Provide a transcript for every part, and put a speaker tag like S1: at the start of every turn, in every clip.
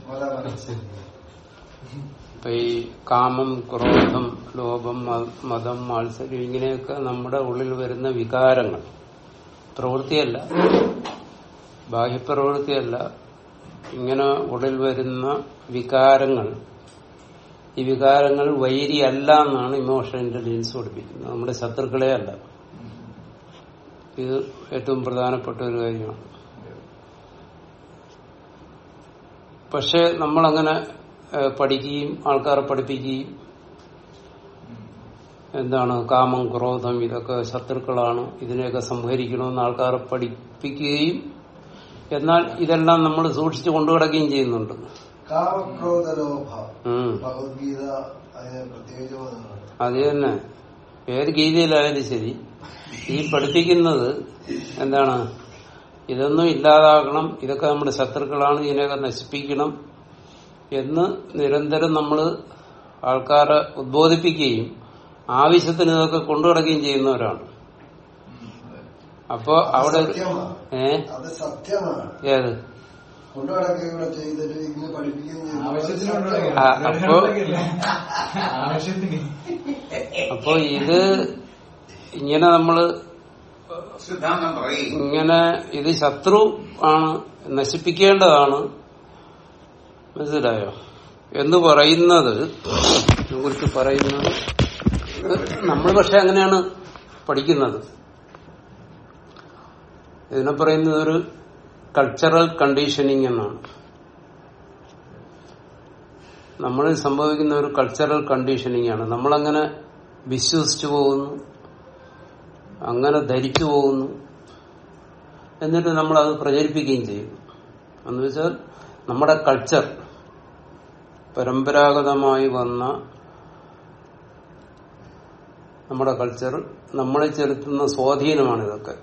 S1: ഇപ്പൊ ഈ കാമം ക്രോധം ലോഭം മ- മതം മാത്സര്യം ഇങ്ങനെയൊക്കെ നമ്മുടെ ഉള്ളിൽ വരുന്ന വികാരങ്ങൾ പ്രവൃത്തിയല്ല ബാഹ്യപ്രവൃത്തിയല്ല ഇങ്ങനെ ഉള്ളിൽ വരുന്ന വികാരങ്ങൾ ഈ വികാരങ്ങൾ വൈരിയല്ല എന്നാണ് ഇമോഷൻ ഇന്റലിജൻസ് പഠിപ്പിക്കുന്നത് നമ്മുടെ ശത്രുക്കളെ അല്ല ഇത് ഏറ്റവും പ്രധാനപ്പെട്ട ഒരു കാര്യമാണ് പക്ഷെ നമ്മളങ്ങനെ ഏഹ്, പഠിക്കുകയും ആൾക്കാരെ പഠിപ്പിക്കുകയും എന്താണ് കാമം ക്രോധം ഇതൊക്കെ ശത്രുക്കളാണ് ഇതിനെയൊക്കെ സംഹരിക്കണമെന്ന് ആൾക്കാരെ പഠിപ്പിക്കുകയും എന്നാൽ ഇതെല്ലാം നമ്മൾ സൂക്ഷിച്ചു കൊണ്ടുകിടക്കുകയും ചെയ്യുന്നുണ്ട്
S2: കാമക്രോധലോഭ
S1: ഉം.
S2: ഭഗവത്ഗീത അതിന് പ്രത്യേകിച്ച് പറയുന്നുണ്ട്.
S1: അത് തന്നെ ഏത് ഗീതയിലായാലും ശരി ഈ പഠിപ്പിക്കുന്നത് എന്താണ് ഇതൊന്നും ഇല്ലാതാക്കണം ഇതൊക്കെ നമ്മുടെ ശത്രുക്കളാണ് ഇതിനെയൊക്കെ നശിപ്പിക്കണം എന്ന് നിരന്തരം നമ്മൾ ആൾക്കാരെ ഉദ്ബോധിപ്പിക്കുകയും ആവശ്യത്തിന് ഇതൊക്കെ കൊണ്ടുകിടക്കുകയും ചെയ്യുന്നവരാണ് അപ്പോ അവിടെ
S2: അത് സത്യമാണ്
S1: ഏ
S2: അത് സത്യമാണ്
S1: ഏത്
S2: കൊണ്ടുനടക്കുകയും ചെയ്തിട്ട് ഇങ്ങനെ പഠിപ്പിക്കുകയും ചെയ്യുന്നത്
S3: ആവശ്യത്തിനുണ്ടാകില്ല.
S1: ആ, അപ്പൊ-
S3: ആവശ്യത്തിന്
S1: അപ്പോ ഇത് ഇങ്ങനെ നമ്മള്
S4: സിദ്ധാന്തം പറയും
S1: ഇങ്ങനെ ഇത് ശത്രു ആണ് നശിപ്പിക്കേണ്ടതാണ് മനസ്സിലായോ എന്ന് പറയുന്നത് കുറിച്ച് പറയുന്നത് നമ്മൾ പക്ഷെ അങ്ങനെയാണ് പഠിക്കുന്നത് ഇതിനെ പറയുന്നത് ഒരു കൾച്ചറൽ കണ്ടീഷനിങ് എന്നാണ് നമ്മളിൽ സംഭവിക്കുന്ന ഒരു കൾച്ചറൽ കണ്ടീഷനിങ് ആണ് നമ്മളങ്ങനെ വിശ്വസിച്ചു പോകുന്നു അങ്ങനെ ധരിച്ചു പോകുന്നു എന്നിട്ട് നമ്മൾ അത് പ്രചരിപ്പിക്കുകയും ചെയ്യുന്നു എന്ന് വെച്ചാൽ നമ്മുടെ കൾച്ചർ പരമ്പരാഗതമായി വന്ന നമ്മുടെ കൾച്ചർ നമ്മളെ ചെലുത്തുന്ന സ്വാധീനമാണ് ഇതൊക്കെ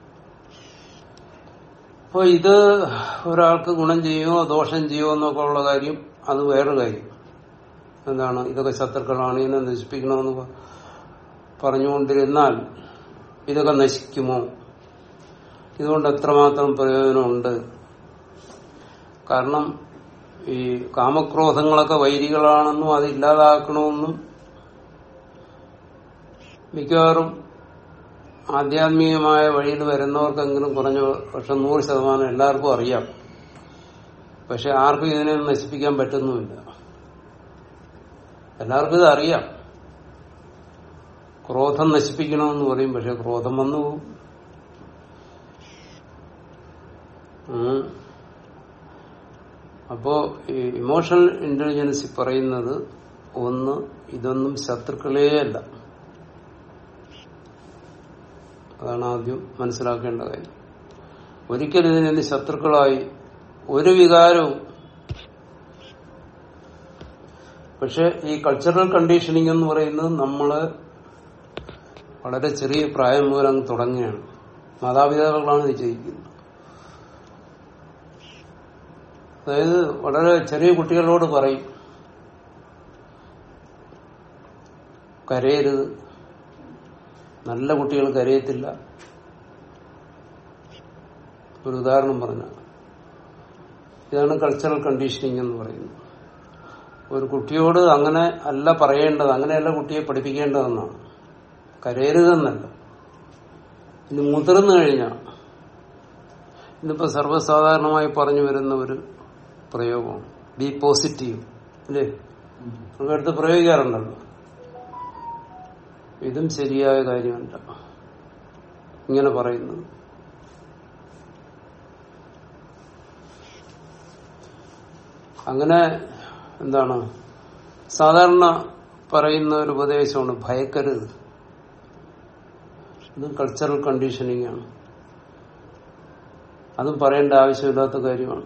S1: അപ്പോൾ ഇത് ഒരാൾക്ക് ഗുണം ചെയ്യുമോ ദോഷം ചെയ്യുമോ എന്നൊക്കെ ഉള്ള കാര്യം അത് വേറൊരു കാര്യം എന്താണ് ഇതൊക്കെ ശത്രുക്കളാണ് ഇതിനെ നശിപ്പിക്കണമെന്ന് പ- പറഞ്ഞുകൊണ്ടിരുന്നാൽ ഇതൊക്കെ നശിക്കുമോ ഇതുകൊണ്ട് എത്രമാത്രം പ്രയോജനമുണ്ട് കാരണം ഈ കാമക്രോധങ്ങളൊക്കെ വൈരികളാണെന്നും അത് ഇല്ലാതാക്കണമെന്നും മിക്കവാറും ആധ്യാത്മികമായ വഴിയിൽ വരുന്നവർക്കെങ്കിലും കുറഞ്ഞ പക്ഷെ നൂറ് ശതമാനം എല്ലാവർക്കും അറിയാം പക്ഷെ ആർക്കും ഇതിനെ നശിപ്പിക്കാൻ പറ്റുന്നുമില്ല എല്ലാവർക്കും ഇത് അറിയാം ക്രോധം നശിപ്പിക്കണമെന്ന് പറയും പക്ഷെ ക്രോധം വന്നു പോകും ഉം. അപ്പോ ഈ ഇമോഷണൽ ഇന്റലിജൻസ് പറയുന്നത് ഒന്ന് ഇതൊന്നും ശത്രുക്കളേ അല്ല അതാണ് ആദ്യം മനസ്സിലാക്കേണ്ട കാര്യം ഒരിക്കലും ഇതിനെ ശത്രുക്കളായി ഒരു വികാരവും പക്ഷെ ഈ കൾച്ചറൽ കണ്ടീഷനിങ് എന്ന് പറയുന്നത് നമ്മള് വളരെ ചെറിയ പ്രായം മുതൽ അങ്ങ് തുടങ്ങുകയാണ് മാതാപിതാക്കളാണ് ഇത് ചെയ്യിക്കുന്നത് അതായത് വളരെ ചെറിയ കുട്ടികളോട് പറയും കരയരുത് നല്ല കുട്ടികൾ കരയത്തില്ല ഒരു ഉദാഹരണം പറഞ്ഞ ഇതാണ് കൾച്ചറൽ കണ്ടീഷനിങ് എന്ന് പറയുന്നത് ഒരു കുട്ടിയോട് അങ്ങനെ അല്ല പറയേണ്ടത് അങ്ങനെയല്ല കുട്ടിയെ പഠിപ്പിക്കേണ്ടതെന്നാണ് കരയരുതെന്നല്ല ഇനി മുതിർന്നു കഴിഞ്ഞാൽ ഇന്നിപ്പോ സർവ്വസാധാരണമായി പറഞ്ഞു വരുന്ന ഒരു പ്രയോഗമാണ് ബി പോസിറ്റീവ് അല്ലേ നമുക്ക് അടുത്ത് പ്രയോഗിക്കാറുണ്ടല്ലോ ഇതും ശരിയായ കാര്യമല്ല ഇങ്ങനെ പറയുന്നത് അങ്ങനെ എന്താണ് സാധാരണ പറയുന്ന ഒരു ഉപദേശമാണ് ഭയക്കരുത് ഇത് കൾച്ചറൽ കണ്ടീഷനിങ് ആണ് അതും പറയേണ്ട ആവശ്യമില്ലാത്ത കാര്യമാണ്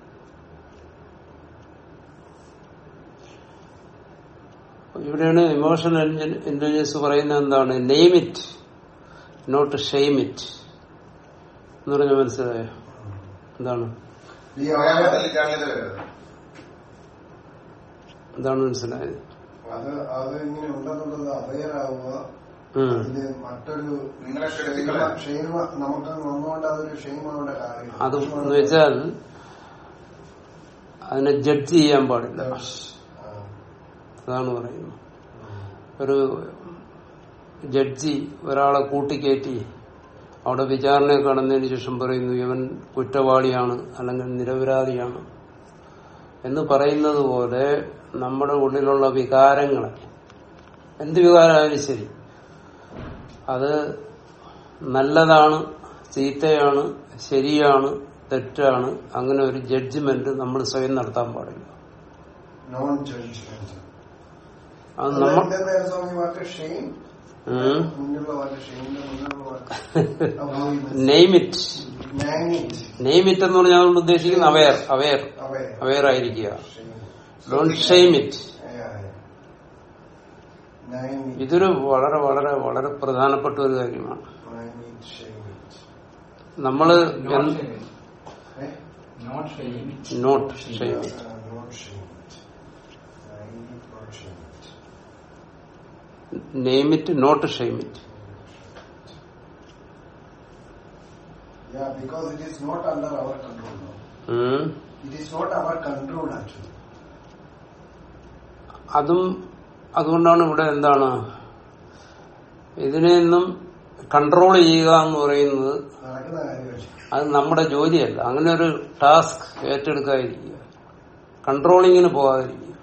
S1: ഇവിടെയാണ് ഇമോഷണൽ ഇന്റലിജൻസ് പറയുന്നത് എന്താണ് name it not shame it എന്ന് പറഞ്ഞാൽ മനസ്സിലായോ എന്താണ്
S2: ഈ അവയവ
S4: അവയവത്തിൽ ജാള്യത വരരുത്
S1: എന്താണ് മനസ്സിലായത്
S2: അത് അത് ഇങ്ങനെ ഉണ്ടെന്നുള്ളത് അവയറാവുക
S1: ഉം.
S2: അതിന് മറ്റൊരു
S4: നിങ്ങളെ
S2: ക്ഷേമ
S4: ക്ഷണികളെ
S2: ക്ഷേമ നമുക്ക് വന്നുകൊണ്ട് അതൊരു ക്ഷേമയുടെ കാര്യം
S1: അത് എന്ന് വെച്ചാൽ അതിനെ ജഡ്ജ് ചെയ്യാൻ പാടില്ല
S2: That's, uh,
S1: അതാണ് പറയുന്നത് ഒരു ജഡ്ജി ഒരാളെ കൂട്ടിക്കയറ്റി അവിടെ വിചാരണ കാണുന്നതിന് ശേഷം പറയുന്നു ഇവൻ കുറ്റവാളിയാണ് അല്ലെങ്കിൽ നിരപരാധിയാണ് എന്ന് പറയുന്നത് പോലെ നമ്മുടെ ഉള്ളിലുള്ള വികാരങ്ങളെ എന്ത് വികാരമായാലും ശരി അത് നല്ലതാണ് ചീത്തയാണ് ശരിയാണ് തെറ്റാണ് അങ്ങനെ ഒരു ജഡ്ജ്മെന്റ് നമ്മൾ സ്വയം നടത്താൻ പാടില്ല
S2: non-judgmental.
S1: അത് നമ്മൾ
S2: അതിന്റെ നേരെ സ്വാമി വാക്ക് ഷെയിം
S1: ഉം.
S2: മുന്നിലുള്ള വാക്ക് ഷെയിമിന്റെ മുന്നിലുള്ള വാക്ക്
S1: name it
S2: magnet
S1: name it എന്ന് പറഞ്ഞാൽ അതുകൊണ്ട് ഉദ്ദേശിക്കുന്നത് അവയർ അവയർ
S2: അവയെ
S1: അവയർ ആയിരിക്കുക
S2: shame
S1: don't shame it
S2: magnet
S1: ഇതൊരു വളരെ വളരെ വളരെ പ്രധാനപ്പെട്ട ഒരു കാര്യമാണ്
S2: മാഗ്നറ്റ് ഷെയിം
S1: നമ്മള്
S3: Not shame it.
S2: ഏഹ്
S3: Not shame it.
S1: Not shame it
S2: not shame magnet not shame
S1: name it not shame it
S2: Yeah, because it is not under our control now.
S1: ഉം.
S2: It is not our control actually.
S1: അതും അതുകൊണ്ടാണ് ഇവിടെ എന്താണ് ഇതിനെയൊന്നും control ചെയ്യുക എന്ന് പറയുന്നത്
S2: നടക്കുന്ന കാര്യമല്ല
S1: അത് നമ്മുടെ ജോലിയല്ല അങ്ങനെ ഒരു ടാസ്ക് ഏറ്റെടുക്കാതിരിക്കുക കൺട്രോളിങ്ങിന് പോകാതിരിക്കുക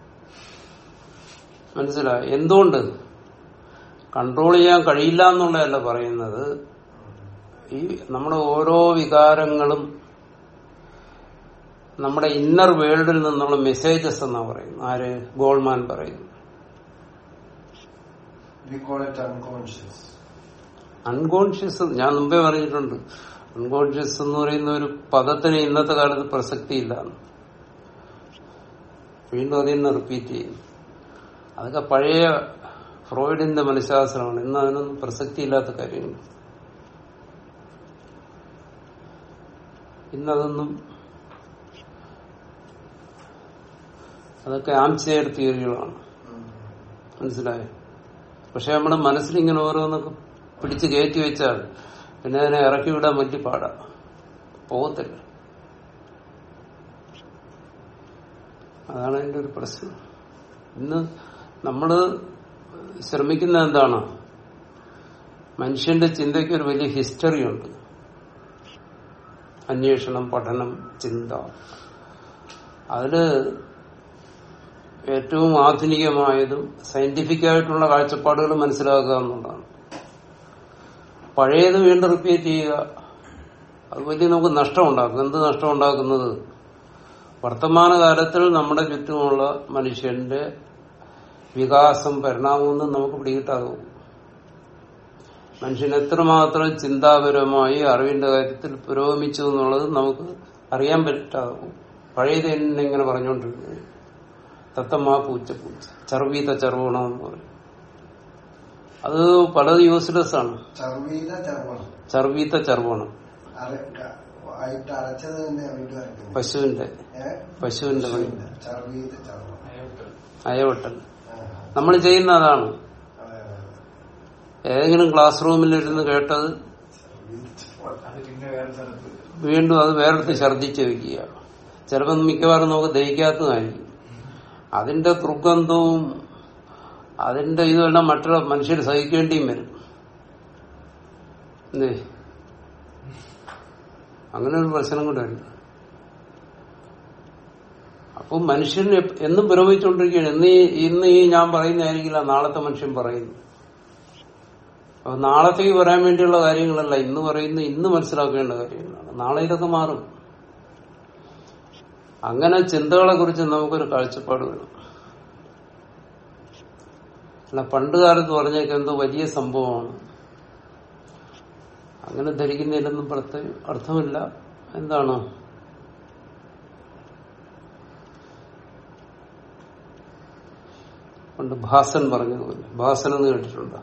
S1: മനസ്സിലായി എന്തുകൊണ്ട് കൺട്രോൾ ചെയ്യാൻ കഴിയില്ല എന്നുള്ളതല്ല പറയുന്നത് ഈ നമ്മുടെ ഓരോ വികാരങ്ങളും നമ്മുടെ ഇന്നർ വേൾഡിൽ നിന്നുള്ള മെസ്സേജസ് എന്നാ പറയുന്നത് ആര് ഗോൾമാൻ പറയുന്നു
S2: We call it unconscious.
S1: Unconscious ഞാൻ മുമ്പേ പറഞ്ഞിട്ടുണ്ട് അൺകോൺഷ്യസ് എന്ന് പറയുന്ന ഒരു പദത്തിന് ഇന്നത്തെ കാലത്ത് പ്രസക്തിയില്ല വീണ്ടും അതിൽ നിന്ന് റിപ്പീറ്റ് ചെയ്യുന്നു അതൊക്കെ പഴയ ഫ്രോയിഡിന്റെ മനഃശാസ്ത്രമാണ് ഇന്ന് അതിനൊന്നും പ്രസക്തിയില്ലാത്ത കാര്യങ്ങൾ ഇന്നതൊന്നും അതൊക്കെ ആംചെയർ തിയറികളാണ് മനസ്സിലായോ പക്ഷെ നമ്മുടെ മനസ്സിലിങ്ങനെ ഓരോന്നൊക്കെ പിടിച്ച് കയറ്റി വെച്ചാൽ പിന്നെ അതിനെ ഇറക്കി വിടാൻ വലിയ പാടാ പോകത്തില്ല അതാണ് അതിന്റെ ഒരു പ്രശ്നം ഇന്ന് നമ്മള് ശ്രമിക്കുന്ന എന്താണ് മനുഷ്യന്റെ ചിന്തയ്ക്ക് ഒരു വലിയ ഹിസ്റ്ററി ഉണ്ട് അന്വേഷണം പഠനം ചിന്ത അതില് ഏറ്റവും ആധുനികമായതും സയന്റിഫിക് ആയിട്ടുള്ള കാഴ്ചപ്പാടുകൾ മനസ്സിലാക്കുക എന്നുള്ളതാണ് പഴയത് വീണ്ടും റിപ്പീറ്റ് ചെയ്യുക അത് വലിയ നമുക്ക് നഷ്ടമുണ്ടാക്കും എന്ത് നഷ്ടമുണ്ടാക്കുന്നത് വർത്തമാനകാലത്തിൽ നമ്മുടെ ചുറ്റുമുള്ള മനുഷ്യന്റെ വികാസം പരിണാമമൊന്നും നമുക്ക് പിടികിട്ടാതെ പോകും മനുഷ്യൻ എത്രമാത്രം ചിന്താപരമായി അറിവിന്റെ കാര്യത്തിൽ പുരോഗമിച്ചു എന്നുള്ളത് നമുക്ക് അറിയാൻ പറ്റാതെ പോകും പഴയത് തന്നെ ഇങ്ങനെ പറഞ്ഞുകൊണ്ടിരിക്കുന്നത് തത്തമ്മ പൂച്ച പൂച്ച ചർവീത ചർവണം എന്ന് പറയും അത് പലത് യൂസ്ലെസ് ആണ്
S2: ചർവീത ചർവണം
S1: ചർവീത ചർവണം
S2: അര- ക- ആയിട്ട് അരച്ചത് തന്നെ വീണ്ടും അരക്കുന്നത്
S1: പശുവിന്റെ
S2: ഏ?
S1: പശുവിന്റെ പണി
S2: ചർവീത ചർവണം
S3: അയവട്ടൽ.
S1: അയവട്ടൽ
S2: ആ,
S1: നമ്മൾ ചെയ്യുന്ന അതാണ്
S2: അതെ, അതെ.
S1: ഏതെങ്കിലും ക്ലാസ് റൂമിൽ ഇരുന്ന് കേട്ടത്
S2: ചർവീത ചർവണം.
S3: അത് പിന്നെ വേറെ സ്ഥലത്ത്
S1: വീണ്ടും അത് വേറെടുത്ത് ഛർദ്ദിച്ച് വെക്കുക ചിലപ്പോൾ മിക്കവാറും നമുക്ക് ദഹിക്കാത്തതായിരിക്കും അതിന്റെ ദുർഗന്ധവും അതിന്റെ ഇതെല്ലാം മറ്റുള്ള മനുഷ്യർ സഹിക്കേണ്ടിയും വരും എന്തേ അങ്ങനെ ഒരു പ്രശ്നം കൂടെ ഉണ്ട് അപ്പം മനുഷ്യൻ എപ്പ- എന്നും പുരോഗമിച്ചുകൊണ്ടിരിക്കുകയാണ് ഇന്ന് ഈ ഇന്ന് ഈ ഞാൻ പറയുന്നതായിരിക്കില്ല നാളത്തെ മനുഷ്യൻ പറയുന്നു അപ്പൊ നാളത്തേക്ക് വരാൻ വേണ്ടിയുള്ള കാര്യങ്ങളല്ല ഇന്ന് പറയുന്ന ഇന്ന് മനസ്സിലാക്കേണ്ട കാര്യങ്ങളാണ് നാളെ ഇതൊക്കെ മാറും അങ്ങനെ ചിന്തകളെ കുറിച്ച് നമുക്കൊരു കാഴ്ചപ്പാട് വേണം അല്ല പണ്ട് കാലത്ത് പറഞ്ഞേക്ക് എന്തോ വലിയ സംഭവമാണ് അങ്ങനെ ധരിക്കുന്നതിലൊന്നും പ്രത്യേക അർത്ഥമില്ല എന്താണ് പണ്ട് ഭാസൻ പറഞ്ഞതുപോലെ ഭാസൻ എന്ന് കേട്ടിട്ടുണ്ടോ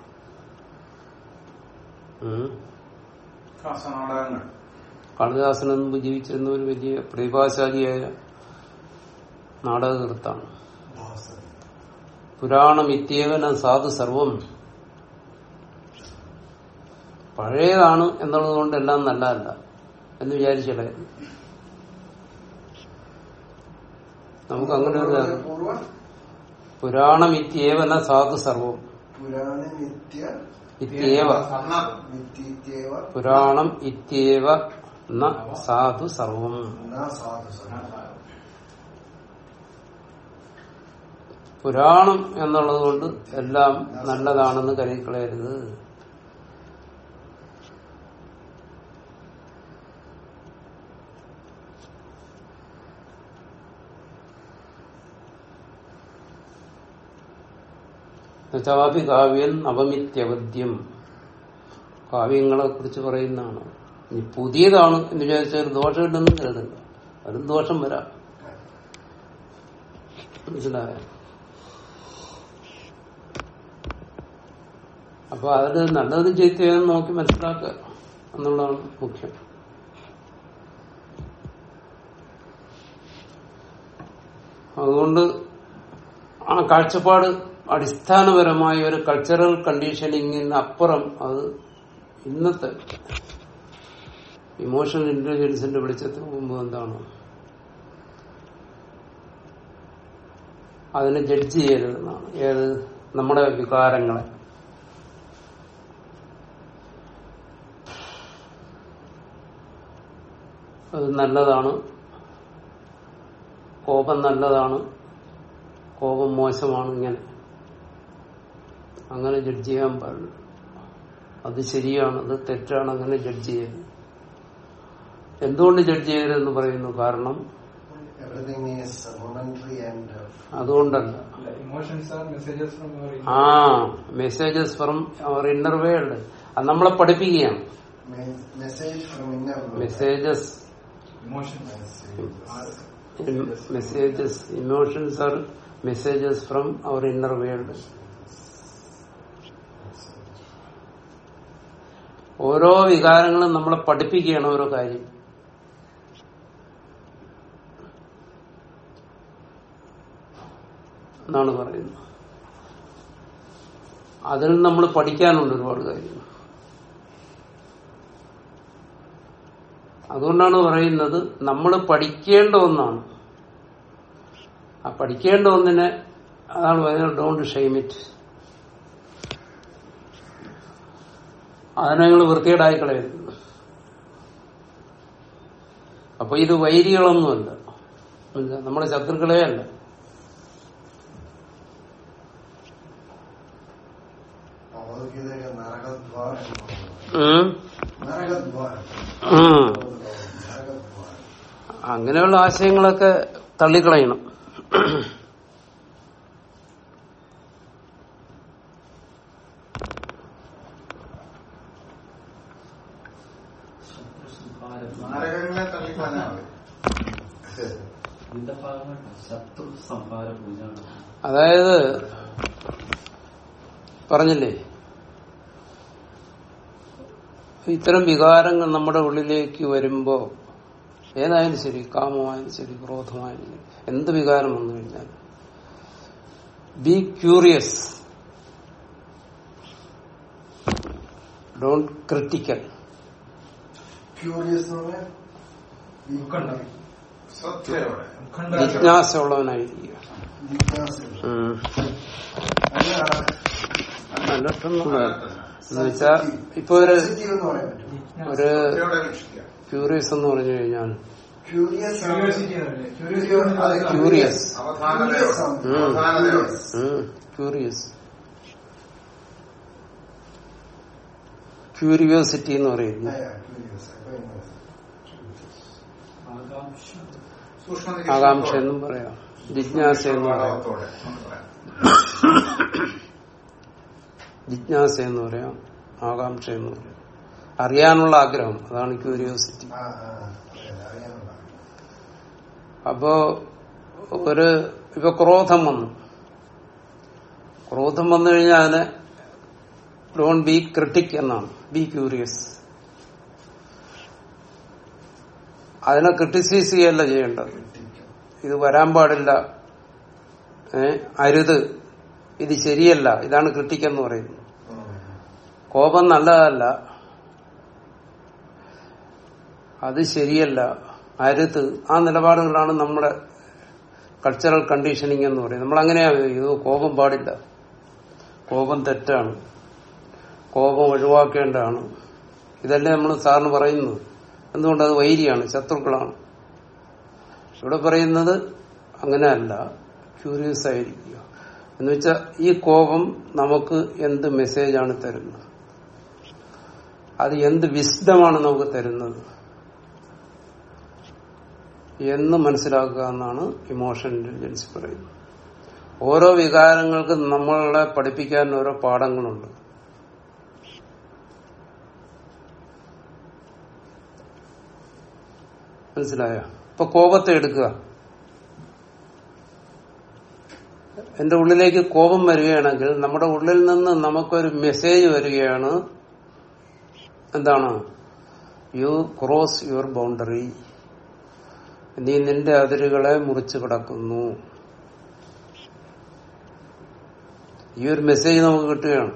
S1: ഉം.
S4: നാടകങ്ങൾ
S1: കാളിദാസൻ മുമ്പ് ജീവിച്ചിരുന്ന ഒരു വലിയ പ്രതിഭാശാലിയായ നാടകകൃത്താണ്
S2: ഭാസൻ.
S1: പുരാണം ഇത്യേവന സാധു സർവം പഴയതാണ് എന്നുള്ളത് കൊണ്ട് എല്ലാം നല്ലതല്ല എന്ന് വിചാരിച്ചിടായിരുന്നു നമുക്ക് അങ്ങനെ ഒരു ഇതാണ്.
S2: പൂർവ
S1: പുരാണം ഇത്യേവന സാധു സർവം
S2: പുരാണ നിത്യ
S1: ഇത്യേവ
S2: നിത്യവ
S1: പുരാണം ഇത്യേവ ന സാധു സർവം
S2: ന സാധു സർവം.
S1: പുരാണം എന്നുള്ളത് കൊണ്ട് എല്ലാം നല്ലതാണെന്ന് കരുതിക്കളയരുത് ചാപി കാവ്യൻ നവമിത്യവദ്യം കാവ്യങ്ങളെ കുറിച്ച് പറയുന്നതാണ് ഇനി പുതിയതാണ് എന്ന് വിചാരിച്ചാൽ ദോഷമില്ലെന്നും കരുതണ്ട അതും ദോഷം വരാം മനസ്സിലായ അപ്പൊ അതിൽ നല്ലതും ചൈത്യവും നോക്കി മനസ്സിലാക്കുക എന്നുള്ളതാണ് മുഖ്യം അതുകൊണ്ട് ആ കാഴ്ചപ്പാട് അടിസ്ഥാനപരമായ ഒരു കൾച്ചറൽ കണ്ടീഷനിങ്ങിന് അപ്പുറം അത് ഇന്നത്തെ ഇമോഷണൽ ഇന്റലിജൻസിന്റെ വെളിച്ചത്തിന് മുമ്പ് എന്താണ് അതിനെ ജഡ്ജ് ചെയ്യരുതെന്നാണ് ഏത് നമ്മുടെ വികാരങ്ങളെ അത് നല്ലതാണ് കോപം നല്ലതാണ് കോപം മോശമാണ് ഇങ്ങനെ അങ്ങനെ ജഡ്ജ് ചെയ്യാൻ പാടില്ല അത് ശരിയാണ് അത് തെറ്റാണ് അങ്ങനെ ജഡ്ജ് ചെയ്യരുത് എന്തുകൊണ്ട് ജഡ്ജ് ചെയ്യരുതെന്ന് പറയുന്നു കാരണം
S2: Everything is momentary and uh,
S1: അതുകൊണ്ടല്ല
S3: Emotions are messages from our inner.
S1: ആ messages from our inner world അത് നമ്മളെ പഠിപ്പിക്കുകയാണ്
S2: me- message from inner world.
S1: Messages
S3: Emotions are
S1: messages emotions are messages from our inner world ഓരോ വികാരങ്ങളും നമ്മളെ പഠിപ്പിക്കുകയാണ് ഓരോ കാര്യം എന്നാണ് പറയുന്നത് അതിൽ നമ്മൾ പഠിക്കാനുണ്ട് ഒരുപാട് കാര്യം അതുകൊണ്ടാണ് പറയുന്നത് നമ്മൾ പഠിക്കേണ്ട ഒന്നാണ് ആ പഠിക്കേണ്ട ഒന്നിനെ അതാണ് പറയുന്നത് ഡോണ്ട് ഷെയിം ഇറ്റ് അതിനെ നിങ്ങൾ വൃത്തികേടായി കളയരുത് അപ്പൊ ഇത് വൈരികളൊന്നുമല്ല മനസ്സിലായോ? നമ്മുടെ ശത്രുക്കളെ അല്ല
S2: ഭഗവത്ഗീതയിലെ നരകദ്വാരം എന്ന് പറയുന്നത്.
S1: ഉം.
S2: നരകദ്വാരം
S1: ഉം.
S2: നരകദ്വാരം
S1: അങ്ങനെയുള്ള ആശയങ്ങളൊക്കെ തള്ളിക്കളയണം
S4: നാരകങ്ങളെ തള്ളിക്കളഞ്ഞാൽ മതി
S5: ഇതിന്റെ ഭാഗമായിട്ട് ശത്രു സംഹാര പൂജയാണ്
S1: അതായത് പറഞ്ഞില്ലേ ഇത്തരം വികാരങ്ങൾ നമ്മുടെ ഉള്ളിലേക്ക് വരുമ്പോ ഏതായാലും ശരി കാമമായാലും ശരി ക്രോധമായാലും ശരി എന്ത് വികാരം വന്നു കഴിഞ്ഞാൽ be curious don't critical
S2: curious എന്ന് പറഞ്ഞാൽ
S3: ഉത്കണ്ഠ.
S4: ശ്രദ്ധയോടെ
S3: ഉത്കണ്ഠ.
S1: ജിജ്ഞാസ ഉള്ളവനായിരിക്കുക
S2: ജിജ്ഞാസയുള്ള.
S1: ഉം.
S2: അതിനാണ്
S1: അനർത്ഥം എന്ന് വെച്ചാ ഇപ്പൊ ഒരു
S2: sensitive എന്ന് പറയാൻ പറ്റും
S1: ഒരു
S4: ശ്രദ്ധയോടെ വീക്ഷിക്കുക
S1: ക്യൂറിയസ് എന്ന് പറഞ്ഞു കഴിഞ്ഞാൽ
S2: ക്യൂരിയസ്
S3: Curiosity എന്നല്ലേ? Curiosity
S2: അതെ,
S3: എന്നല്ലേ?
S1: Curious.
S4: അവധാനതയോടെ
S1: ഉം.
S4: അവധാനതയോടെ
S1: ക്യൂറിയസ് ക്യൂരിയോസിറ്റി എന്ന് പറയുന്നു
S5: ആകാംക്ഷ
S4: സൂക്ഷ്മ
S1: ആകാംക്ഷ എന്നും പറയാം ജിജ്ഞാസ എന്ന് പറയാം
S4: ഭാവത്തോടെ നമുക്ക് പറയാം.
S1: ജിജ്ഞാസ എന്ന് പറയാം ആകാംക്ഷ എന്ന് പറയാം അറിയാനുള്ള ആഗ്രഹം അതാണ് ക്യൂരിയോസിറ്റി അപ്പോ ഒരു ഇപ്പൊ ക്രോധം വന്നു ക്രോധം വന്നു കഴിഞ്ഞാൽ അതിനെ ഡോൺ ബി ക്രിട്ടിക് എന്നാണ് ബി ക്യൂരിയസ് അതിനെ ക്രിട്ടിസൈസ് ചെയ്യല്ല ചെയ്യേണ്ടത് ഇത് വരാൻ പാടില്ല ഏ അരുത് ഇത് ശരിയല്ല ഇതാണ് ക്രിട്ടിക് എന്ന് പറയുന്നത് കോപം നല്ലതല്ല അത് ശരിയല്ല അരുത് ആ നിലപാടുകളാണ് നമ്മുടെ കൾച്ചറൽ കണ്ടീഷനിങ് എന്ന് പറയും നമ്മൾ അങ്ങനെയാ ഇത് കോപം പാടില്ല കോപം തെറ്റാണ് കോപം ഒഴിവാക്കേണ്ടതാണ് ഇതല്ലേ നമ്മൾ സാറിന് പറയുന്നത് എന്തുകൊണ്ട് അത് വൈരിയാണ് ശത്രുക്കളാണ് ഇവിടെ പറയുന്നത് അങ്ങനെയല്ല ക്യൂരിയസ് ആയിരിക്കുക എന്ന് വെച്ചാൽ ഈ കോപം നമുക്ക് എന്ത് മെസ്സേജാണ് തരുന്നത് അത് എന്ത് വിശദമാണ് നമുക്ക് തരുന്നത് എന്ന് മനസ്സിലാക്കുക എന്നാണ് ഇമോഷൻ ഇന്റലിജൻസ് പറയുന്നത് ഓരോ വികാരങ്ങൾക്കും നമ്മളെ പഠിപ്പിക്കാൻ ഓരോ പാഠങ്ങളുണ്ട് മനസ്സിലായോ ഇപ്പൊ കോപത്തെ എടുക്കുക എന്റെ ഉള്ളിലേക്ക് കോപം വരികയാണെങ്കിൽ നമ്മുടെ ഉള്ളിൽ നിന്ന് നമുക്കൊരു മെസ്സേജ് വരികയാണ് എന്താണ് യു ക്രോസ് യുവർ ബൗണ്ടറി നീ നിന്റെ അതിരുകളെ മുറിച്ചു കിടക്കുന്നു ഈ ഒരു മെസ്സേജ് നമുക്ക് കിട്ടുകയാണ്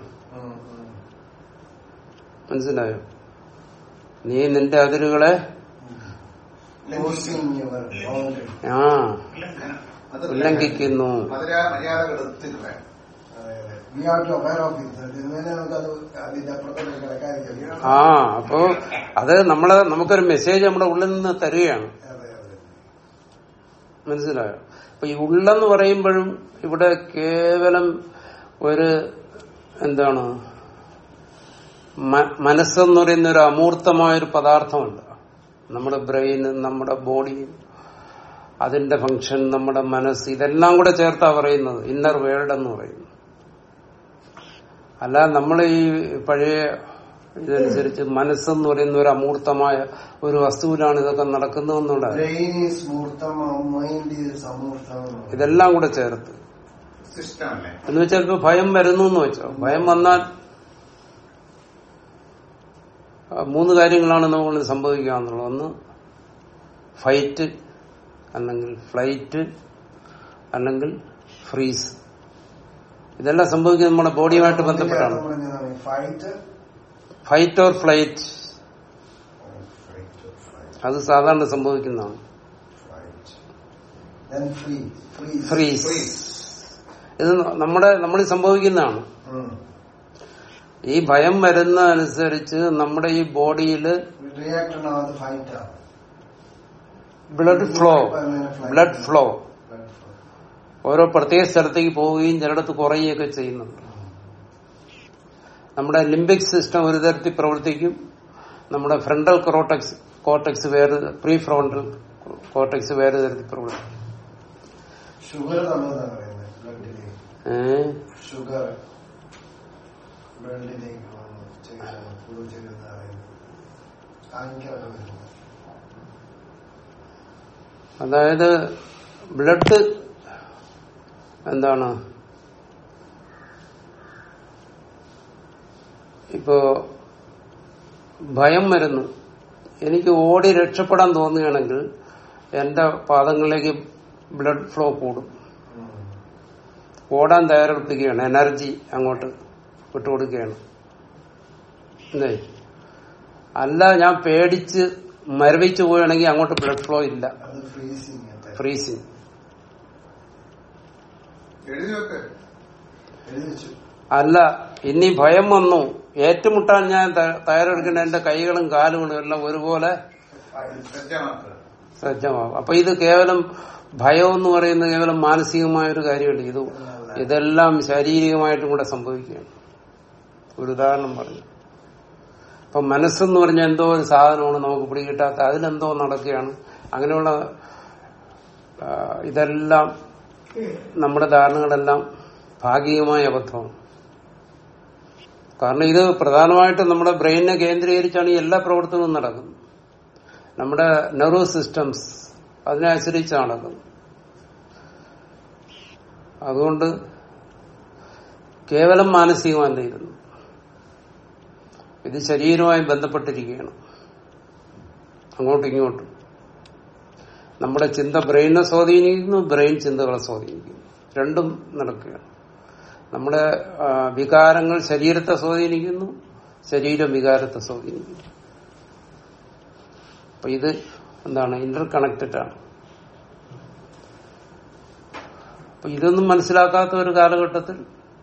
S1: മനസ്സിലായോ നീ നിന്റെ അതിരുകളെ
S2: Crossing your boundary.
S1: ആ
S4: ലംഘനം. അത്
S1: ഉല്ലംഘിക്കുന്നു
S4: മധുര മര്യാദകൾ എടുത്തിട്ടുള്ള
S2: അതെ, അതെ. We are to aware of it. ഇതിനെ നമുക്കത് അതിന്റെ അപ്പുറത്തേക്ക് കിടക്കാതിരിക്കാം
S1: ആ അപ്പോ അത് നമ്മളെ നമുക്കൊരു മെസ്സേജ് നമ്മുടെ ഉള്ളിൽ നിന്ന് തരികയാണ്
S2: അതെ അതെ
S1: മനസ്സിലായോ അപ്പൊ ഈ ഉള്ളെന്ന് പറയുമ്പോഴും ഇവിടെ കേവലം ഒരു എന്താണ് മ- മനസ്സെന്ന് പറയുന്ന ഒരു അമൂർത്തമായ ഒരു പദാർത്ഥമുണ്ട് നമ്മുടെ ബ്രെയിൻ നമ്മുടെ ബോഡി അതിന്റെ ഫങ്ഷൻ നമ്മുടെ മനസ്സ് ഇതെല്ലാം കൂടെ ചേർത്താ പറയുന്നത് ഇന്നർ വേൾഡ് എന്ന് പറയുന്നു അല്ല നമ്മൾ ഈ പഴയ ഇതനുസരിച്ച് മനസ്സെന്ന് പറയുന്ന ഒരു അമൂർത്തമായ ഒരു വസ്തുവിലാണ് ഇതൊക്കെ നടക്കുന്നതെന്നുള്ള
S2: ബ്രെയിൻ ഈസ് മൂർത്തം മൈൻഡ് ഈസ് അമൂർത്തം
S1: ഇതെല്ലാം കൂടെ ചേർത്ത്
S4: സിസ്റ്റം അല്ലേ
S1: എന്ന് വെച്ചാൽ ഇപ്പൊ ഭയം വരുന്നു എന്ന് വെച്ചോ ഭയം വന്നാൽ ആ, മൂന്ന് കാര്യങ്ങളാണ് നമ്മൾ സംഭവിക്കാന്നുള്ളത് ഒന്ന് ഫൈറ്റ് അല്ലെങ്കിൽ ഫ്ലൈറ്റ് അല്ലെങ്കിൽ ഫ്രീസ് ഇതെല്ലാം സംഭവിക്കുന്നത് നമ്മുടെ ബോഡിയുമായിട്ട് ബന്ധപ്പെട്ടാണ്
S2: ഫൈറ്റ്
S1: ഫൈറ്റ് ഓർ ഫ്ലൈറ്റ് അത് സാധാരണ സംഭവിക്കുന്നതാണ് ഫ്രീസ് ഇത് നമ്മുടെ നമ്മൾ സംഭവിക്കുന്നതാണ് ഈ ഭയം വരുന്ന അനുസരിച്ച് നമ്മുടെ ഈ ബോഡിയിൽ
S2: റിയാക്ട് അത് ഫൈറ്റ് ആണ്
S1: ബ്ലഡ് ഫ്ലോ ബ്ലഡ് ഫ്ലോ ഓരോ പ്രത്യേക സ്ഥലത്തേക്ക് പോവുകയും ചിലയിടത്ത് കുറയുകയൊക്കെ ചെയ്യുന്നുണ്ട് നമ്മുടെ ലിംബിക് സിസ്റ്റം ഒരു തരത്തിൽ പ്രവർത്തിക്കും നമ്മുടെ ഫ്രണ്ടൽ കോട്ടക്സ് കോട്ടക്സ് വേറെ പ്രീ ഫ്രോണ്ടൽ കോട്ടക്സ് വേറെ തരത്തിൽ പ്രവർത്തിക്കും
S2: ഷുഗർ തന്നതാണ് പറയുന്നത് ബ്ലഡിലേക്ക്
S1: ഏഹ്
S2: ഷുഗർ ബ്ലഡിലേക്ക് വന്ന് ചെയ്യുന്നത് ഫുൾ ചെയ്യുന്ന പറയുന്നത് കാണിക്കാതെ വരുന്നത്
S1: അതായത് ബ്ലഡ് എന്താണ് ഇപ്പോ ഭയം വരുന്നു എനിക്ക് ഓടി രക്ഷപ്പെടാൻ തോന്നുകയാണെങ്കിൽ എന്റെ പാദങ്ങളിലേക്ക് ബ്ലഡ് ഫ്ലോ കൂടും ഓടാൻ തയ്യാറെടുപ്പിക്കുകയാണ് എനർജി അങ്ങോട്ട് വിട്ടുകൊടുക്കുകയാണ് അല്ലേ അല്ല ഞാൻ പേടിച്ച് മരവിച്ചു പോവുകയാണെങ്കിൽ അങ്ങോട്ട് ബ്ലഡ് ഫ്ലോ ഇല്ല
S2: അത് ഫ്രീസിങ്
S1: ഫ്രീസിങ്
S4: എഴുതി വെക്ക്
S2: എഴുതി വെച്ചു
S1: അല്ല ഇനി ഭയം വന്നു ഏറ്റുമുട്ടാൻ ഞാൻ ത- തയ്യാറെടുക്കേണ്ട എന്റെ കൈകളും കാലുകളും എല്ലാം ഒരുപോലെ
S4: സജ്ജമാക്കുക
S1: സജ്ജമാകും അപ്പൊ ഇത് കേവലം ഭയം എന്ന് പറയുന്നത് കേവലം മാനസികമായ ഒരു കാര്യമല്ല ഇത് ഇതെല്ലാം ശാരീരികമായിട്ടും കൂടെ സംഭവിക്കുകയാണ് ഒരു ഉദാഹരണം പറഞ്ഞു അപ്പൊ മനസ്സെന്ന് പറഞ്ഞ എന്തോ ഒരു സാധനമാണ് നമുക്ക് പിടികിട്ടാത്ത അതിലെന്തോ നടക്കുകയാണ് അങ്ങനെയുള്ള ആ, ഇതെല്ലാം നമ്മുടെ ധാരണകളെല്ലാം ഭാഗികമായ അബദ്ധമാണ് കാരണം ഇത് പ്രധാനമായിട്ടും നമ്മുടെ ബ്രെയിനിനെ കേന്ദ്രീകരിച്ചാണ് ഈ എല്ലാ പ്രവർത്തനവും നടക്കുന്നത് നമ്മുടെ നെർവസ് സിസ്റ്റംസ് അതിനെ ആശ്രയിച്ച് നടക്കുന്നത് അതുകൊണ്ട് കേവലം മാനസികമല്ല ഇരുന്നു ഇത് ശരീരവുമായി ബന്ധപ്പെട്ടിരിക്കുകയാണ് അങ്ങോട്ടും ഇങ്ങോട്ടും നമ്മുടെ ചിന്ത ബ്രെയിനെ സ്വാധീനിക്കുന്നു ബ്രെയിൻ ചിന്തകളെ സ്വാധീനിക്കുന്നു രണ്ടും നടക്കുകയാണ് നമ്മുടെ ആ, വികാരങ്ങൾ ശരീരത്തെ സ്വാധീനിക്കുന്നു ശരീരം വികാരത്തെ സ്വാധീനിക്കുന്നു അപ്പൊ ഇത് എന്താണ് ഇന്റർ കണക്റ്റഡ് ആണ് അപ്പൊ ഇതൊന്നും മനസ്സിലാക്കാത്ത ഒരു കാലഘട്ടത്തിൽ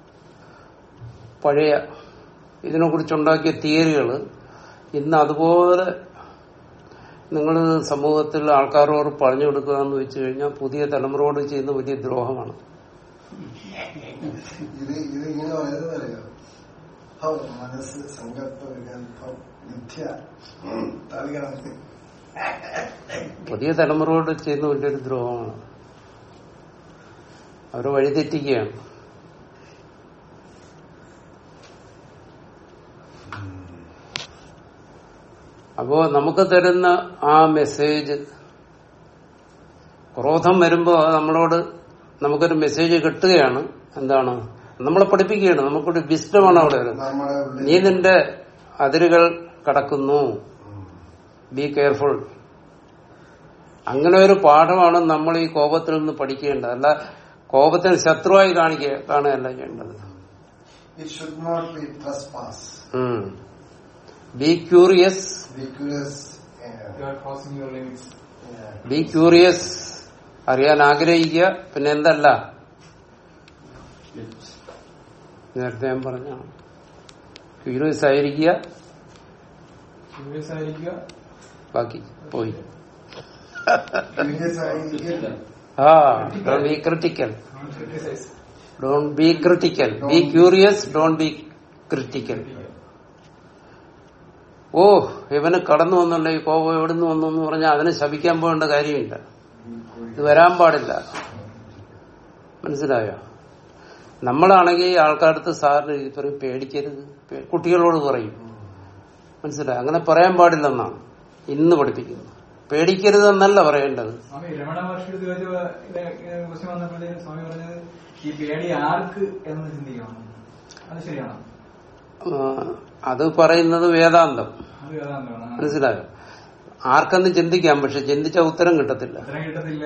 S1: പഴയ ഇതിനെ കുറിച്ചുണ്ടാക്കിയ തിയറികൾ ഇന്ന് അതുപോലെ നിങ്ങൾ സമൂഹത്തിൽ ആൾക്കാരോട് പറഞ്ഞു കൊടുക്കുക എന്ന് വെച്ച് കഴിഞ്ഞാൽ പുതിയ തലമുറയോട് ചെയ്യുന്ന വലിയ ദ്രോഹമാണ്
S2: ഇത് ഇത് ഇങ്ങനെ പറയുന്നത് അറിയോ ഹൗ മനസ്സ് സങ്കല്പ വികല്പം മിഥ്യ തളികണം
S1: പുതിയ തലമുറയോട് ചെയ്യുന്ന വലിയൊരു ദ്രോഹമാണ് അവരെ വഴിതെറ്റിക്കുകയാണ് അപ്പോ നമുക്ക് തരുന്ന ആ മെസ്സേജ് ക്രോധം വരുമ്പോ അത് നമ്മളോട് നമുക്കൊരു മെസ്സേജ് കിട്ടുകയാണ് എന്താണ് നമ്മളെ പഠിപ്പിക്കുകയാണ് നമുക്കൊരു വിസ്ഡമാണ് അവിടെ വരുന്നത്
S2: നമ്മുടെ
S1: നീ
S2: ഉള്ളിൽ
S1: നിന്റെ അതിരുകൾ കടക്കുന്നു ബി കെയർഫുൾ അങ്ങനെ ഒരു പാഠമാണ് നമ്മൾ ഈ കോപത്തിൽ നിന്ന് പഠിക്കേണ്ടത് അല്ല കോപത്തിന് ശത്രുവായി കാണിക്കുക കാണുകയല്ല ചെയ്യേണ്ടത്
S2: it should not be trespass
S1: be curious
S2: because
S3: You are crossing your limits.
S1: Be curious അറിയാൻ ആഗ്രഹിക്കുക പിന്നെ എന്തല്ല നേരത്തെ ഞാൻ പറഞ്ഞ ക്യൂരിയസ് ആയിരിക്കുക
S3: Curious ആയിരിക്കുക.
S1: ബാക്കി പോയി
S2: ക്യൂരിയസ് ആയിരിക്കും
S1: ആ don't be critical
S3: Don't criticize.
S1: Don't be critical be curious don't be critical ഓ ഇവന് കടന്നു വന്നുള്ള ഈ കോപം എവിടുന്ന് വന്നു എന്ന് പറഞ്ഞാൽ അതിനെ ശപിക്കാൻ പോകേണ്ട കാര്യമില്ല ഇത് വരാൻ പാടില്ല മനസ്സിലായോ നമ്മളാണെങ്കിൽ ആൾക്കാരടുത്ത് സാറിന് ഇത് പറയും പേടിക്കരുത് പേ- കുട്ടികളോട് പറയും മനസ്സിലായോ അങ്ങനെ പറയാൻ പാടില്ലെന്നാണ് ഇന്ന് പഠിപ്പിക്കുന്നത് പേടിക്കരുതെന്നല്ല പറയേണ്ടത്
S3: സ്വാമി രമണ മഹർഷിയുടെ ചോദിച്ച ക്വസ്റ്റ്യൻ വന്നപ്പോഴത്തേക്കും സ്വാമി പറഞ്ഞത് ഈ പേടി ആർക്ക് എന്ന് ചിന്തിക്കണം അത് ശരിയാണോ
S1: ആ, അത് പറയുന്നത് വേദാന്തം
S3: അത് വേദാന്തമാണ് ആ.
S1: മനസ്സിലായോ ആർക്കെന്ന് ചിന്തിക്കാം പക്ഷെ ചിന്തിച്ച ഉത്തരം കിട്ടത്തില്ല
S3: ഉത്തരം കിട്ടത്തില്ല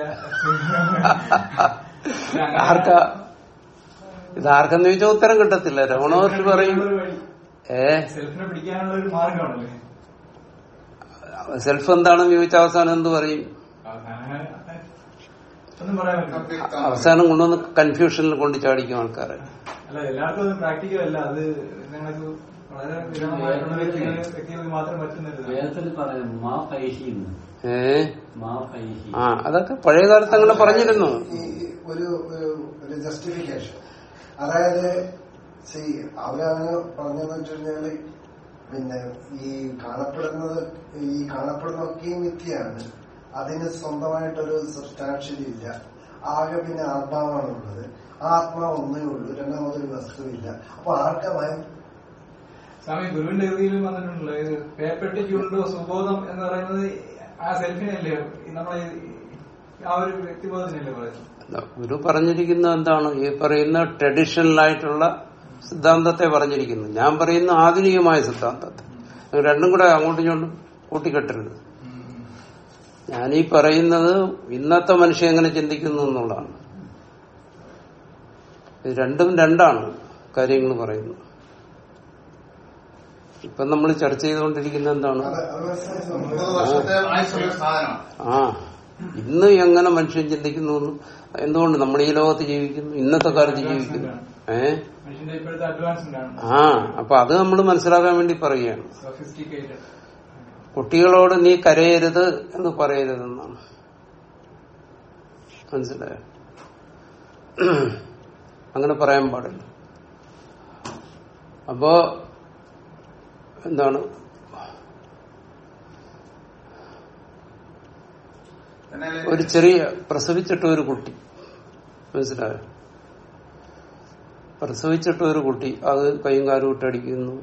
S1: ആർക്കാ ഇത് ആർക്കെന്ന് ചോദിച്ചാൽ ഉത്തരം കിട്ടത്തില്ല രമണ മഹർഷി പറയും ഏ
S3: സെൽഫിനെ പിടിക്കാനുള്ള ഒരു മാർഗമാണല്ലേ
S1: സെൽഫ് എന്താണെന്ന് ചോദിച്ച അവസാനം എന്ത് പറയും
S3: ഒന്നും പറയാൻ പറ്റില്ല
S1: അവസാനം കൊണ്ടുവന്ന് കൺഫ്യൂഷനിൽ കൊണ്ട് ചാടിക്കും ആൾക്കാരെ
S3: അല്ല എല്ലാവർക്കും അത് പ്രാക്ടിക്കൽ അല്ല അത് നിങ്ങൾക്ക് വളരെ വിരളമായിട്ടുള്ള വ്യക്തികൾ- വ്യക്തികൾക്ക് മാത്രം പറ്റുന്നില്ല
S5: വേദത്തിൽ പറയാം മാ പൈഹിന്ന്
S1: ഏ
S5: മാ പൈഹി
S1: ആ അതൊക്കെ പഴയ കാലത്ത് അങ്ങനെ പറഞ്ഞിരുന്നു
S2: ഈ ഒരു ഒരു ഒരു ജസ്റ്റിഫിക്കേഷൻ അതായത് സി അവരങ്ങനെ പറഞ്ഞെന്ന് വെച്ചുകഴിഞ്ഞാല് പിന്നെ ഈ കാണപ്പെടുന്നത് ഈ കാണപ്പെടുന്നതൊക്കെയും മിഥ്യയാണ് അതിന് സ്വന്തമായിട്ടൊരു സബ്സ്റ്റാൻഷ്യൽ ഇല്ല ആകെ പിന്നെ ആത്മാവാണുള്ളത് ആ ആത്മാവ് ഒന്നേ ഉള്ളൂ രണ്ടാമതൊരു വസ്തുവില്ല അപ്പൊ ആർക്കാ ഭയം
S3: സ്വാമി ഗുരുവിന്റെ രീതിയിലും വന്നിട്ടുണ്ടല്ലോ ഇത് പേപ്പട്ടിക്കുണ്ടോ സുബോധം എന്ന് പറയുന്നത് ആ സെൽഫിനല്ലേ നമ്മളെ ഈ- ആ ഒരു വ്യക്തിബോധത്തിനല്ലേ പറയുന്നത്
S1: ഗുരു പറഞ്ഞിരിക്കുന്നത് എന്താണ് ഈ പറയുന്ന ട്രഡീഷണൽ ആയിട്ടുള്ള സിദ്ധാന്തത്തെ പറഞ്ഞിരിക്കുന്നു ഞാൻ പറയുന്ന ആധുനികമായ സിദ്ധാന്തത്തെ ഇത് രണ്ടും കൂടെ അങ്ങോട്ടും ഇങ്ങോട്ടും കൂട്ടിക്കെട്ടരുത് ഞാനീ പറയുന്നത് ഇന്നത്തെ മനുഷ്യൻ എങ്ങനെ ചിന്തിക്കുന്നു എന്നുള്ളതാണ് ഇത് രണ്ടും രണ്ടാണ് കാര്യങ്ങൾ പറയുന്നത് ഇപ്പം നമ്മൾ ചർച്ച ചെയ്തുകൊണ്ടിരിക്കുന്നത് എന്താണ്
S2: അത് അത് മനസ്സിലായി
S4: മുപ്പത് വർഷത്തെ ആയുസുള്ള സാധനം
S1: ആ ഇന്ന് എങ്ങനെ മനുഷ്യൻ ചിന്തിക്കുന്നു എന്ന് എന്തുകൊണ്ട് നമ്മൾ ഈ ലോകത്ത് ജീവിക്കുന്നു ഇന്നത്തെ കാലത്ത് ജീവിക്കുന്നു ഏ
S3: മനുഷ്യന്റെ ഇപ്പോഴത്തെ അഡ്വാൻസ്മെന്റ് ആണ്
S1: ആ അപ്പൊ അത് നമ്മൾ മനസ്സിലാക്കാൻ വേണ്ടി പറയുകയാണ്
S3: സൊഫിസ്റ്റിക്കേറ്റഡ്
S1: കുട്ടികളോട് നീ കരയരുത് എന്ന് പറയരുതെന്നാണ് മനസ്സിലായോ അങ്ങനെ പറയാൻ പാടില്ല അപ്പോ എന്താണ്
S4: എന്നാൽ
S1: ഒരു ചെറിയ പ്രസവിച്ചിട്ട ഒരു കുട്ടി മനസ്സിലായോ പ്രസവിച്ചിട്ട ഒരു കുട്ടി അത് കൈയും കാലും ഇട്ടടിക്കുന്നു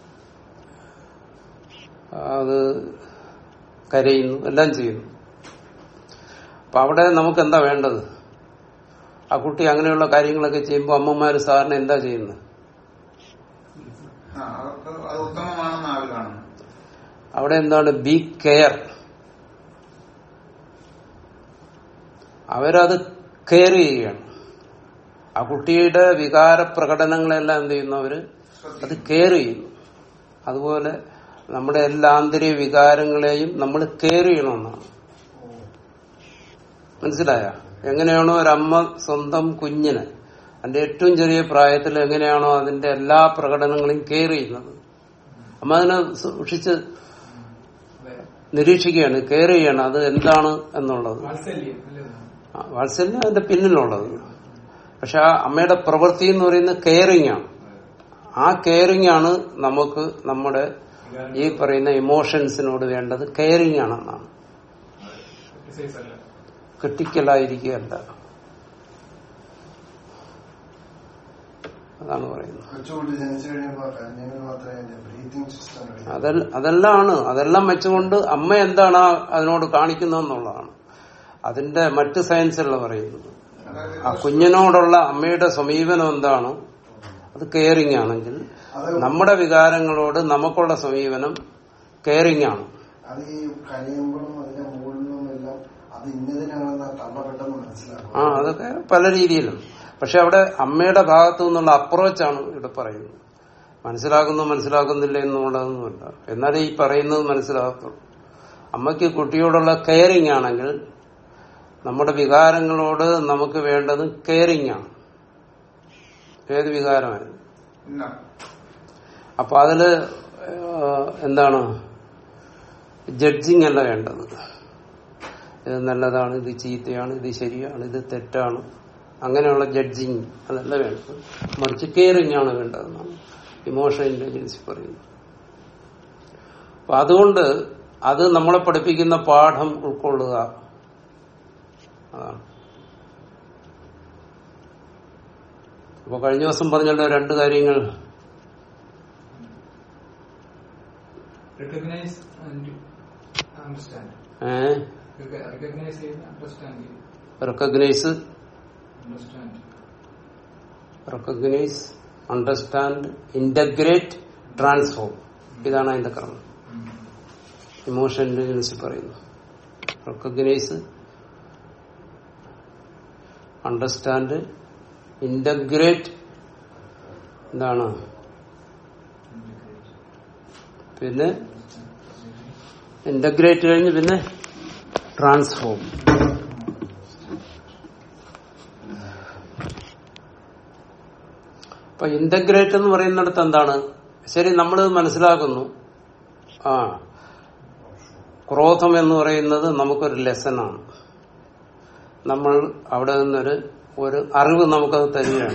S1: അത് കരയുന്നു എല്ലാം ചെയ്യുന്നു അപ്പൊ അവിടെ നമുക്ക് എന്താ വേണ്ടത് ആ കുട്ടി അങ്ങനെയുള്ള കാര്യങ്ങളൊക്കെ ചെയ്യുമ്പോൾ അമ്മമാര് സാറിന് എന്താ ചെയ്യുന്നത്
S4: ആ, അവർക്ക് അത് ഉത്തമമാണെന്ന് അവർ കാണുന്നു
S1: അവിടെ എന്താണ് ബി കെയർ അവരത് കെയർ ചെയ്യുകയാണ് ആ കുട്ടിയുടെ വികാര പ്രകടനങ്ങളെല്ലാം എന്ത് ചെയ്യുന്നു അവര് അത് കെയർ ചെയ്യുന്നു അതുപോലെ നമ്മുടെ എല്ലാ ആന്തരിക വികാരങ്ങളെയും നമ്മൾ കെയർ ചെയ്യണമെന്നാണ് മനസ്സിലായ എങ്ങനെയാണോ ഒരമ്മ സ്വന്തം കുഞ്ഞിന് അതിന്റെ ഏറ്റവും ചെറിയ പ്രായത്തിൽ എങ്ങനെയാണോ അതിന്റെ എല്ലാ പ്രകടനങ്ങളെയും കെയർ ചെയ്യുന്നത് അമ്മ അതിനെ സൂക്ഷിച്ച്
S3: അതെ.
S1: നിരീക്ഷിക്കുകയാണ് കെയർ ചെയ്യാണ് അത് എന്താണ് എന്നുള്ളത്
S3: വാത്സല്യം അല്ലേ
S1: ആ, വാത്സല്യം അതിന്റെ പിന്നിലുള്ളത് പക്ഷെ ആ അമ്മയുടെ പ്രവൃത്തി എന്ന് പറയുന്നത് കെയറിങ് ആണ് ആ കെയറിങ് ആണ് നമുക്ക് നമ്മുടെ ഈ പറയുന്ന ഇമോഷൻസിനോട് വേണ്ടത് കെയറിങ് ആണെന്നാണ്
S3: Criticize അല്ല
S1: ക്രിട്ടിക്കലായിരിക്കുകയല്ല അതാണ് പറയുന്നത്
S2: കൊച്ചുകുട്ടി ജനിച്ചു കഴിയുമ്പോൾ കരഞ്ഞെങ്കിൽ മാത്രമേ അതിന്റെ ബ്രീത്തിങ് സിസ്റ്റം
S1: അതല്ല അതെല്ലാം ആണ് അതെല്ലാം വെച്ചുകൊണ്ട് അമ്മ എന്താണ് ആ അതിനോട് കാണിക്കുന്നതെന്നുള്ളതാണ് അതിന്റെ മറ്റ് സയൻസുള്ള പറയുന്നത് ആ കുഞ്ഞിനോടുള്ള അമ്മയുടെ സമീപനം എന്താണ് അത് കെയറിങ് ആണെങ്കിൽ നമ്മുടെ വികാരങ്ങളോട് നമുക്കുള്ള സമീപനം കെയറിങ് ആണ്
S2: അത് ഈ കരയുമ്പോഴും അതിന്റെ മുകളിലും എല്ലാം അത് ഇന്നതിനാണെന്ന് തള്ള പെട്ടെന്ന് മനസ്സിലാക്കും
S1: ആ അതൊക്കെ പല രീതിയിലും പക്ഷെ അവിടെ അമ്മയുടെ ഭാഗത്തു നിന്നുള്ള അപ്രോച്ചാണ് ഇവിടെ പറയുന്നത് മനസ്സിലാക്കുന്നു മനസ്സിലാക്കുന്നില്ല എന്നുള്ളതൊന്നുമില്ല എന്നാലേ ഈ പറയുന്നത് മനസ്സിലാകത്തുള്ളൂ അമ്മയ്ക്ക് കുട്ടിയോടുള്ള കെയറിങ് ആണെങ്കിൽ നമ്മുടെ വികാരങ്ങളോട് നമുക്ക് വേണ്ടത് കെയറിങ് ആണ് ഏത് വികാരമായിരുന്നു
S4: ഇന്ന
S1: അപ്പൊ അതില് ഏഹ്, എന്താണ് ജഡ്ജിങ് അല്ല വേണ്ടത് ഇത് നല്ലതാണ് ഇത് ചീത്തയാണ് ഇത് ശരിയാണ് ഇത് തെറ്റാണ് അങ്ങനെയുള്ള ജഡ്ജിങ് അതല്ല വേണ്ടത് മറിച്ച് കെയറിങ് ആണ് വേണ്ടതെന്നാണ് ഇമോഷൻ ഇന്റലിജൻസ് പറയുന്നത് അപ്പൊ അതുകൊണ്ട് അത് നമ്മളെ പഠിപ്പിക്കുന്ന പാഠം ഉൾക്കൊള്ളുക അതാണ് അപ്പൊ കഴിഞ്ഞ ദിവസം പറഞ്ഞല്ലോ രണ്ട് കാര്യങ്ങൾ
S3: recognize and understand
S1: ഏഹ്
S3: Rec- recognize ചെയ്ത് understand ചെയ്യും
S1: recognise
S3: understand
S1: recognise understand integrate transform ഇതാണ് അതിന്റെ ക്രമം ഇമോഷൻ ഇന്റലിജൻസ് പറയുന്നു റെക്കഗ്നൈസ് അണ്ടർസ്റ്റാൻഡ് ഇന്റഗ്രേറ്റ് എന്താണ് പിന്നെ ഇന്റഗ്രേറ്റ് കഴിഞ്ഞ് പിന്നെ ട്രാൻസ്ഫോം അപ്പൊ ഇന്റഗ്രേറ്റ് എന്ന് പറയുന്നിടത്ത് എന്താണ് ശരി നമ്മൾ മനസ്സിലാക്കുന്നു ആ ക്രോധം എന്ന് പറയുന്നത് നമുക്കൊരു ലെസണാണ് നമ്മൾ അവിടെ നിന്നൊരു ഒരു അറിവ് നമുക്കത് തരികയാണ്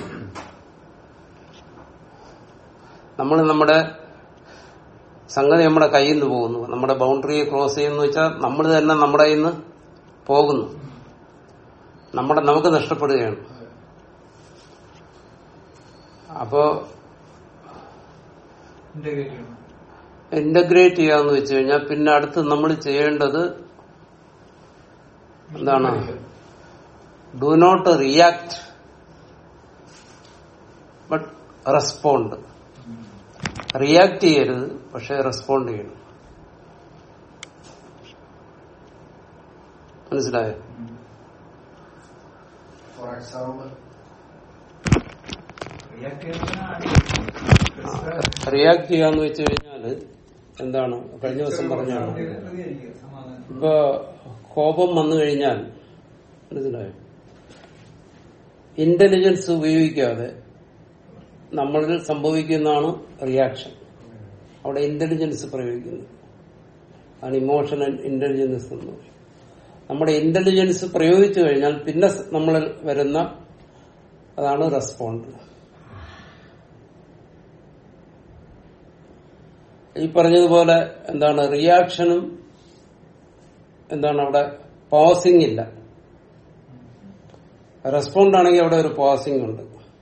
S1: നമ്മൾ നമ്മുടെ സംഗതി നമ്മുടെ കയ്യിൽ നിന്ന് പോകുന്നു നമ്മുടെ ബൗണ്ടറിയെ ക്രോസ് ചെയ്യുന്നു വെച്ചാൽ നമ്മൾ തന്നെ നമ്മുടെ കയ്യിൽ നിന്ന് പോകുന്നു നമ്മുടെ നമുക്ക് നഷ്ടപ്പെടുകയാണ് അപ്പോ
S3: ഇന്റഗ്രേറ്റ് ചെയ്യണം
S1: ഇന്റഗ്രേറ്റ് ചെയ്യാന്ന് വെച്ച് കഴിഞ്ഞാൽ പിന്നെ അടുത്ത് നമ്മൾ ചെയ്യേണ്ടത് എന്താണ് do not react but respond react ചെയ്യരുത് പക്ഷെ റെസ്പോണ്ട് ചെയ്യണം മനസ്സിലായോ
S2: ഫോർ എക്സാമ്പിൾ
S3: റിയാക്ട് ചെയ്യാൻ
S1: റിയാക്ട് ചെയ്യാന്ന് വെച്ച് കഴിഞ്ഞാല് എന്താണ് കഴിഞ്ഞ ദിവസം പറഞ്ഞാണ്
S3: പ്രതികരിക്കുക സമാധാനം
S1: ഇപ്പൊ കോപം വന്നു കഴിഞ്ഞാൽ മനസ്സിലായോ ഇന്റലിജൻസ് ഉപയോഗിക്കാതെ നമ്മളിൽ സംഭവിക്കുന്നതാണ് റിയാക്ഷൻ അവിടെ ഇന്റലിജൻസ് പ്രയോഗിക്കുന്നത് ആണ് ഇമോഷണൽ ഇന്റലിജൻസ് എന്ന് പറയും നമ്മുടെ ഇന്റലിജൻസ് പ്രയോഗിച്ചു കഴിഞ്ഞാൽ പിന്നെ നമ്മളിൽ വരുന്ന അതാണ് റെസ്പോണ്ട് ഈ പറഞ്ഞതുപോലെ എന്താണ് റിയാക്ഷനും എന്താണ് അവിടെ പോസിംഗ് ഇല്ല റെസ്പോണ്ട് ആണെങ്കിൽ അവിടെ ഒരു പോസിംഗ് ഉണ്ട്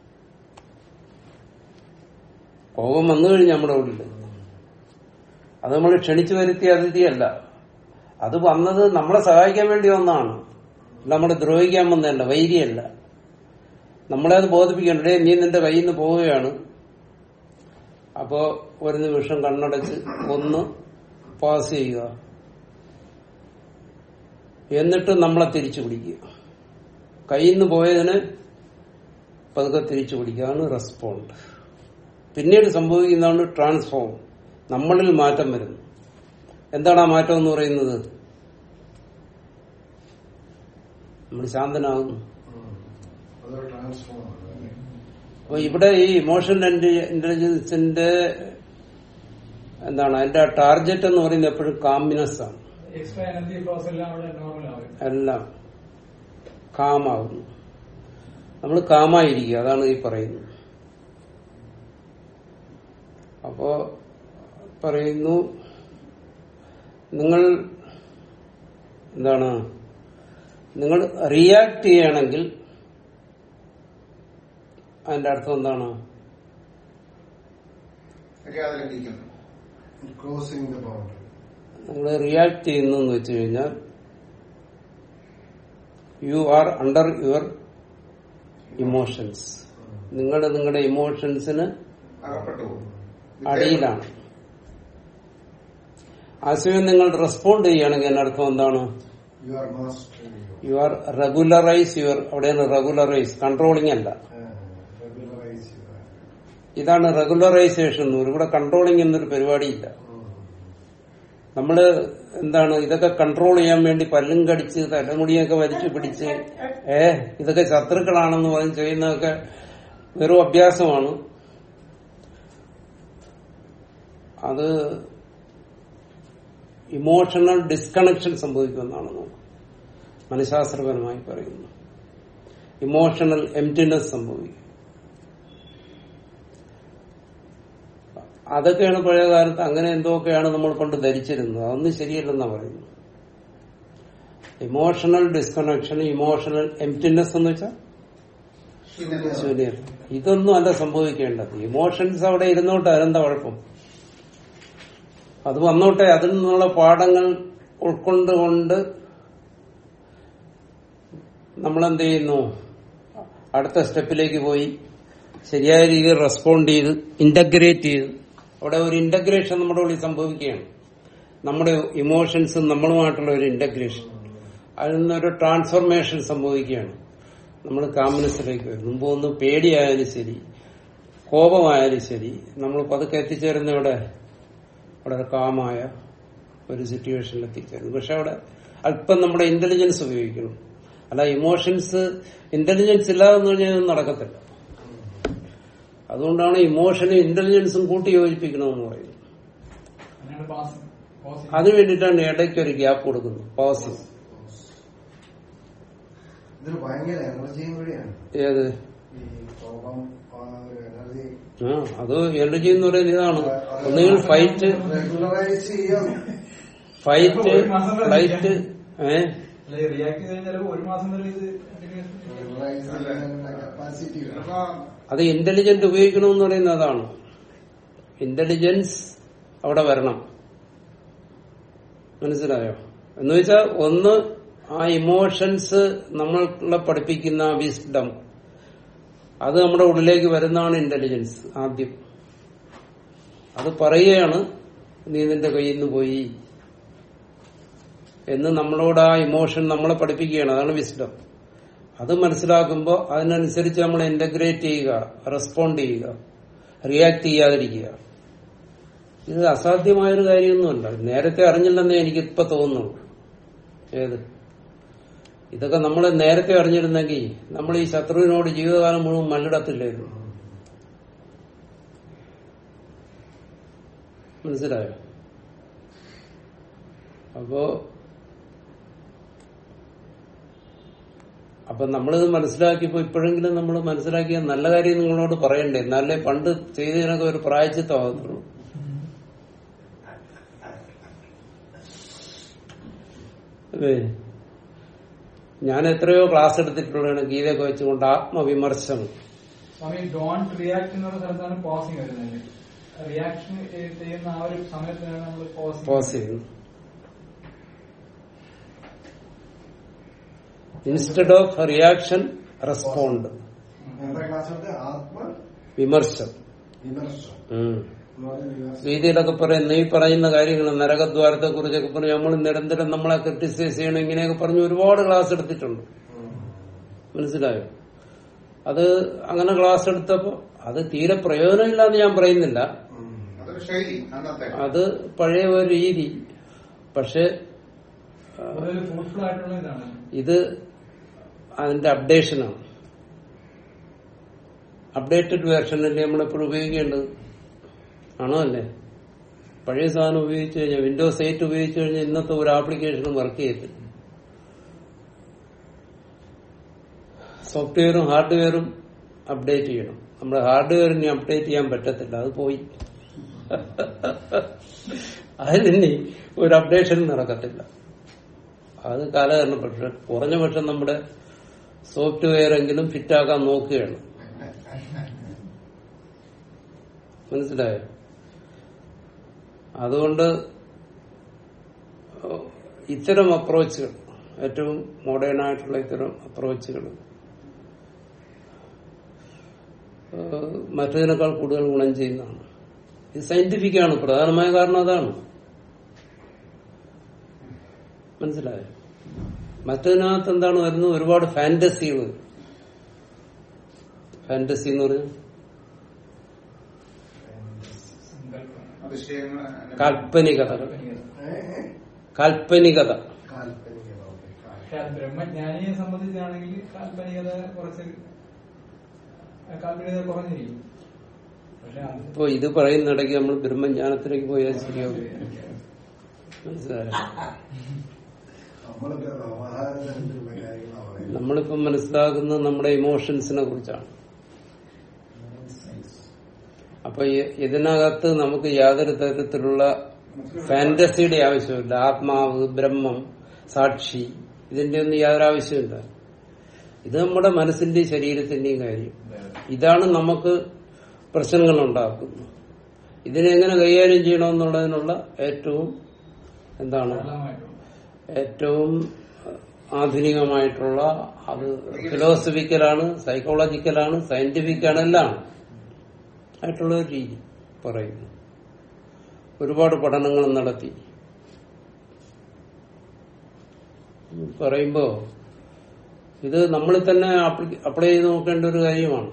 S1: കോപം വന്നു കഴിഞ്ഞ് നമ്മുടെ ഉള്ളിൽ അത് നമ്മൾ ക്ഷണിച്ചു വരുത്തിയ അതിഥിയല്ല അത് വന്നത് നമ്മളെ സഹായിക്കാൻ വേണ്ടി വന്നതാണ് നമ്മളെ ദ്രോഹിക്കാൻ വന്നതല്ല വൈരിയല്ല നമ്മളെ അത് ബോധിപ്പിക്കണ്ടേ നീ നിന്റെ കയ്യിൽ നിന്ന് പോവുകയാണ് അപ്പോ ഒരു നിമിഷം കണ്ണടച്ച് ഒന്ന് പാസ് ചെയ്യുക എന്നിട്ട് നമ്മളെ തിരിച്ചു പിടിക്കുക കയ്യിൽ നിന്ന് പോയതിന് പതുക്കെ തിരിച്ചു പിടിക്കുകയാണ് റെസ്പോണ്ട് പിന്നീട് സംഭവിക്കുന്നതാണ് ട്രാൻസ്ഫോം നമ്മളിൽ മാറ്റം വരുന്നു എന്താണ് ആ മാറ്റം എന്ന് പറയുന്നത് നമ്മൾ ശാന്തനാകുന്നു
S2: ഉം. അതൊരു ട്രാൻസ്ഫോം ആണ് അല്ലേ?
S1: അപ്പൊ ഇവിടെ ഈ ഇമോഷണൽ ഇന്റലിജൻസിന്റെ എന്താണ് അതിന്റെ ടാർഗറ്റ് എന്ന് പറയുന്നത് എപ്പോഴും കാമിനെസ് ആണ്
S3: എക്സ്ട്രാ എനർജി ഫ്ലോസ് എല്ലാം അവിടെ നോർമൽ ആവും
S1: എല്ലാം കാമാകുന്നു നമ്മൾ കാമായിരിക്കുക അതാണ് ഈ പറയുന്നത് അപ്പോ പറയുന്നു നിങ്ങൾ എന്താണ് നിങ്ങൾ റിയാക്ട് ചെയ്യണമെങ്കിൽ അതിന്റെ അർത്ഥം എന്താണ്
S4: മര്യാദയിലിരിക്കുന്നു
S2: ക്രോസിംഗ് ദ ബൗണ്ടറി
S1: നിങ്ങൾ റിയാക്ട് ചെയ്യുന്നു എന്ന് വെച്ച് കഴിഞ്ഞാൽ you are under your emotions നിങ്ങൾ നിങ്ങളുടെ ഇമോഷൻസിന്
S4: അകപ്പെട്ടു പോകും
S1: അടിയിലാണ് ആശയം നിങ്ങൾ റെസ്പോണ്ട് ചെയ്യുകയാണെങ്കിൽ അതിന്റെ അർത്ഥം എന്താണ്
S2: you are master
S1: you are regularise your അവിടെയാണ് റെഗുലറൈസ് കൺട്രോളിംഗ് അല്ല
S2: റെഗുലറൈസ്
S1: ഇതാണ് റെഗുലറൈസേഷൻ എന്ന് പറയും. ഇവിടെ കൺട്രോളിംഗ് എന്നൊരു പരിപാടിയില്ല നമ്മള് എന്താണ് ഇതൊക്കെ കൺട്രോൾ ചെയ്യാൻ വേണ്ടി പല്ലും കടിച്ച് തലമുടിയൊക്കെ വലിച്ചു പിടിച്ച് ഏ ഇതൊക്കെ ശത്രുക്കളാണെന്ന് പറഞ്ഞ് ചെയ്യുന്നതൊക്കെ വെറും അഭ്യാസമാണ് അത് ഇമോഷണൽ ഡിസ്കണക്ഷൻ സംഭവിക്കുമെന്നാണ് നമുക്ക് മനഃശാസ്ത്രപരമായി പറയുന്നു ഇമോഷണൽ എംറ്റിനെസ് സംഭവിക്കും അതൊക്കെയാണ് പഴയ കാലത്ത് അങ്ങനെ എന്തൊക്കെയാണ് നമ്മൾ പണ്ട് ധരിച്ചിരുന്നത് അതൊന്നും ശരിയല്ലെന്നാ പറയുന്നു ഇമോഷണൽ ഡിസ്കണക്ഷൻ ഇമോഷണൽ എംറ്റിനെസ് എന്ന് വെച്ചാൽ ശൂന്യത ഇതൊന്നും അല്ല സംഭവിക്കേണ്ടത് ഇമോഷൻസ് അവിടെ ഇരുന്നോട്ടെ അതെന്താ കുഴപ്പം അത് വന്നോട്ടെ അതിൽ നിന്നുള്ള പാഠങ്ങൾ ഉൾക്കൊണ്ടുകൊണ്ട് നമ്മളെന്ത് ചെയ്യുന്നു അടുത്ത സ്റ്റെപ്പിലേക്ക് പോയി ശരിയായ രീതിയിൽ റെസ്പോണ്ട് ചെയ്ത് ഇന്റഗ്രേറ്റ് ചെയ്ത് അവിടെ ഒരു ഇന്റഗ്രേഷൻ നമ്മുടെ ഉള്ളിൽ സംഭവിക്കുകയാണ് നമ്മുടെ ഇമോഷൻസും നമ്മളുമായിട്ടുള്ള ഒരു ഇന്റഗ്രേഷൻ അതിൽ നിന്നൊരു ട്രാൻസ്ഫോർമേഷൻ സംഭവിക്കുകയാണ് നമ്മൾ കാമിനസിലേക്ക് വരും മുമ്പ് ഒന്ന് പേടിയായാലും ശരി കോപമായാലും ശരി നമ്മൾ പതുക്കെ എത്തിച്ചേരുന്ന ഇവിടെ വളരെ കാമായ ഒരു സിറ്റുവേഷനിൽ എത്തിച്ചേരുന്നു പക്ഷെ അവിടെ അല്പം നമ്മുടെ ഇന്റലിജൻസ് ഉപയോഗിക്കണം അല്ല ഇമോഷൻസ് ഇന്റലിജൻസ് ഇല്ലാതെ കഴിഞ്ഞാൽ ഇതൊന്നും നടക്കത്തില്ല അതുകൊണ്ടാണ് ഇമോഷനും ഇന്റലിജൻസും കൂട്ടി യോജിപ്പിക്കണമെന്ന് പറയുന്നത്
S3: അങ്ങനെയാണ് പാസ് പോസിറ്റീവ്
S1: അതിനു വേണ്ടിയിട്ടാണ് ഇടയ്ക്ക് ഒരു ഗ്യാപ്പ് കൊടുക്കുന്നത് പോസിങ്
S2: ഇതൊരു ഭയങ്കര എനർജിയും കൂടിയാണ്
S1: ഏത്
S2: ഈ കോപം ആ ഒരു എനർജി
S1: ആ അത് എനർജി എന്ന് പറയുന്നത് ഇതാണ് ഒന്നുകിൽ ഫൈറ്റ്
S2: റെഗുലറൈസ് ചെയ്യാം
S1: ഫൈറ്റ്
S3: ഒരു മാസം വരെ
S1: ഫ്ലൈറ്റ് ഏ
S3: റിയാക്ട് ചെയ്ത് കഴിഞ്ഞാൽ ഒരു മാസം വരെ ഇത് continuous ആയിട്ട്
S2: റെഗുലറൈസ് ചെയ്യാനുള്ള കപ്പാസിറ്റി
S4: ചിലപ്പോ
S1: അത് ഇന്റലിജന്റ് ഉപയോഗിക്കണമെന്ന് പറയുന്നത് അതാണ് ഇന്റലിജൻസ് അവിടെ വരണം മനസ്സിലായോ എന്ന് വെച്ചാൽ ഒന്ന് ആ ഇമോഷൻസ് നമ്മളെ പഠിപ്പിക്കുന്ന വിസ്ഡം അത് നമ്മുടെ ഉള്ളിലേക്ക് വരുന്നതാണ് ഇന്റലിജൻസ് ആദ്യം അത് പറയുകയാണ് നീ നിന്റെ കയ്യിൽ നിന്ന് പോയി എന്ന് നമ്മളോട് ആ ഇമോഷൻ നമ്മളെ പഠിപ്പിക്കുകയാണ് അതാണ് വിസ്ഡം അത് മനസ്സിലാക്കുമ്പോൾ അതിനനുസരിച്ച് നമ്മൾ ഇന്റഗ്രേറ്റ് ചെയ്യുക റെസ്പോണ്ട് ചെയ്യുക റിയാക്ട് ചെയ്യാതിരിക്കുക ഇത് അസാധ്യമായൊരു കാര്യമൊന്നുമല്ല നേരത്തെ അറിഞ്ഞില്ലെന്നേ എനിക്ക് ഇപ്പൊ തോന്നുന്നു ഏത് ഇതൊക്കെ നമ്മൾ നേരത്തെ അറിഞ്ഞിരുന്നെങ്കിൽ നമ്മൾ ഈ ശത്രുവിനോട് ജീവിതകാലം മുഴുവൻ മല്ലിടത്തില്ലായിരുന്നു മനസ്സിലായോ അപ്പോ അപ്പൊ നമ്മളിത് മനസ്സിലാക്കിയപ്പോ ഇപ്പോഴെങ്കിലും നമ്മൾ മനസ്സിലാക്കിയ നല്ല കാര്യം നിങ്ങളോട് പറയണ്ടേ എന്നാലേ പണ്ട് ചെയ്തതിനൊക്കെ ഒരു പ്രായച്ചിത്തമാകത്തുള്ളൂ അതെ ഞാൻ എത്രയോ ക്ലാസ് എടുത്തിട്ടുള്ളതാണ് ഗീതയൊക്കെ വെച്ചുകൊണ്ട് ആത്മവിമർശം
S3: സ്വാമി ഡോണ്ട് റിയാക്ട് എന്നുള്ള സ്ഥലത്താണ് പോസിങ് വരുന്നത് റിയാക്ഷൻ ചെയ്യുന്ന ആ ഒരു സമയത്താണ് നമ്മൾ പോസിങ്
S1: പോസ് ചെയ്യുന്നു ഇൻസ്റ്റെഡ് ഓഫ് റിയാക്ഷൻ റെസ്പോണ്ട്
S2: എന്താ ക്ലാസ് ഉണ്ട് ആത്മ
S1: വിമർശം
S2: വിമർശം
S1: ഉം.
S2: എന്ന് പറഞ്ഞ വിമർശം
S1: ഗീതയിലൊക്കെ പറയുന്ന ഈ പറയുന്ന കാര്യങ്ങൾ നരകദ്വാരത്തെ കുറിച്ചൊക്കെ പറഞ്ഞു നമ്മൾ നിരന്തരം നമ്മളെ ക്രിട്ടിസൈസ് ചെയ്യണം ഇങ്ങനെയൊക്കെ പറഞ്ഞ് ഒരുപാട് ക്ലാസ് എടുത്തിട്ടുണ്ട് മനസ്സിലായോ അത് അങ്ങനെ ക്ലാസ് എടുത്തപ്പോ അത് തീരെ പ്രയോജനമില്ലാന്ന് ഞാൻ പറയുന്നില്ല
S4: അതൊരു ശൈലി അന്നത്തെ
S1: അത് പഴയ ഒരു രീതി പക്ഷെ
S3: കൂടുതൽ ഫ്രൂട്ട്ഫുൾ ആയിട്ടുള്ള ഇതാണ്
S1: ഇത് അതിന്റെ അപ്ഡേഷനാണ് അപ്ഡേറ്റഡ് വേർഷനല്ലേ നമ്മളെപ്പോഴും ഉപയോഗിക്കേണ്ടത് ആണോ അല്ലേ പഴയ സാധനം ഉപയോഗിച്ച് കഴിഞ്ഞാൽ വിൻഡോസ് എയ്റ്റ് ഉപയോഗിച്ച് കഴിഞ്ഞാൽ ഇന്നത്തെ ഒരു ആപ്ലിക്കേഷനും വർക്ക് ചെയ്യത്തില്ല സോഫ്റ്റ്വെയറും ഹാർഡ്വെയറും അപ്ഡേറ്റ് ചെയ്യണം നമ്മുടെ ഹാർഡ്വെയറിനെ അപ്ഡേറ്റ് ചെയ്യാൻ പറ്റത്തില്ല അത് പോയി അതിനി ഒരു അപ്ഡേഷൻ നടക്കത്തില്ല അത് കാലഹരണം പക്ഷെ കുറഞ്ഞ പക്ഷം നമ്മുടെ സോഫ്റ്റ്വെയർ എങ്കിലും ഫിറ്റാക്കാൻ നോക്കുകയാണ് മനസ്സിലായോ അതുകൊണ്ട് ഇത്തരം അപ്രോച്ചുകൾ ഏറ്റവും മോഡേൺ ആയിട്ടുള്ള ഇത്തരം അപ്രോച്ചുകൾ മറ്റതിനേക്കാൾ കൂടുതൽ ഗുണം ചെയ്യുന്നതാണ് ഇത് സയന്റിഫിക് ആണ് പ്രധാനമായ കാരണം അതാണ് മനസ്സിലായോ മറ്റതിനകത്ത് എന്താണ് വരുന്നത് ഒരുപാട് ഫാന്റസികൾ ഫാന്റസി എന്ന് പറഞ്ഞാൽ
S4: അതിശയങ്ങൾ
S1: കാൽപ്പനികതകൾ
S2: ഏ? ഏ?
S1: കാൽപ്പനികത
S2: കാൽപ്പനികത, ഓക്കേ.
S3: പക്ഷെ അത് ബ്രഹ്മജ്ഞാനിയെ സംബന്ധിച്ചാണെങ്കിൽ കാൽപ്പനികത കുറച്ച് കാൽപ്പനികത കുറഞ്ഞിരിക്കും പക്ഷെ അത്
S1: ഇപ്പൊ ഇത് പറയുന്നിടയ്ക്ക് നമ്മൾ ബ്രഹ്മജ്ഞാനത്തിലേക്ക് പോയാൽ ശരിയാവും മനസ്സിലായോ
S2: നമ്മളിപ്പോ വ്യവഹാരത്തിലുള്ള കാര്യങ്ങളാണ് പറയുന്നത്
S1: നമ്മളിപ്പം മനസ്സിലാക്കുന്നത് നമ്മുടെ ഇമോഷൻസിനെ കുറിച്ചാണ് അപ്പൊ ഇ- ഇതിനകത്ത് നമുക്ക് യാതൊരു തരത്തിലുള്ള ഫാന്റസിയുടെ ആവശ്യമില്ല ആത്മാവ് ബ്രഹ്മം സാക്ഷി ഇതിന്റെ ഒന്നും യാതൊരു ആവശ്യമില്ല ഇത് നമ്മുടെ മനസ്സിന്റെയും ശരീരത്തിന്റെയും കാര്യം ഇതാണ് നമുക്ക് പ്രശ്നങ്ങൾ ഉണ്ടാക്കുന്നത് ഇതിനെങ്ങനെ കൈകാര്യം ചെയ്യണമെന്നുള്ളതിനുള്ള ഏറ്റവും എന്താണ്
S3: സരളമായിട്ടുള്ള
S1: ഏറ്റവും ആധുനികമായിട്ടുള്ള അത് ഫിലോസഫിക്കലാണ് സൈക്കോളജിക്കലാണ് സയന്റിഫിക്കാണ് എല്ലാം ആയിട്ടുള്ള ഒരു രീതി പറയുന്നു ഒരുപാട് പഠനങ്ങൾ നടത്തി പറയുമ്പോ ഇത് നമ്മളിൽ തന്നെ അപ്ലൈ ചെയ്ത് നോക്കേണ്ട ഒരു കാര്യമാണ്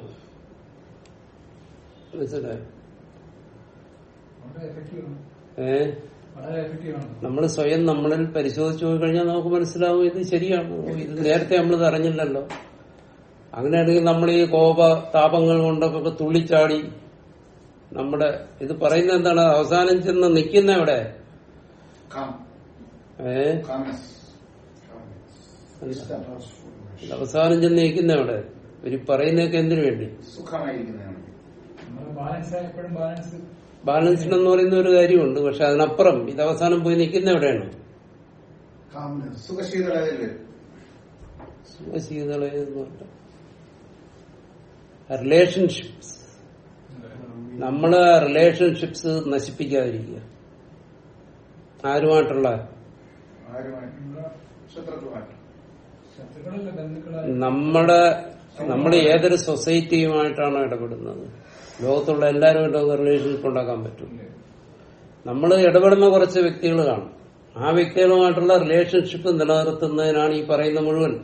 S1: മനസ്സിലായോ
S3: വളരെ എഫക്റ്റീവാണ്
S1: ഏഹ്
S3: വളരെ എഫക്റ്റീവാണ്
S1: നമ്മൾ സ്വയം നമ്മളിൽ പരിശോധിച്ചു പോയി കഴിഞ്ഞാൽ നമുക്ക് മനസ്സിലാവും ഇത് ശരിയാണ് ഓ, ഇത് നേരത്തെ നമ്മൾ അറിഞ്ഞില്ലല്ലോ അങ്ങനെയാണെങ്കിൽ നമ്മൾ ഈ കോപ താപങ്ങൾ കൊണ്ടൊക്കെ തുള്ളിച്ചാടി നമ്മുടെ ഇത് പറയുന്നത് എന്താണ് അവസാനം ചെന്ന് നിൽക്കുന്ന എവിടെ
S4: കാം
S1: ഏ
S4: കാമസ്
S1: ഇത് അവസാനം ചെന്ന് നിൽക്കുന്ന എവിടെ ഇവര് പറയുന്നതൊക്കെ എന്തിനു വേണ്ടി
S4: സുഖമായിരിക്കുന്നതാണ്
S3: നമ്മൾ ബാലൻസ് എപ്പോഴും ബാലൻസ്
S1: ബാലൻസ്ഡ് എന്ന് പറയുന്ന ഒരു കാര്യമുണ്ട് പക്ഷെ അതിനപ്പുറം ഇത് അവസാനം പോയി നിൽക്കുന്ന എവിടെയാണ്
S2: കാംനെസ്
S4: സുഖശീതളയിൽ വരും
S1: സുഖശീതള എന്ന് പറഞ്ഞ റിലേഷൻഷിപ്സ് നമ്മള് റിലേഷൻഷിപ്സ് നശിപ്പിക്കാതിരിക്കുക ആരുമായിട്ടുള്ള
S4: ആരുമായിട്ടുള്ള ശത്രുക്കളുമായിട്ട്
S3: ശത്രുക്കളല്ല ബന്ധുക്കളായ
S1: നമ്മുടെ നമ്മൾ ഏതൊരു സൊസൈറ്റിയുമായിട്ടാണ് ഇടപെടുന്നത് ലോകത്തുള്ള എല്ലാവരുമായിട്ടും റിലേഷൻഷിപ്പ് ഉണ്ടാക്കാൻ പറ്റും നമ്മൾ ഇടപെടുന്ന കുറച്ച് വ്യക്തികൾ കാണും ആ വ്യക്തികളുമായിട്ടുള്ള റിലേഷൻഷിപ്പ് നിലനിർത്തുന്നതിനാണ് ഈ പറയുന്ന മുഴുവൻ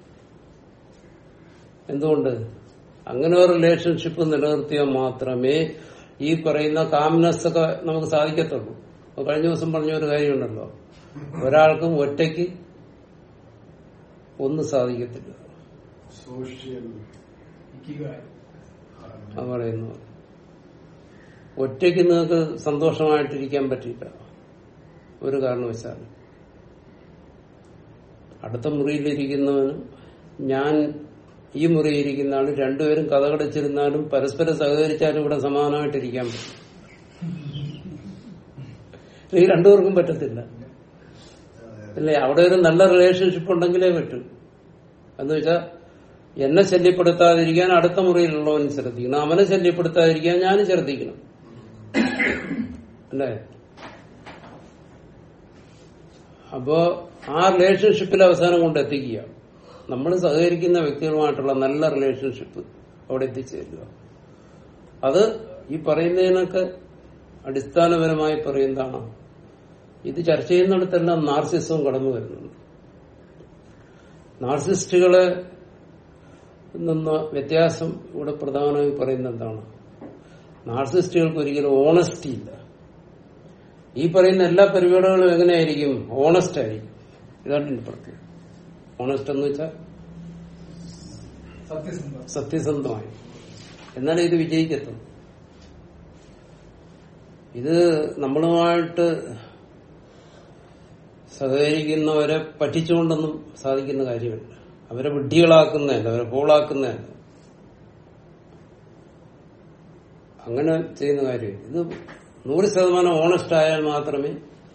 S1: എന്തുകൊണ്ട് അങ്ങനെ ഒരു റിലേഷൻഷിപ്പ് നിലനിർത്തിയാൽ മാത്രമേ ഈ പറയുന്ന കാംനെസ് ഒക്കെ നമുക്ക് സാധിക്കത്തുള്ളൂ അപ്പൊ കഴിഞ്ഞ ദിവസം പറഞ്ഞ ഒരു കാര്യമുണ്ടല്ലോ ഒരാൾക്കും ഒറ്റയ്ക്ക് ഒന്നും സാധിക്കത്തില്ല
S2: സോഷ്യൽ
S3: ഇക്കിഗായ്.
S1: അത് പറയുന്നു ഒറ്റയ്ക്ക് നിങ്ങൾക്ക് സന്തോഷമായിട്ടിരിക്കാൻ പറ്റില്ല ഒരു കാരണവശാലും അടുത്ത മുറിയിലിരിക്കുന്നവനും ഞാൻ ഈ മുറിയിരിക്കുന്ന ആള് രണ്ടുപേരും കഥകടച്ചിരുന്നാലും പരസ്പരം സഹകരിച്ചാലും ഇവിടെ സമാനമായിട്ടിരിക്കാൻ പറ്റും ഈ രണ്ടുപേർക്കും പറ്റത്തില്ല അല്ലേ അവിടെ ഒരു നല്ല റിലേഷൻഷിപ്പ് ഉണ്ടെങ്കിലേ പറ്റൂ എന്ന് വെച്ചാൽ എന്നെ ശല്യപ്പെടുത്താതിരിക്കാൻ അടുത്ത മുറിയിലുള്ളവൻ ശ്രദ്ധിക്കണം അവനെ ശല്യപ്പെടുത്താതിരിക്കാൻ ഞാനും ശ്രദ്ധിക്കണം അല്ലേ അപ്പോ ആ റിലേഷൻഷിപ്പിൽ അവസാനം കൊണ്ട് എത്തിക്കുക നമ്മൾ സഹകരിക്കുന്ന വ്യക്തികളുമായിട്ടുള്ള നല്ല റിലേഷൻഷിപ്പ് അവിടെ എത്തിച്ചേരുക അത് ഈ പറയുന്നതിനൊക്കെ അടിസ്ഥാനപരമായി പറയുന്നതാണ് ഇത് ചർച്ച ചെയ്യുന്നിടത്തെല്ലാം നാർസിസവും കടന്നു വരുന്നുണ്ട് നാർസിസ്റ്റുകളെ നിന്ന് വ്യത്യാസം ഇവിടെ പ്രധാനമായി പറയുന്നത് എന്താണ് നാർസിസ്റ്റുകൾക്ക് ഒരിക്കലും ഓണസ്റ്റി ഇല്ല ഈ പറയുന്ന എല്ലാ പരിപാടികളും എങ്ങനെയായിരിക്കും ഓണസ്റ്റ് ആയിരിക്കും ഇതാണ് എന്റെ പ്രത്യേകം ഓണസ്റ്റ് എന്ന് വെച്ചാൽ
S3: സത്യസന്ധം
S1: സത്യസന്ധമായി എന്നാലേ ഇത് വിജയിക്കത്തുള്ളൂ ഇത് നമ്മളുമായിട്ട് സഹകരിക്കുന്നവരെ പറ്റിച്ചുകൊണ്ടൊന്നും സാധിക്കുന്ന കാര്യമില്ല അവരെ വിഡ്ഢികളാക്കുന്നതല്ല അവരെ പോളാക്കുന്നതല്ല അങ്ങനെ ചെയ്യുന്ന കാര്യം ഇത് നൂറ് ശതമാനം ഓണസ്റ്റ് ആയാൽ മാത്രമേ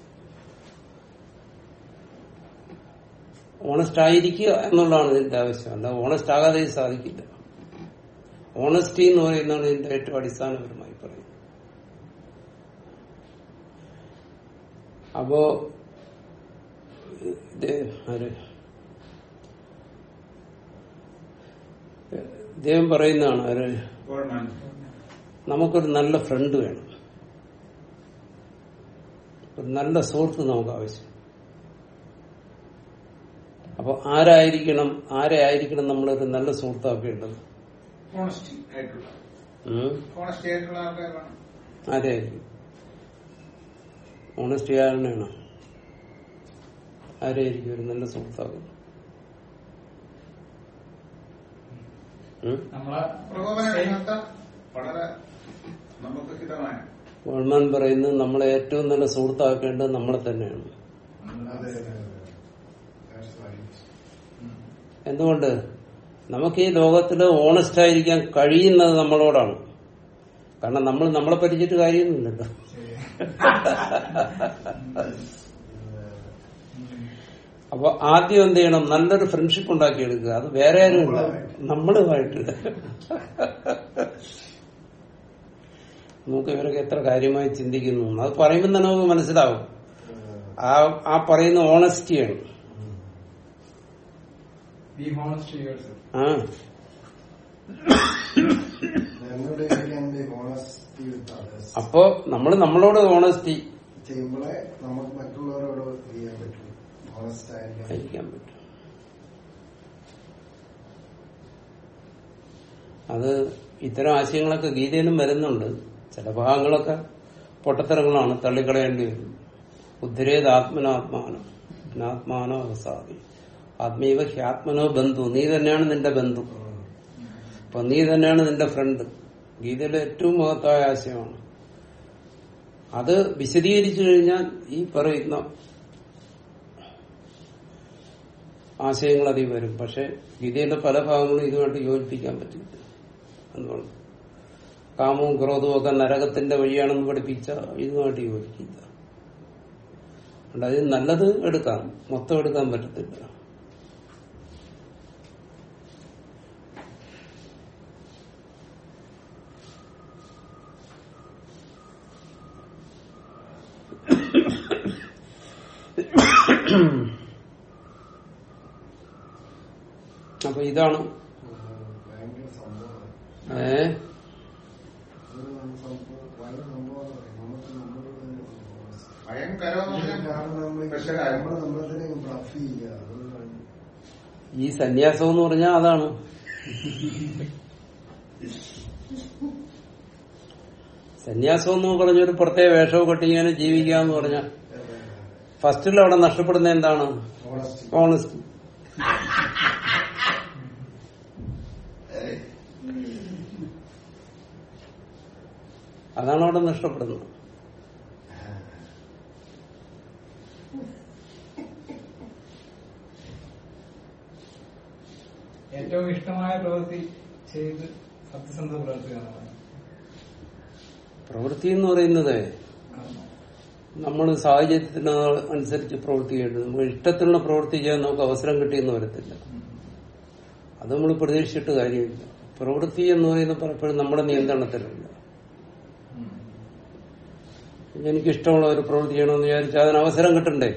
S1: ഓണസ്റ്റ് ആയിരിക്കുക എന്നുള്ളതാണ് ഇതിന്റെ ആവശ്യം അല്ല ഓണസ്റ്റ് ആകാതെ ഇത് സാധിക്കില്ല ഓണസ്റ്റി എന്ന് പറയുന്നതാണ് ഇതിന്റെ ഏറ്റവും അടിസ്ഥാനപരമായി പറയുന്നത് അപ്പോ ഇത് ആര് ഇദ്ദേഹം പറയുന്നതാണ് ആര്
S4: ഗോൾഡ്മാൻ
S1: നമുക്കൊരു നല്ല ഫ്രണ്ട് വേണം ഒരു നല്ല സുഹൃത്ത് നമുക്ക് ആവശ്യം അപ്പൊ ആരായിരിക്കണം ആരെ ആയിരിക്കണം നമ്മളൊരു നല്ല സുഹൃത്താക്കേണ്ടത്
S4: ഓണസ്റ്റി ആയിട്ടുള്ള
S1: ഉം?
S4: ഓണസ്റ്റി ആയിട്ടുള്ള ആൾക്കാരാണ്
S1: ആരെയായിരിക്കും ഓണസ്റ്റ് ആരണേണോ ആരെയായിരിക്കും ഒരു നല്ല സുഹൃത്താക്കുന്നത് ഉം?
S3: നമ്മളെ
S4: പ്രകോപനമില്ലാത്ത വളരെ നമുക്ക് ഹിതമായ
S1: ഗവൺമാൻ പറയുന്നത് നമ്മളെ ഏറ്റവും നല്ല സുഹൃത്താക്കേണ്ടത് നമ്മളെ തന്നെയാണ്
S2: അതെ അതെ അതെ That's right.
S1: എന്തുകൊണ്ട് നമുക്ക് ഈ ലോകത്തില് ഓണസ്റ്റ് ആയിരിക്കാൻ കഴിയുന്നത് നമ്മളോടാണ് കാരണം നമ്മൾ നമ്മളെ പരിചിട്ട് കാര്യമൊന്നുമില്ലല്ലോ അപ്പൊ ആദ്യം എന്ത് ചെയ്യണം നല്ലൊരു ഫ്രണ്ട്ഷിപ്പ് ഉണ്ടാക്കിയെടുക്കുക അത് വേറെ ആരുമില്ല നമ്മളുമായിട്ട് നമുക്ക് ഇവരൊക്കെ എത്ര കാര്യമായി ചിന്തിക്കുന്നു എന്ന്. അത് പറയുമ്പോൾ തന്നെ നമുക്ക് മനസ്സിലാവും ആ ആ പറയുന്ന ഓണസ്റ്റിയാണ്
S3: ബി ഹോണസ്റ്റ് യുവേഴ്സ്
S1: ആ
S2: ഞങ്ങളുടെ എന്റെ ഓണസ്റ്റി വിത്ത് others.
S1: അപ്പോ നമ്മൾ നമ്മളോട് ഓണസ്റ്റി
S2: ചെയ്യുമ്പോഴേ നമുക്ക് മറ്റുള്ളവരോട് ഇത് ചെയ്യാൻ പറ്റും ഓണസ്റ്റ് ആയിരിക്കാം
S1: ആയിരിക്കാൻ പറ്റും അത് ഇത്തരം ആശയങ്ങളൊക്കെ ഗീതയിലും വരുന്നുണ്ട് ചില ഭാഗങ്ങളൊക്കെ പൊട്ടത്തരങ്ങളാണ് തള്ളിക്കളയേണ്ടി വരും ഉദ്ധരേത് ആത്മനാത്മാനം ആത്മാനോ അവസാദി ആത്മീവ ഹ്യാത്മനോ ബന്ധു നീ തന്നെയാണ് നിന്റെ ബന്ധു അപ്പൊ നീ തന്നെയാണ് നിന്റെ ഫ്രണ്ട് ഗീതയിലെ ഏറ്റവും മഹത്തായ ആശയമാണ് അത് വിശദീകരിച്ചു കഴിഞ്ഞാൽ ഈ പറയുന്ന ആശയങ്ങൾ അതിൽ വരും പക്ഷെ ഗീതയുടെ പല ഭാഗങ്ങളും ഇതുമായിട്ട് യോജിപ്പിക്കാൻ പറ്റില്ല എന്തുകൊണ്ട് കാമവും ക്രോധവും ഒക്കെ നരകത്തിന്റെ വഴിയാണെന്ന് പഠിപ്പിച്ച ഇതുമായിട്ട് യോജിക്കില്ല അതുകൊണ്ട് അതിൽ നല്ലത് എടുക്കാം മൊത്തം എടുക്കാൻ പറ്റത്തില്ല അപ്പൊ ഇതാണ്
S2: ഭയങ്കര സംഭവമാണ്
S1: ഏ
S2: അതൊരു സംഭവം ഭയങ്കര സംഭവമാണ് നമുക്ക് നമ്മളോട് തന്നെ honest.
S4: ഭയങ്കരം എന്ന് പറഞ്ഞാൽ
S2: കാരണം നമ്മൾ
S4: പ്രശ്നകാരം.
S2: നമ്മൾ നമ്മളെ തന്നെ ബ്ലഫ് ചെയ്യുക അതുകൊണ്ടാണ്
S1: ഈ സന്യാസം എന്ന് പറഞ്ഞാൽ അതാണ് സന്യാസം എന്ന് പറഞ്ഞൊരു പ്രത്യേക വേഷവും കെട്ടിങ്ങനെ ജീവിക്കുക എന്ന് പറഞ്ഞാൽ ഫസ്റ്റിൽ അവിടെ നഷ്ടപ്പെടുന്ന എന്താണ്
S2: ഓണസ്റ്റി
S1: ഓണസ്റ്റ് അതാണ് അവിടെ നഷ്ടപ്പെടുന്നത്
S3: ഏറ്റവും ഇഷ്ടമായ പ്രവൃത്തി ചെയ്ത് സത്യസന്ധത പുലർത്തുക എന്നുള്ളതാണ്
S1: പ്രവൃത്തി എന്ന് പറയുന്നത്
S3: കാരണം
S1: നമ്മൾ സാഹചര്യത്തിന് അനുസരിച്ച് പ്രവർത്തിക്കേണ്ടത് നമുക്ക് ഇഷ്ടത്തിനുള്ള പ്രവൃത്തി ചെയ്യാൻ നമുക്ക് അവസരം കിട്ടിയെന്ന് വരത്തില്ല അത് നമ്മൾ പ്രതീക്ഷിച്ചിട്ട് കാര്യമില്ല പ്രവൃത്തി എന്ന് പറയുന്നത് പലപ്പോഴും നമ്മുടെ നിയന്ത്രണത്തിലല്ല എനിക്ക് ഇഷ്ടമുള്ള ഒരു പ്രവൃത്തി ചെയ്യണമെന്ന് വിചാരിച്ചാൽ അതിന് അവസരം കിട്ടണ്ടേ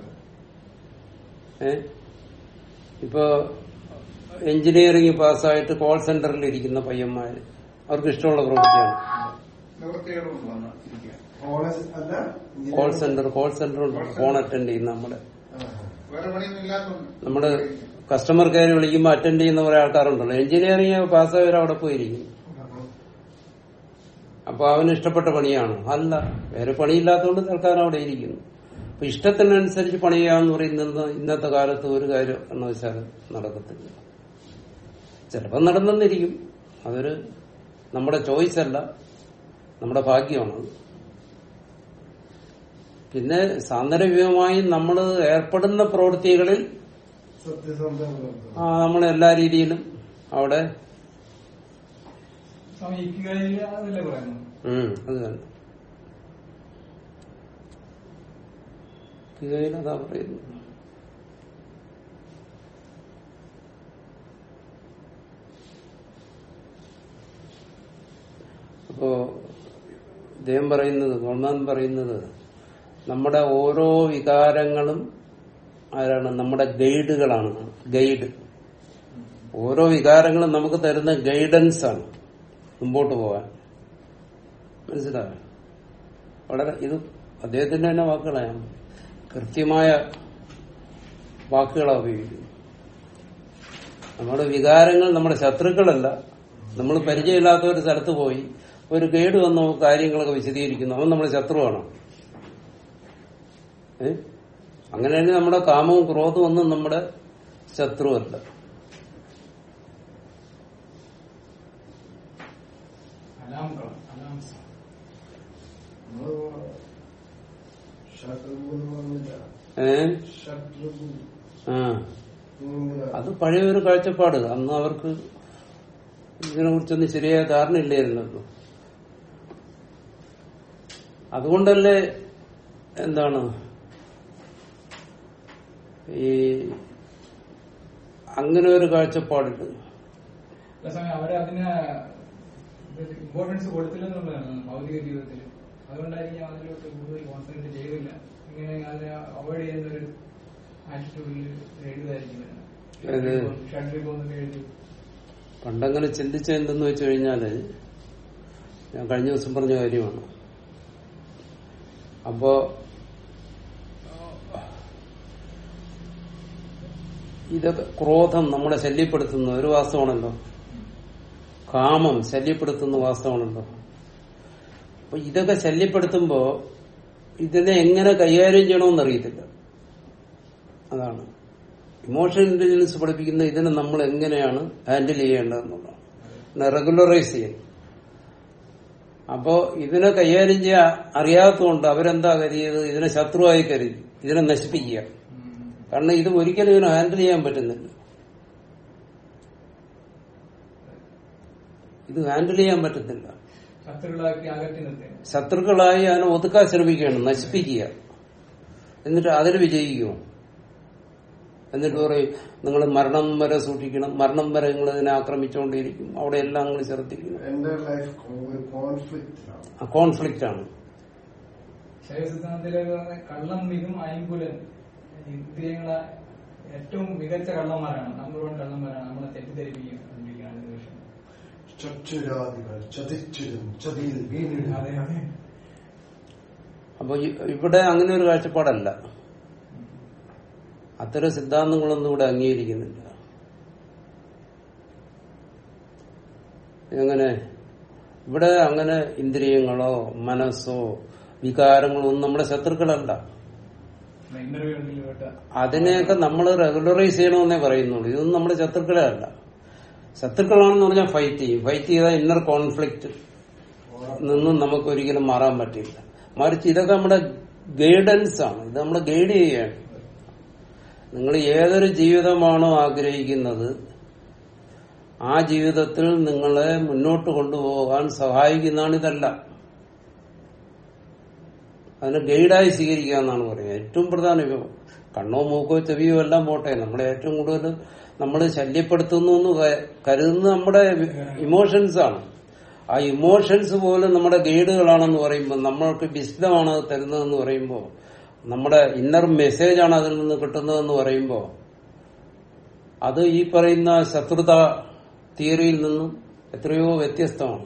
S1: ഏ ഇപ്പൊ എഞ്ചിനീയറിംഗ് പാസ്സായിട്ട് കോൾ സെന്ററിൽ ഇരിക്കുന്ന പയ്യന്മാര് അവർക്ക് ഇഷ്ടമുള്ള പ്രവൃത്തിയാണ്
S4: നിവൃത്തികളും വന്ന് ഇരിക്കുക
S2: ഓണസ്റ്റ് അല്ല
S1: call centre call centre phone attend ചെയ്യുന്ന നമ്മുടെ
S4: വേറെ പണിയൊന്നും ഇല്ലാത്തതുകൊണ്ട്
S1: നമ്മുടെ കസ്റ്റമർ കെയർ വിളിക്കുമ്പോൾ അറ്റൻഡ് ചെയ്യുന്ന കുറെ ആൾക്കാരുണ്ടല്ലോ എഞ്ചിനീയറിംഗ് പാസ്സായവർ അവിടെ പോയിരിക്കും അപ്പൊ അവന് ഇഷ്ടപ്പെട്ട പണിയാണ് അല്ല വേറെ പണിയില്ലാത്തതുകൊണ്ട് തൽക്കാലം അവിടെ ഇരിക്കുന്നു അപ്പൊ ഇഷ്ടത്തിനനുസരിച്ച് പണി ചെയ്യാന്ന് പറയുന്നത് ഇന്നത്തെ കാലത്ത് ഒരു കാര്യം എന്ന് വെച്ചാൽ നടക്കത്തില്ല ചിലപ്പോൾ നടന്നെന്നിരിക്കും അതൊരു നമ്മുടെ ചോയ്സ് അല്ല നമ്മുടെ ഭാഗ്യമാണ് പിന്നെ സാന്ദർഭികമായി നമ്മൾ ഏർപ്പെടുന്ന പ്രവൃത്തികളിൽ
S2: സത്യസന്ധങ്ങളുണ്ട്
S1: ആ, നമ്മൾ എല്ലാ രീതിയിലും അവിടെ
S3: സ്വാമി ഇക്കിഗായി അതല്ലേ പറയുന്നു
S1: ഉം, അത് തന്നെ ഗീതയിൽ അതാ പറയുന്നു അപ്പോ ഇദ്ദേഹം പറയുന്നത് ഗോൾമാൻ പറയുന്നത് നമ്മുടെ ഓരോ വികാരങ്ങളും ആരാണ് നമ്മുടെ ഗൈഡുകളാണ് ഗൈഡ് ഓരോ വികാരങ്ങളും നമുക്ക് തരുന്ന ഗൈഡൻസ് ആണ് മുമ്പോട്ട് പോകാൻ മനസ്സിലായോ വളരെ ഇത് അദ്ദേഹത്തിന്റെ തന്നെ വാക്കുകളാണ് കൃത്യമായ വാക്കുകളാണ് ഉപയോഗിക്കുന്നത് നമ്മുടെ വികാരങ്ങൾ നമ്മുടെ ശത്രുക്കളല്ല നമ്മൾ പരിചയമില്ലാത്ത ഒരു സ്ഥലത്ത് പോയി ഒരു ഗൈഡ് വന്ന് നമുക്ക് കാര്യങ്ങളൊക്കെ വിശദീകരിക്കുന്നു അവൻ നമ്മുടെ ശത്രുവാണോ ഏ അങ്ങനെയാണെങ്കിൽ നമ്മുടെ കാമവും ക്രോധവും ഒന്നും നമ്മുടെ ശത്രുവല്ല
S3: അലാം അലാം
S2: നമ്മള് ശത്രു എന്ന് പറഞ്ഞില്ല
S1: ഏ
S2: ശത്രു
S1: ആ
S2: എന്നില്ല.
S1: അത് പഴയ ഒരു കാഴ്ചപ്പാട് അന്ന് അവർക്ക് ഇതിനെ കുറിച്ചൊന്നും ശരിയായ ധാരണ ഇല്ലായിരുന്നല്ലോ അതുകൊണ്ടല്ലേ എന്താണ് ഈ അങ്ങനെ ഒരു കാഴ്ചപ്പാടുണ്ട്
S3: അല്ല സ്വാമി അവര് അതിന് ഇമ്പോർട്ടൻസ് കൊടുത്തില്ലെന്നുള്ളതാണ് ഭൗതിക ജീവിതത്തിൽ അതുകൊണ്ടായിരിക്കും അതിലോട്ട് കൂടുതൽ കോൺസെൻട്രേറ്റ് ചെയ്തില്ല ഇങ്ങനെ അതിനെ അവോയ്ഡ് ചെയ്യുന്ന ഒരു ആറ്റിറ്റ്യൂഡിൽ എഴുതായിരിക്കും
S1: ഏത്?
S3: ഷഡ്രിപ്പൊന്നൊക്കെ എഴുതി
S1: പണ്ടങ്ങനെ ചിന്തിച്ച എന്തെന്ന് വെച്ച് കഴിഞ്ഞാല് ഞാൻ കഴിഞ്ഞ ദിവസം പറഞ്ഞ കാര്യമാണ് അപ്പോ ഇതൊക്കെ ക്രോധം നമ്മളെ ശല്യപ്പെടുത്തുന്ന ഒരു വാസ്തവമാണല്ലോ കാമം ശല്യപ്പെടുത്തുന്ന വാസ്തവമാണല്ലോ അപ്പൊ ഇതൊക്കെ ശല്യപ്പെടുത്തുമ്പോ ഇതിനെ എങ്ങനെ കൈകാര്യം ചെയ്യണമെന്ന് അറിയത്തില്ല അതാണ് ഇമോഷൻ ഇന്റലിജൻസ് പഠിപ്പിക്കുന്ന ഇതിനെ നമ്മൾ എങ്ങനെയാണ് ഹാൻഡിൽ ചെയ്യേണ്ടതെന്നുള്ളതാണ് റെഗുലറൈസ് ചെയ്യണം അപ്പോ ഇതിനെ കൈകാര്യം ചെയ്യാൻ അറിയാത്തതുകൊണ്ട് അവരെന്താ കരുതിയത് ഇതിനെ ശത്രുവായി കരുതി ഇതിനെ നശിപ്പിക്കുക കാരണം ഇത് ഒരിക്കലും ഇതിനെ ഹാൻഡിൽ ചെയ്യാൻ പറ്റുന്നില്ല ഇത് ഹാൻഡിൽ ചെയ്യാൻ പറ്റത്തില്ല
S3: ശത്രുക്കളാക്കി അകറ്റി നിർത്തി
S1: ശത്രുക്കളായി അതിനെ ഒതുക്കാൻ ശ്രമിക്കുകയാണ് നശിപ്പിക്കുക എന്നിട്ട് അതിൽ വിജയിക്കുമോ എന്നിട്ട് പറയും നിങ്ങൾ മരണം വരെ സൂക്ഷിക്കണം മരണം വരെ നിങ്ങൾ ഇതിനെ ആക്രമിച്ചുകൊണ്ടിരിക്കും അവിടെ എല്ലാം നിങ്ങൾ ശ്രദ്ധിക്കണം
S2: എന്റെ ലൈഫ് ഒരു കോൺഫ്ലിക്റ്റ്
S1: ആ കോൺഫ്ലിക്റ്റ് ആണ്
S3: ശൈവ സിദ്ധാന്തത്തിലേക്ക് പറഞ്ഞ കള്ളം മികും അയങ്കുലൻ ഇന്ദ്രിയങ്ങളെ ഏറ്റവും മികച്ച കള്ളന്മാരാണ് നമ്പർ വൺ കള്ളന്മാരാണ് നമ്മളെ തെറ്റിദ്ധരിപ്പിക്കും കണ്ടിരിക്കുകയാണ് ഈ വിഷയം
S2: ചച്ചുരാദികൾ ചതിച്ചിടും ചതിയിൽ വീണിടും
S3: അതെ അതെ
S1: അപ്പൊ ഇ- ഇവിടെ അങ്ങനെ ഒരു കാഴ്ചപ്പാടല്ല അത്തരം സിദ്ധാന്തങ്ങളൊന്നും ഇവിടെ അംഗീകരിക്കുന്നില്ല എങ്ങനെ ഇവിടെ അങ്ങനെ ഇന്ദ്രിയങ്ങളോ മനസ്സോ വികാരങ്ങളോ ഒന്നും നമ്മുടെ ശത്രുക്കളല്ല
S3: ഇന്റർവ്യൂ ഉണ്ടെങ്കിൽ കേട്ട
S1: അതിനെയൊക്കെ നമ്മൾ റെഗുലറൈസ് ചെയ്യണമെന്നേ പറയുന്നുള്ളൂ ഇതൊന്നും നമ്മുടെ ശത്രുക്കളെ അല്ല ശത്രുക്കളാണെന്ന് പറഞ്ഞാൽ ഫൈറ്റ് ചെയ്യും ഫൈറ്റ് ചെയ്താൽ ഇന്നർ കോൺഫ്ലിക്റ്റ് നിന്നും നമുക്ക് ഒരിക്കലും മാറാൻ പറ്റില്ല മറിച്ച് ഇതൊക്കെ നമ്മുടെ ഗൈഡൻസ് ആണ് ഇത് നമ്മൾ ഗൈഡ് ചെയ്യുകയാണ് നിങ്ങൾ ഏതൊരു ജീവിതമാണോ ആഗ്രഹിക്കുന്നത് ആ ജീവിതത്തിൽ നിങ്ങളെ മുന്നോട്ട് കൊണ്ടുപോകാൻ സഹായിക്കുന്നതാണ് ഇതെല്ലാം അതിനെ ഗൈഡായി സ്വീകരിക്കുക എന്നാണ് പറയുന്നത് ഏറ്റവും പ്രധാനം ഇപ്പൊ കണ്ണോ മൂക്കോ ചെവിയോ എല്ലാം പോട്ടെ നമ്മളെ ഏറ്റവും കൂടുതൽ നമ്മൾ ശല്യപ്പെടുത്തുന്നു എന്ന് ക- കരുതുന്നത് നമ്മുടെ ഇമോഷൻസ് ആണ് ആ ഇമോഷൻസ് പോലും നമ്മുടെ ഗൈഡുകളാണെന്ന് പറയുമ്പോൾ നമ്മൾക്ക് വിശദമാണ് അത് തരുന്നതെന്ന് പറയുമ്പോൾ നമ്മുടെ ഇന്നർ മെസ്സേജ് ആണ് അതിൽ നിന്ന് കിട്ടുന്നതെന്ന് പറയുമ്പോൾ അത് ഈ പറയുന്ന ശത്രുത തിയറിയിൽ നിന്നും എത്രയോ വ്യത്യസ്തമാണ്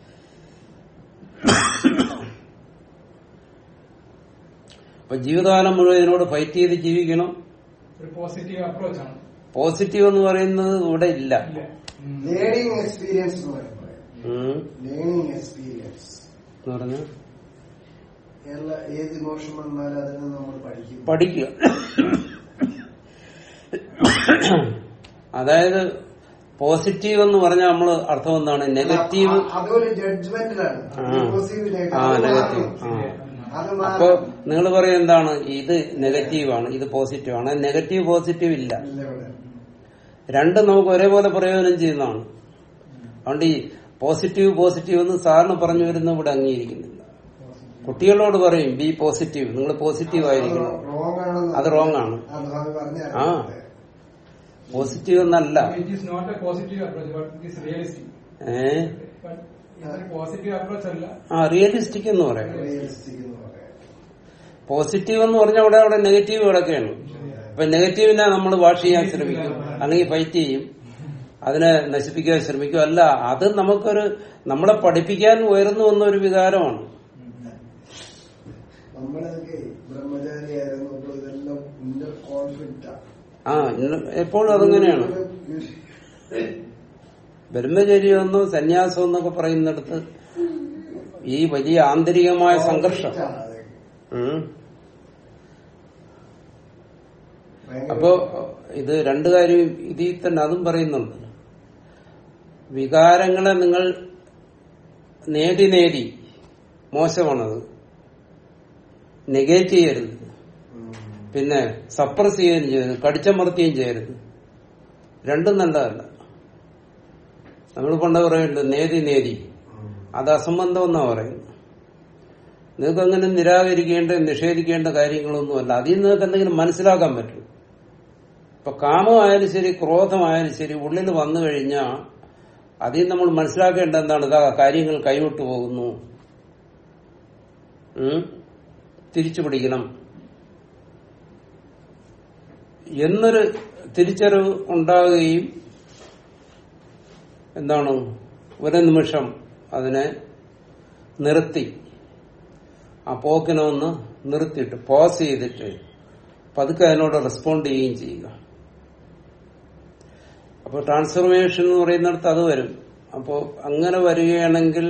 S1: അപ്പൊ ജീവിതകാലം മുഴുവൻ ഇതിനോട് ഫൈറ്റ് ചെയ്ത് ജീവിക്കണം
S3: ഒരു പോസിറ്റീവ് അപ്രോച്ച് ആണ്
S1: പോസിറ്റീവ് എന്ന് പറയുന്നത് ഇവിടെ ഇല്ല
S3: ഇല്ല ഉം.
S2: ലേണിംഗ് എക്സ്പീരിയൻസ് എന്ന് പറയുന്നത്
S1: ഉം.
S2: ലേണിംഗ് എക്സ്പീരിയൻസ്
S1: എന്ന് പറഞ്ഞാൽ
S2: എല്ലാ ഏത് ഇമോഷൻ വന്നാലും അതിൽ നിന്ന് നമ്മൾ പഠിക്കും
S1: പഠിക്കുക അതായത് പോസിറ്റീവ് എന്ന് പറഞ്ഞാൽ നമ്മൾ അർത്ഥം എന്താണ് നെഗറ്റീവ്
S2: അ- അതൊരു ജഡ്ജ്മെന്റിലാണ്
S1: ആ.
S2: പോസിറ്റീവ്
S1: ആ നെഗറ്റീവ് ആ
S2: അത്
S1: അപ്പൊ
S2: മാറും
S1: നിങ്ങൾ പറയും എന്താണ് ഇത് നെഗറ്റീവ് ആണ് ഇത് പോസിറ്റീവ് ആണ് നെഗറ്റീവ് പോസിറ്റീവ് ഇല്ല
S2: ഇല്ല ഇവിടെ.
S1: രണ്ടും നമുക്ക് ഒരേപോലെ പ്രയോജനം ചെയ്യുന്നതാണ് അതുകൊണ്ട് ഈ പോസിറ്റീവ് പോസിറ്റീവ് എന്ന് സാറിന് പറഞ്ഞു വരുന്ന ഇവിടെ അംഗീകരിക്കുന്നില്ല കുട്ടികളോട് പറയും ബി പോസിറ്റീവ് നിങ്ങൾ പോസിറ്റീവ് ആയിരിക്കണം
S2: Wrong ആണെന്ന്
S1: അത് wrong ആണ്.
S2: അത് സ്വാമി പറഞ്ഞാൽ
S1: ആ. പോസിറ്റീവ് എന്നല്ല
S3: it is not a positive approach but it is realistic
S1: ഏ
S3: ബട്ട് ഇതൊരു പോസിറ്റീവ് അപ്രോച്ച് അല്ല
S1: ആ റിയലിസ്റ്റിക് എന്ന് പറയാം
S2: Realistic എന്ന് പറയാം.
S1: പോസിറ്റീവ് എന്ന് പറഞ്ഞാൽ അവിടെ അവിടെ നെഗറ്റീവ് കിടക്കുകയാണ് അപ്പൊ നെഗറ്റീവിനെ നമ്മൾ വാഷ് ചെയ്യാൻ ശ്രമിക്കും അല്ലെങ്കിൽ ഫൈറ്റ് ചെയ്യും അതിനെ നശിപ്പിക്കാൻ ശ്രമിക്കും അല്ല അത് നമുക്കൊരു നമ്മളെ പഠിപ്പിക്കാൻ ഉയർന്നു വന്ന ഒരു വികാരമാണ്
S2: നമ്മളൊക്കെ ബ്രഹ്മചാരിയായിരുന്നു അപ്പൊ ഇതെല്ലാം ഇന്റർ കോൺഫ്ലിക്റ്റാ
S1: ആ ഇന്ന് എപ്പോഴും അതങ്ങനെയാണ് ബ്രഹ്മചര്യമെന്നോ സന്യാസം എന്നൊക്കെ പറയുന്നിടത്ത് ഈ വലിയ ആന്തരികമായ സംഘർഷം ഉം. അപ്പോ ഇത് രണ്ടു കാര്യം ഇതിൽ തന്നെ അതും പറയുന്നുണ്ട് വികാരങ്ങളെ നിങ്ങൾ നേടി നേടി മോശമാണത് നെഗേറ്റ് ചെയ്യരുത് പിന്നെ സപ്രസ് ചെയ്യുകയും ചെയ്യരുത് കടിച്ചമർത്തുകയും ചെയ്യരുത് രണ്ടും നല്ലതല്ല നമ്മൾ പണ്ട് പറയുന്നുണ്ട് നേതി നേതി അത് അസംബന്ധം എന്നാ പറയുന്നത് നിങ്ങൾക്ക് അങ്ങനെ നിരാകരിക്കേണ്ട നിഷേധിക്കേണ്ട കാര്യങ്ങളൊന്നുമല്ല അതിൽ നിന്ന് നിങ്ങൾക്ക് എന്തെങ്കിലും മനസ്സിലാക്കാൻ പറ്റും ഇപ്പൊ കാമമായാലും ശരി ക്രോധമായാലും ശരി ഉള്ളിൽ വന്നു കഴിഞ്ഞാൽ അതിൽ നമ്മൾ മനസ്സിലാക്കേണ്ട എന്താണ് ഇതാ കാര്യങ്ങൾ കൈവിട്ടു പോകുന്നു ഉം? തിരിച്ചു പിടിക്കണം എന്നൊരു തിരിച്ചറിവ് ഉണ്ടാകുകയും എന്താണ് ഒരു നിമിഷം അതിനെ നിർത്തി ആ പോക്കിനെ ഒന്ന് നിർത്തിയിട്ട് പോസ് ചെയ്തിട്ട് പതുക്കെ അതിനോട് റെസ്പോണ്ട് ചെയ്യുകയും ചെയ്യുക അപ്പോൾ ട്രാൻസ്ഫർമേഷൻ എന്ന് പറയുന്നിടത്ത് അത് വരും അപ്പോൾ അങ്ങനെ വരികയാണെങ്കിൽ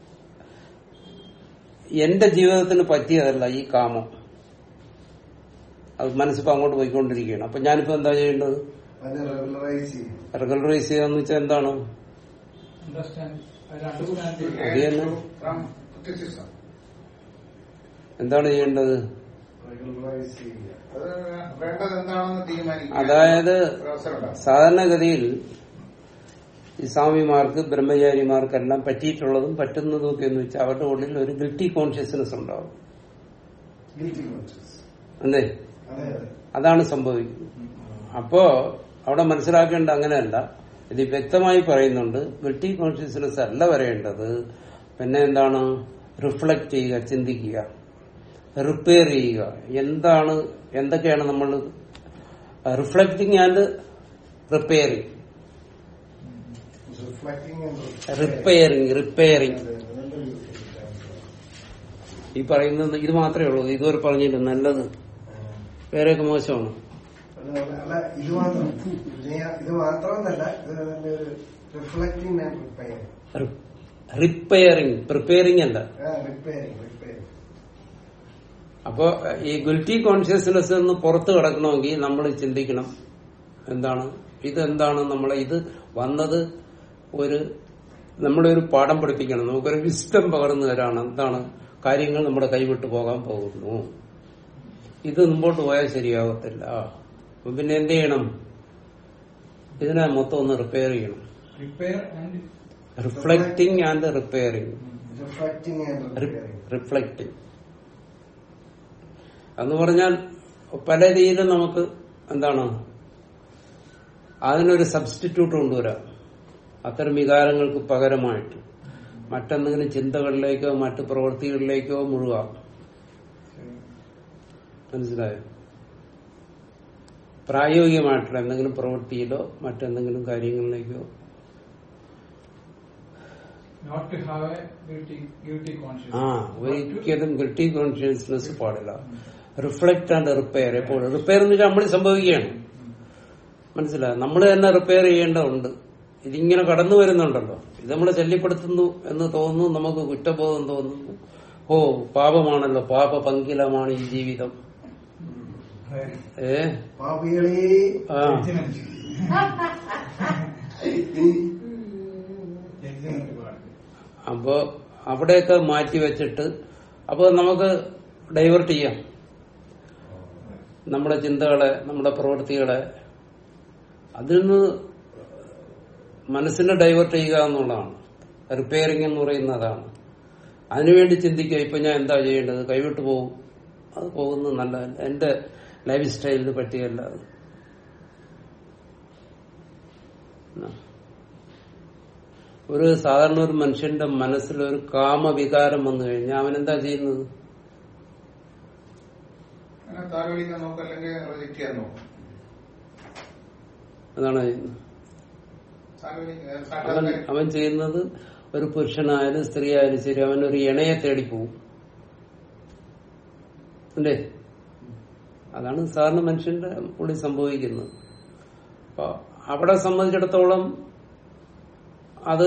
S1: എന്റെ ജീവിതത്തിന് പറ്റിയതല്ല ഈ കാമം അത് മനസ്സിപ്പോ അങ്ങോട്ട് പോയിക്കൊണ്ടിരിക്കുകയാണ് അപ്പൊ ഞാനിപ്പോ എന്താ ചെയ്യേണ്ടത്
S2: അതിനെ റെഗുലറൈസ് ചെയ്യും
S1: റെഗുലറൈസ് ചെയ്യാന്ന് വെച്ചാൽ എന്താണ്
S3: അണ്ടർസ്റ്റാൻഡ് അണ്ടർസ്റ്റാൻഡ്
S1: അത് തന്നെ.
S4: From criticism.
S1: എന്താണ് ചെയ്യേണ്ടത്
S2: റെഗുലറൈസ് ചെയ്യുക
S4: അത് വേണ്ടത് എന്താണെന്ന് തീരുമാനിക്കുക
S1: അതായത്
S4: ഒരു അവസരമുണ്ടാവും.
S1: സാധാരണഗതിയിൽ ഈ സ്വാമിമാർക്ക് ബ്രഹ്മചാരിമാർക്കെല്ലാം പറ്റിയിട്ടുള്ളതും പറ്റുന്നതും ഒക്കെ എന്ന് വെച്ചാൽ അവരുടെ ഉള്ളിൽ ഒരു ഗിൽറ്റി കോൺഷ്യസ്നെസ് ഉണ്ടാവും
S2: ഗിൽറ്റി കോൺഷ്യസ്
S1: അല്ലേ
S2: അതെ അതെ
S1: അതാണ് സംഭവിക്കുന്നത് അപ്പോ അവിടെ മനസ്സിലാക്കേണ്ട അങ്ങനെയല്ല ഇത് വ്യക്തമായി പറയുന്നുണ്ട് ഗിൽറ്റി കോൺഷ്യസ്നെസ് അല്ല വരേണ്ടത് പിന്നെ എന്താണ് റിഫ്ലക്ട് ചെയ്യുക ചിന്തിക്കുക റിപ്പയർ ചെയ്യുക എന്താണ് എന്തൊക്കെയാണ് നമ്മൾ reflecting and repairing
S2: reflecting
S1: repairing repairing ഈ പറയുന്നത് ഇത് മാത്രമേ ഉള്ളൂ ഇതുവരെ പറഞ്ഞില്ല നല്ലത് വേറെയൊക്കെ മോശമാണ്
S2: അല്ല ഇത് മാത്രം ഇത് ഇത് മാത്രമെന്നല്ല ഇത് തന്നെ ഒരു reflecting and repairing
S1: repairing preparing അല്ല
S2: റിപ്പയറിംഗ് റിപ്പയറിംഗ്
S1: അപ്പോ ഈ ഗിൽറ്റി കോൺഷ്യസ്നെസ് നിന്ന് പുറത്തു കിടക്കണമെങ്കിൽ നമ്മൾ ചിന്തിക്കണം എന്താണ് ഇതെന്താണ് നമ്മളെ ഇത് വന്നത് ഒരു നമ്മുടെ ഒരു പാഠം പഠിപ്പിക്കണം നമുക്കൊരു വിസ്റ്റം പകർന്നു തരാണ് എന്താണ് കാര്യങ്ങൾ നമ്മുടെ കൈവിട്ട് പോകാൻ പോകുന്നു ഇത് മുമ്പോട്ട് പോയാൽ ശരിയാവത്തില്ല അപ്പൊ പിന്നെ എന്ത് ചെയ്യണം ഇതിനെ മൊത്തം ഒന്ന് റിപ്പയർ ചെയ്യണം
S3: repair and
S1: reflecting and repairing
S2: reflecting and repairing
S1: reflecting എന്ന് പറഞ്ഞാൽ പല രീതിയിലും നമുക്ക് എന്താണ് അതിനൊരു സബ്സ്റ്റിറ്റ്യൂട്ട് കൊണ്ടുവരാം അത്തരം വികാരങ്ങൾക്ക് പകരമായിട്ട് മറ്റെന്തെങ്കിലും ചിന്തകളിലേക്കോ മറ്റു പ്രവൃത്തികളിലേക്കോ മുഴുകാം മനസ്സിലായോ പ്രായോഗികമായിട്ടുള്ള എന്തെങ്കിലും പ്രവൃത്തിയിലോ മറ്റെന്തെങ്കിലും കാര്യങ്ങളിലേക്കോ
S3: not to have a guilty guilty conscious
S1: ആ ഒരിക്കലും ഗിൽറ്റി കോൺഷ്യസ്നെസ് പാടില്ല റിഫ്ലക്ട് ആൻഡ് റിപ്പയർ എപ്പോഴും റിപ്പയർ എന്ന് വെച്ചാൽ നമ്മൾ സംഭവിക്കുകയാണ് മനസ്സിലായോ നമ്മൾ തന്നെ റിപ്പയർ ചെയ്യേണ്ടതുണ്ട് ഇതിങ്ങനെ കടന്നു വരുന്നുണ്ടല്ലോ ഇത് നമ്മളെ ശല്യപ്പെടുത്തുന്നു എന്ന് തോന്നുന്നു നമുക്ക് കുറ്റബോധം തോന്നുന്നു ഓ പാപമാണല്ലോ പാപ പങ്കിലമാണ് ഈ ജീവിതം ഏ
S2: പാപികളെ
S1: ആ
S3: ജഡ്ജ്മെന്റ് പാടില്ല
S1: അപ്പോ അവിടെയൊക്കെ മാറ്റി വെച്ചിട്ട് അപ്പൊ നമുക്ക് ഡൈവേർട്ട് ചെയ്യാം നമ്മുടെ ചിന്തകളെ നമ്മുടെ പ്രവൃത്തികളെ അതിൽ നിന്ന് മനസ്സിനെ ഡൈവേർട്ട് ചെയ്യുക എന്നുള്ളതാണ് റിപ്പയറിംഗ് എന്ന് പറയുന്നത് അതാണ് അതിനുവേണ്ടി ചിന്തിക്കുക ഇപ്പൊ ഞാൻ എന്താ ചെയ്യേണ്ടത് കൈവിട്ട് പോകും അത് പോകുന്നത് നല്ലതല്ല എന്റെ ലൈഫ് സ്റ്റൈലിന് പറ്റിയല്ല അത് ആ. ഒരു സാധാരണ ഒരു മനുഷ്യന്റെ മനസ്സിൽ ഒരു കാമവികാരം വന്നു കഴിഞ്ഞാൽ അവൻ എന്താ ചെയ്യുന്നത്
S4: അങ്ങനെ താലോലിക്കാൻ നോക്കും അല്ലെങ്കിൽ റിജക്ട് ചെയ്യാൻ നോക്കും
S1: അതാണ് ചെയ്യുന്നത്
S4: താലോലിക്കാൻ
S1: അവൻ
S4: സാക്ഷാത്കാരം
S1: അവൻ ചെയ്യുന്നത് ഒരു പുരുഷനായാലും സ്ത്രീ ആയാലും ശരി അവൻ ഒരു ഇണയെ തേടി പോകും അല്ലേ അതാണ് സാധാരണ മനുഷ്യന്റെ ഉള്ളിൽ സംഭവിക്കുന്നത് അപ്പൊ അവിടെ സംബന്ധിച്ചിടത്തോളം അത്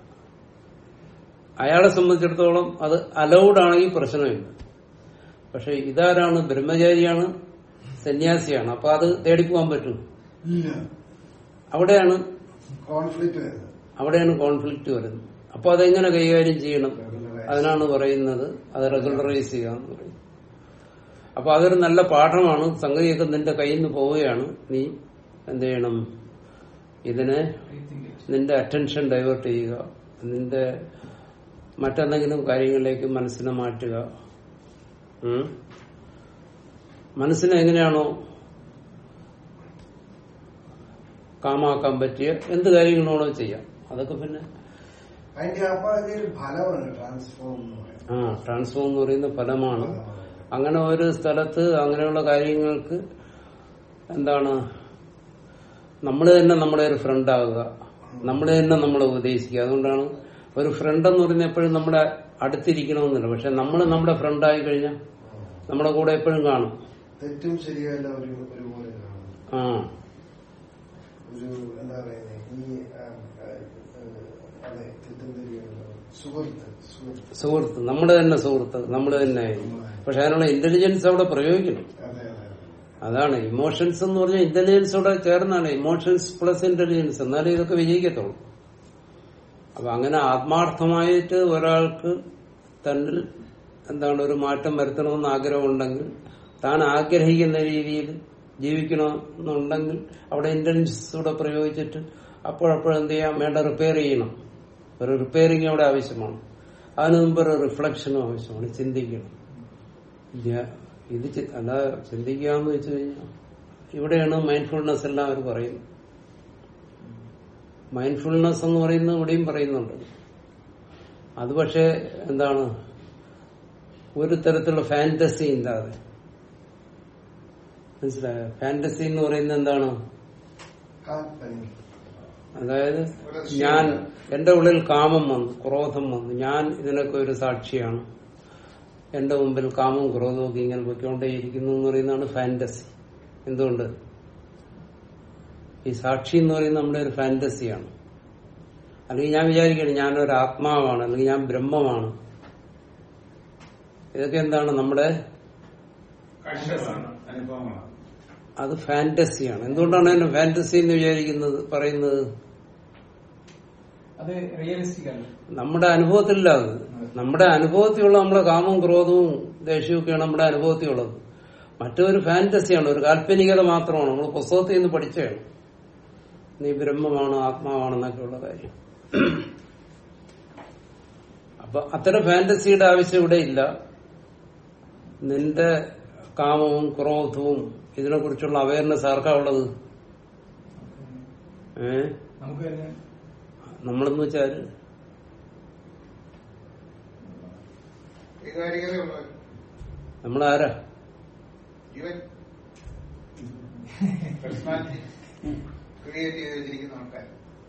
S1: അയാളെ സംബന്ധിച്ചിടത്തോളം അത് അലൗഡ് ആണെങ്കിൽ പ്രശ്നമില്ല പക്ഷെ ഇതാരാണ് ബ്രഹ്മചാരിയാണ് സന്യാസിയാണ് അപ്പൊ അത് തേടിപ്പോവാൻ പറ്റും
S2: ഇല്ല
S1: അവിടെയാണ്
S2: കോൺഫ്ലിക്ട് വരുന്നത്
S1: അവിടെയാണ് കോൺഫ്ലിക്റ്റ് വരുന്നത് അപ്പൊ അതെങ്ങനെ കൈകാര്യം ചെയ്യണം അതിനാണ് പറയുന്നത് അത് റെഗുലറൈസ് ചെയ്യുക എന്ന് പറയുന്നത് അപ്പൊ അതൊരു നല്ല പാഠമാണ് സംഗതിയൊക്കെ നിന്റെ കയ്യിൽ നിന്ന് പോവുകയാണ് നീ എന്ത് ചെയ്യണം ഇതിനെ
S3: റീതിങ്ക്
S1: നിന്റെ അറ്റൻഷൻ ഡൈവേർട്ട് ചെയ്യുക നിന്റെ മറ്റെന്തെങ്കിലും കാര്യങ്ങളിലേക്ക് മനസ്സിനെ മാറ്റുക ഉം? മനസ്സിനെ എങ്ങനെയാണോ കാമാക്കാൻ പറ്റിയ എന്ത് കാര്യങ്ങളാണോ ചെയ്യാം അതൊക്കെ പിന്നെ
S2: അതിന്റെ അപ്പൊ അതിന്റെ ഒരു ഫലമാണ് ട്രാൻസ്ഫോം എന്ന് പറയുന്നത്
S1: ആ ട്രാൻസ്ഫോം എന്ന് പറയുന്ന ഫലമാണ് അങ്ങനെ ഒരു സ്ഥലത്ത് അങ്ങനെയുള്ള കാര്യങ്ങൾക്ക് എന്താണ് നമ്മൾ തന്നെ നമ്മുടെ ഒരു ഫ്രണ്ട് ആകുക നമ്മൾ തന്നെ നമ്മളെ ഉപദേശിക്കുക അതുകൊണ്ടാണ് ഒരു ഫ്രണ്ട് എന്ന് പറയുന്നത് എപ്പോഴും നമ്മുടെ അടുത്തിരിക്കണമെന്നില്ല പക്ഷെ നമ്മൾ നമ്മുടെ ഫ്രണ്ട് ആയി കഴിഞ്ഞാൽ നമ്മുടെ കൂടെ എപ്പോഴും കാണും
S2: തെറ്റും ശരിയല്ല ഒരു ഒരുപോലെ കാണുന്നു
S1: ആ
S2: ഒരു എന്താ പറയുന്നത് ഈ ആ, ആ, അതെ തെറ്റും ശരിയല്ല സുഹൃത്ത് സുഹൃത്ത്
S1: സുഹൃത്ത് നമ്മുടെ തന്നെ സുഹൃത്ത് നമ്മൾ തന്നെ ആയിരിക്കും പക്ഷെ അതിനുള്ള ഇന്റലിജൻസ് അവിടെ പ്രയോഗിക്കണം
S2: അതെ അതെ അതെ
S1: അതാണ് ഇമോഷൻസ് എന്ന് പറഞ്ഞാൽ ഇന്റലിജൻസോടെ ചേർന്നാണ് ഇമോഷൻസ് പ്ലസ് ഇന്റലിജൻസ് എന്നാലേ ഇതൊക്കെ വിജയിക്കത്തുള്ളൂ അപ്പൊ അങ്ങനെ ആത്മാർത്ഥമായിട്ട് ഒരാൾക്ക് തന്നിൽ എന്താണ് ഒരു മാറ്റം വരുത്തണമെന്ന് ആഗ്രഹമുണ്ടെങ്കിൽ താൻ ആഗ്രഹിക്കുന്ന രീതിയിൽ ജീവിക്കണമെന്നുണ്ടെങ്കിൽ അവിടെ ഇന്റലിജൻസ് കൂടെ പ്രയോഗിച്ചിട്ട് അപ്പോഴപ്പോഴെന്ത് ചെയ്യാം വേണ്ട റിപ്പയർ ചെയ്യണം ഒരു റിപ്പയറിങ് അവിടെ ആവശ്യമാണ് അതിനു മുമ്പ് ഒരു റിഫ്ലക്ഷനും ആവശ്യമാണ് ചിന്തിക്കണം ഞാൻ ഇത് ചി- അല്ല ചിന്തിക്കാന്ന് വെച്ച് കഴിഞ്ഞാൽ ഇവിടെയാണ് മൈൻഡ്ഫുൾനെസ് എല്ലാം അവർ പറയുന്നത് മൈൻഡ്ഫുൾനെസ് എന്ന് പറയുന്നത് ഇവിടെയും പറയുന്നുണ്ട് അത് പക്ഷേ എന്താണ് ഒരു തരത്തിലുള്ള ഫാന്റസി ഇല്ലാതെ മനസ്സിലായോ ഫാന്റസി എന്ന് പറയുന്നത് എന്താണ്
S2: കാൽപ്പനിക
S1: അതായത് ഞാൻ എന്റെ ഉള്ളിൽ കാമം വന്നു ക്രോധം വന്നു ഞാൻ ഇതിനൊക്കെ ഒരു സാക്ഷിയാണ് എന്റെ മുമ്പിൽ കാമവും ക്രോധവും ഒക്കെ ഇങ്ങനെ പൊയ്ക്കൊണ്ടേയിരിക്കുന്നു എന്ന് പറയുന്നതാണ് ഫാന്റസി എന്തുകൊണ്ട് ഈ സാക്ഷി എന്ന് പറയുന്നത് നമ്മുടെ ഒരു ഫാന്റസിയാണ് അല്ലെങ്കിൽ ഞാൻ വിചാരിക്കണം ഞാനൊരു ആത്മാവാണ് അല്ലെങ്കിൽ ഞാൻ ബ്രഹ്മമാണ് ഇതൊക്കെ എന്താണ് നമ്മുടെ
S4: കാഴ്ചകളാണ് അനുഭവങ്ങളാണ്
S1: അത് ഫാന്റസിയാണ് എന്തുകൊണ്ടാണ് അതിനെ ഫാന്റസി എന്ന് വിചാരിക്കുന്നത് പറയുന്നത്
S3: അത് റിയലിസ്റ്റിക് അല്ല
S1: നമ്മുടെ അനുഭവത്തിലില്ല അത് നമ്മുടെ അനുഭവത്തിലുള്ള നമ്മുടെ കാമവും ക്രോധവും ദേഷ്യവും ഒക്കെയാണ് നമ്മുടെ അനുഭവത്തിലുള്ളത് മറ്റൊരു ഫാന്റസിയാണ് ഒരു കാൽപ്പനികത മാത്രമാണ് നമ്മൾ പുസ്തകത്തിൽ നിന്ന് പഠിച്ചതാണ് നീ ബ്രഹ്മമാണ് ആത്മാവാണെന്നൊക്കെയുള്ള കാര്യം അപ്പൊ അത്തരം ഫാന്റസിയുടെ ആവശ്യം ഇവിടെ ഇല്ല നിന്റെ കാമവും ക്രോധവും ഇതിനെ കുറിച്ചുള്ള അവയർനെസ് ആർക്കാ ഉള്ളത് ഏഹ്
S3: നമുക്ക് തന്നെ
S1: നമ്മളെന്ന് വെച്ചാല്
S4: വൈകാരികതയുള്ളവർ
S1: നമ്മളാരാ
S4: ഇവൻ പേഴ്സണാലിറ്റി ക്രിയേറ്റ് ചെയ്ത് വെച്ചിരിക്കുന്ന ആൾക്കാർ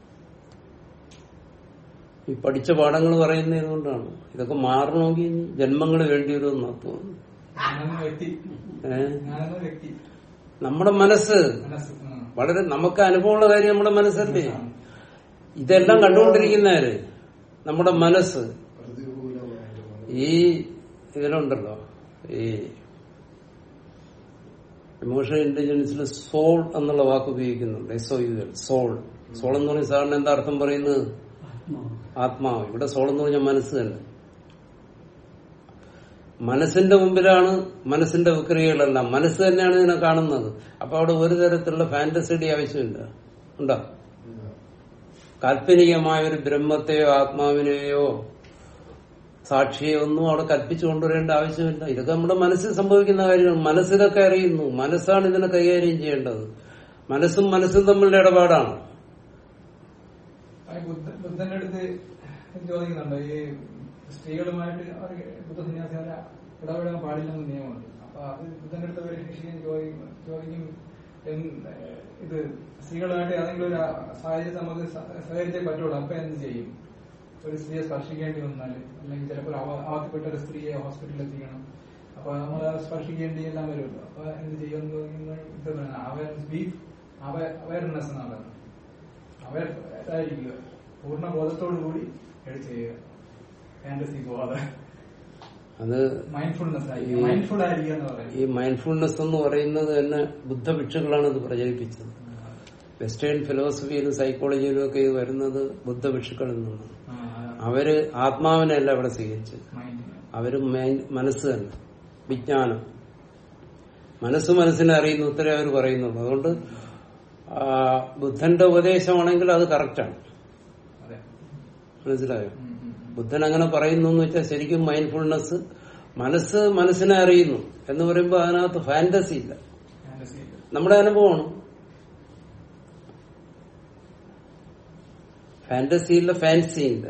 S1: ഈ പഠിച്ച പാഠങ്ങൾ പറയുന്നത് ഇതുകൊണ്ടാണ് ഇതൊക്കെ മാറണമെങ്കിൽ ഇനി ജന്മങ്ങൾ വേണ്ടി വരുമെന്നാ തോന്നുന്നു
S3: ഞാനെന്ന വ്യക്തി
S1: ഏഹ്
S3: ഞാനെന്ന വ്യക്തി
S1: നമ്മുടെ മനസ്സ്
S3: മനസ്സ് ആ.
S1: വളരെ നമുക്ക് അനുഭവമുള്ള കാര്യം നമ്മുടെ മനസ്സല്ലേ ഇതെല്ലാം കണ്ടുകൊണ്ടിരിക്കുന്നവര് നമ്മുടെ മനസ്സ്
S2: പ്രതികൂലമായിട്ട്
S1: ഈ ഇതിലുണ്ടല്ലോ ഈ ഇമോഷണൽ ഇന്റലിജൻസിൽ സോൾ എന്നുള്ള വാക്ക് ഉപയോഗിക്കുന്നുണ്ട് S O U L soul soul എന്ന് പറഞ്ഞ സാറിന് എന്താ അർത്ഥം പറയുന്നത് ആത്മാവ് ഇവിടെ സോൾ എന്ന് പറഞ്ഞാൽ മനസ്സ് തന്നെ മനസ്സിന്റെ മുമ്പിലാണ് മനസ്സിന്റെ വിക്രിയകളെല്ലാം മനസ്സ് തന്നെയാണ് ഇതിനെ കാണുന്നത് അപ്പൊ അവിടെ ഒരു തരത്തിലുള്ള ഫാന്റസിയുടെ ആവശ്യമില്ല ഉണ്ടോ കാൽപ്പനികമായ ഒരു ബ്രഹ്മത്തെയോ ആത്മാവിനെയോ സാക്ഷിയോ ഒന്നും അവിടെ കൽപ്പിച്ചു കൊണ്ടുവരേണ്ട ആവശ്യമില്ല ഇതൊക്കെ നമ്മുടെ മനസ്സിൽ സംഭവിക്കുന്ന കാര്യമാണ് മനസ്സിലൊക്കെ അറിയുന്നു മനസ്സാണ് ഇതിനെ കൈകാര്യം ചെയ്യേണ്ടത് മനസ്സും മനസ്സും തമ്മിലുള്ള ഇടപാടാണ്
S3: ആ ബുദ്ധ- ബുദ്ധന്റെ അടുത്ത് ചോദിക്കുന്നുണ്ട് ഈ സ്ത്രീകളുമായിട്ട് അവർ ബുദ്ധ സന്യാസിമാരെ ഇടപെടാൻ പാടില്ലെന്ന് നിയമമുണ്ട് അപ്പൊ അത് ബുദ്ധന്റെ അടുത്ത് ഒരു ശിഷ്യൻ ചോദിക്കും ചോദിക്കും എന്ത് ഇത് സ്ത്രീകളുമായിട്ട് ഏതെങ്കിലും ഒരു സാഹചര്യത്തിൽ നമുക്ക് സ- സഹകരിച്ചേ പറ്റുള്ളൂ അപ്പൊ എന്ത് ചെയ്യും ഒരു സ്ത്രീയെ സ്പർശിക്കേണ്ടി വന്നാൽ അല്ലെങ്കിൽ ചിലപ്പോൾ ആവാത്തപ്പെട്ട ഒരു സ്ത്രീയെ ഹോസ്പിറ്റലിൽ എത്തിക്കണം അപ്പൊ നമ്മൾ സ്പർശിക്കേണ്ടി എല്ലാം വരുമല്ലോ അപ്പൊ എന്ത് ചെയ്യുമെന്ന് ചോദിക്കുമ്പോൾ ഇത് അവയർനെസ് അവയർനെസ് എന്നാണ് പറയുന്നത് അവരായിരിക്കുക പൂർണ്ണ ബോധത്തോടു കൂടി എഴുത്ത് ചെയ്യുക ഫാന്റസി പോവാതെ
S1: അത്
S3: മൈൻഡ്ഫുൾനെസ്
S1: ഈ-
S3: ആയിരിക്കും മൈൻഡ്ഫുൾ ആയിരിക്കുക എന്ന് പറയുന്നത്
S1: ഈ മൈൻഡ്ഫുൾനെസ് എന്ന് പറയുന്നത് തന്നെ ബുദ്ധഭിക്ഷുക്കളാണ് ഇത് പ്രചരിപ്പിച്ചത് വെസ്റ്റേൺ ഫിലോസഫിയിലും സൈക്കോളജിയിലും ഒക്കെ ഇത് വരുന്നത് ബുദ്ധഭിക്ഷുക്കളിൽ നിന്നാണ്
S3: ആ,
S1: അവര് ആത്മാവിനെയല്ല അവിടെ സ്വീകരിച്ചത്
S3: മൈൻഡ്
S1: അവര് മൈൻ- മനസ്സ് തന്നെ വിജ്ഞാനം മനസ്സ് മനസ്സിനെ അറിയുന്ന ഉത്തരേ അവർ പറയുന്നുള്ളൂ അതുകൊണ്ട് ആ, ബുദ്ധന്റെ ഉപദേശമാണെങ്കിൽ അത് കറക്റ്റാണ്
S3: അതെ
S1: മനസ്സിലായോ
S3: ഉം, ഉം, ഉം.
S1: ബുദ്ധൻ അങ്ങനെ പറയുന്നു എന്ന് വെച്ചാൽ ശരിക്കും മൈൻഡ്ഫുൾനെസ് മനസ്സ് മനസ്സിനെ അറിയുന്നു എന്ന് പറയുമ്പോൾ അതിനകത്ത് ഫാന്റസി ഇല്ല
S3: ഫാന്റസി
S1: നമ്മുടെ അനുഭവമാണ് ഫാന്റസി ഇല്ല ഫാൻസി ഇല്ല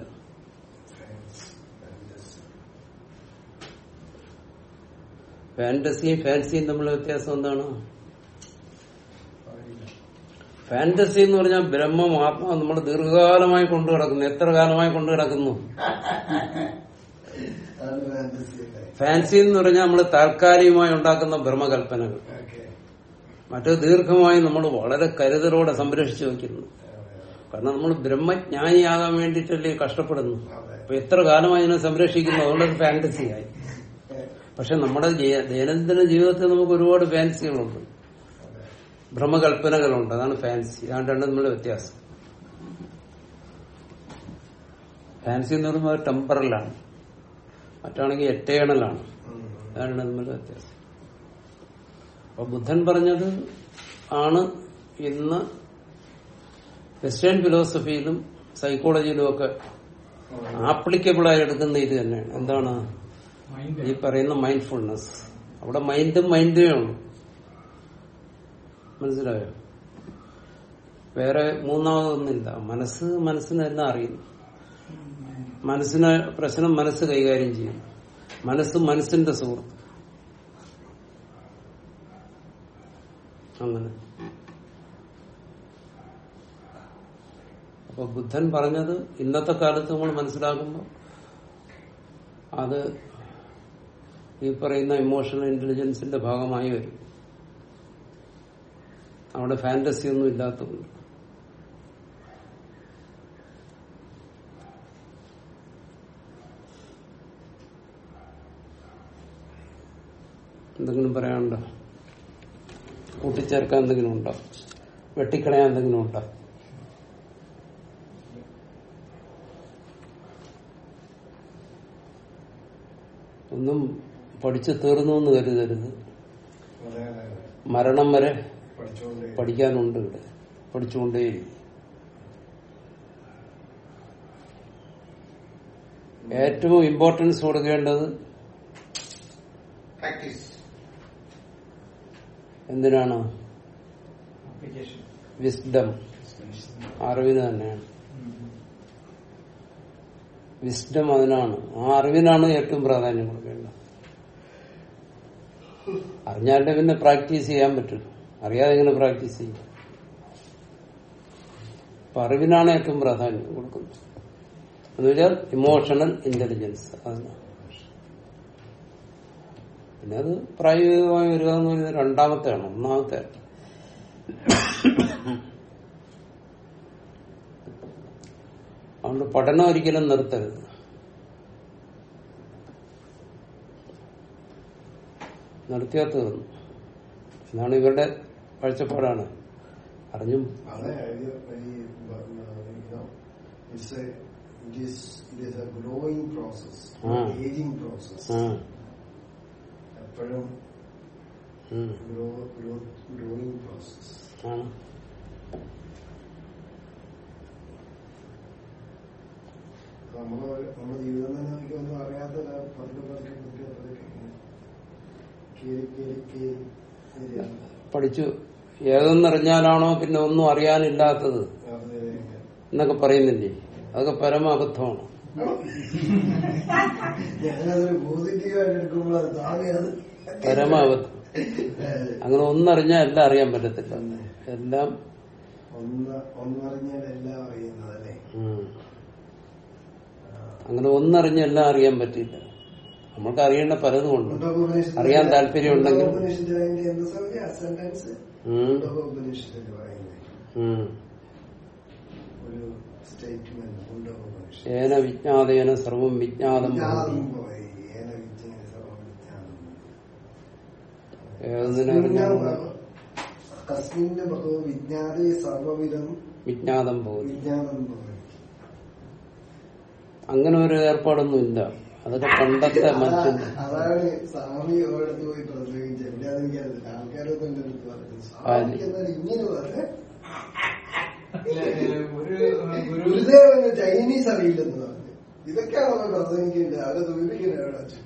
S1: ഫാന്റസിയും ഫാൻസിയും തമ്മിലുള്ള വ്യത്യാസം എന്താണ് ഫാന്റസി എന്ന് പറഞ്ഞാൽ ബ്രഹ്മം ആത്മാവ് നമ്മൾ ദീർഘകാലമായി കൊണ്ടു കിടക്കുന്നു എത്ര കാലമായി കൊണ്ടു കിടക്കുന്നു
S2: അതാണ് ഫാന്റസി അല്ലേ
S1: ഫാൻസി എന്ന് പറഞ്ഞാൽ നമ്മൾ താൽക്കാലികമായി ഉണ്ടാക്കുന്ന ബ്രഹ്മകൽപ്പനകൾ
S2: ഓക്കെ
S1: മറ്റു ദീർഘമായി നമ്മൾ വളരെ കരുതലോടെ സംരക്ഷിച്ചു വെക്കുന്നു കാരണം നമ്മൾ ബ്രഹ്മജ്ഞാനിയാകാൻ വേണ്ടിയിട്ടല്ലേ കഷ്ടപ്പെടുന്നു
S2: അതെ
S1: അപ്പൊ എത്ര കാലമായി ഇതിനെ സംരക്ഷിക്കുന്നു അതുകൊണ്ടൊരു ഫാന്റസിയായി പക്ഷെ നമ്മുടെ ജയ- ദൈനംദിന ജീവിതത്തിൽ നമുക്ക് ഒരുപാട് ഫാൻസികളുണ്ട്
S2: അതെ
S1: ഭ്രമകൽപ്പനകളുണ്ട് അതാണ് ഫാൻസി അതാണ് രണ്ടും തമ്മിലുള്ള വ്യത്യാസം ഫാൻസി എന്ന് പറയുമ്പോൾ ടെമ്പറലാണ് മറ്റാണെങ്കിൽ എറ്റേണലാണ്
S2: ഉം.
S1: അതാണ് തമ്മിലുള്ള വ്യത്യാസം അപ്പൊ ബുദ്ധൻ പറഞ്ഞത് ആണ് ഇന്ന് വെസ്റ്റേൺ ഫിലോസഫിയിലും സൈക്കോളജിയിലും ഒക്കെ ആപ്ലിക്കബിൾ ആയി എടുക്കുന്ന ഇത് തന്നെയാണ് എന്താണ്
S3: മൈൻഡ്
S1: ഈ പറയുന്ന മൈൻഡ്ഫുൾനെസ് അവിടെ മൈൻഡും മൈൻഡേ ഉള്ളൂ മനസ്സിലായോ വേറെ മൂന്നാമതൊന്നുമില്ല മനസ്സ് മനസ്സിനെല്ലാം അറിയുന്നു മനസ്സിന് പ്രശ്നം മനസ്സ് കൈകാര്യം ചെയ്യും മനസ്സ് മനസ്സിന്റെ സുഹൃത്ത് അങ്ങനെ അപ്പൊ ബുദ്ധൻ പറഞ്ഞത് ഇന്നത്തെ കാലത്ത് നമ്മൾ മനസ്സിലാക്കുമ്പോൾ അത് ഈ പറയുന്ന ഇമോഷണൽ ഇന്റലിജൻസിന്റെ ഭാഗമായി വരും അവിടെ ഫാന്റസി ഒന്നും ഇല്ലാത്തതുകൊണ്ട് എന്തെങ്കിലും പറയാനുണ്ടോ കൂട്ടിച്ചേർക്കാൻ എന്തെങ്കിലും ഉണ്ടോ വെട്ടിക്കളയാൻ എന്തെങ്കിലും ഉണ്ടോ ഒന്നും പഠിച്ചു തീർന്നു എന്ന് കരുതരുത്
S2: അതെ അതെ അതെ
S1: മരണം വരെ
S2: പഠിച്ചുകൊണ്ട്
S1: പഠിക്കാനുണ്ട് ഇവിടെ പഠിച്ചുകൊണ്ടേ ഏറ്റവും ഇമ്പോർട്ടൻസ് കൊടുക്കേണ്ടത്
S4: പ്രാക്ടീസ്
S1: എന്തിനാണ്
S3: ആപ്ലിക്കേഷൻ
S1: വിസ്ഡം അറിവിന് തന്നെയാണ് വിസ്ഡം അതിനാണ് ആ അറിവിനാണ് ഏറ്റവും പ്രാധാന്യം കൊടുക്കേണ്ടത് അറിഞ്ഞാലേ പിന്നെ പ്രാക്ടീസ് ചെയ്യാൻ പറ്റും അറിയാതെ എങ്ങനെ പ്രാക്ടീസ് ചെയ്യും അപ്പൊ അറിവിനാണ് ഏറ്റവും പ്രാധാന്യം കൊടുക്കുന്നത് എന്ന് വെച്ചാൽ ഇമോഷണൽ ഇന്റലിജൻസ് അതാണ് പിന്നെ അത് പ്രായോഗികമായി വരിക എന്ന് പറയുന്നത് രണ്ടാമത്തെയാണ് ഒന്നാമത്തെ അതുകൊണ്ട് പഠനം ഒരിക്കലും നിർത്തരുത് നിർത്തിയാൽ തീർന്നു എന്നാണ് ഇവരുടെ കാഴ്ചപ്പാടാണ് അറിഞ്ഞും
S2: അതെ ഇത് ഈ you know, it's a it is it is a growing process
S1: ആ.
S2: aging process
S1: ആ
S2: എപ്പോഴും
S1: ഉം.
S2: grow grow growing process
S1: ആണ്
S2: നമ്മള് നമ്മുടെ ജീവിതം തന്നെ എനിക്ക് ഒന്നും അറിയാത്ത പതുക്കെ പതുക്കെ പതുക്കെ പതുക്കെ ഇങ്ങനെ കേറി കേറി കേറി വരികയാണ്.
S1: പഠിച്ചു ഏതെന്നറിഞ്ഞാലാണോ പിന്നെ ഒന്നും അറിയാനില്ലാത്തത്
S2: അത് ഇങ്ങനെ.
S1: എന്നൊക്കെ പറയുന്നില്ലേ അതൊക്കെ പരമ അബദ്ധമാണ്
S2: ഞാനതൊരു പോസിറ്റീവായിട്ട് എടുക്കുമ്പോൾ അത് താഴെ അത്
S1: പരമ അബദ്ധം അങ്ങനെ ഒന്നറിഞ്ഞാൽ എല്ലാം അറിയാൻ പറ്റത്തില്ല എല്ലാം
S2: ഒന്ന് ഒന്നറിഞ്ഞാൽ എല്ലാം അറിയുന്നതല്ലേ
S1: ഉം. അങ്ങനെ ഒന്നറിഞ്ഞ എല്ലാം അറിയാൻ പറ്റില്ല നമ്മൾക്ക് അറിയേണ്ട പലതുമുണ്ട്
S2: മുണ്ടകോപനിഷത്ത്
S1: അറിയാൻ താല്പര്യമുണ്ടെങ്കിൽ
S2: മുണ്ടകോപനിഷത്ത് അതിന്റെ എന്ത് സംഖ്യ സെന്റൻസ്
S1: ഉം.
S2: മുണ്ടകോപനിഷത്തിൽ പറയുന്നത്
S1: ഉം.
S2: ഒരു സ്റ്റേറ്റ്മെന്റ് മുണ്ടകോപനിഷത്ത്
S1: ഏന വിജ്ഞാതേന സർവം വിജ്ഞാതം
S2: വിജ്ഞാതം പോയി ഏന വിജ്ഞാന സർവ്വം വിജ്ഞാനം
S1: ഏതെന്നറിഞ്ഞാൽ
S2: കസ്മിന്റെ ബഹു വിജ്ഞാതേ സർവവിധം
S1: വിജ്ഞാതം പോകും
S2: വിജ്ഞാനം പോയി
S1: അങ്ങനെ ഒരു ഏർപ്പാടൊന്നും ഇല്ല അതൊക്കെ പണ്ടത്തെ മനുഷ്യന്റെ
S2: അതാണ് സ്വാമി ഒരിടത്ത് പോയി പ്രസംഗിച്ചത് എവിടെയാന്ന് എനിക്കറിയില്ല ആൾക്കാരൊന്നും എന്റെ അടുത്ത് പറഞ്ഞു സ്വാമിക്ക് എന്നാൽ ഇങ്ങനെ പറഞ്ഞു
S3: ഒരു ഗുരു
S2: ഗുരുദേവന് ചൈനീസ് അറിയില്ലെന്ന് പറഞ്ഞു ഇതൊക്കെയാണ് നമ്മൾ പ്രസംഗിക്കുന്നത് അവരെ സൂചിപ്പിക്കുന്നത് എവിടെ വെച്ചു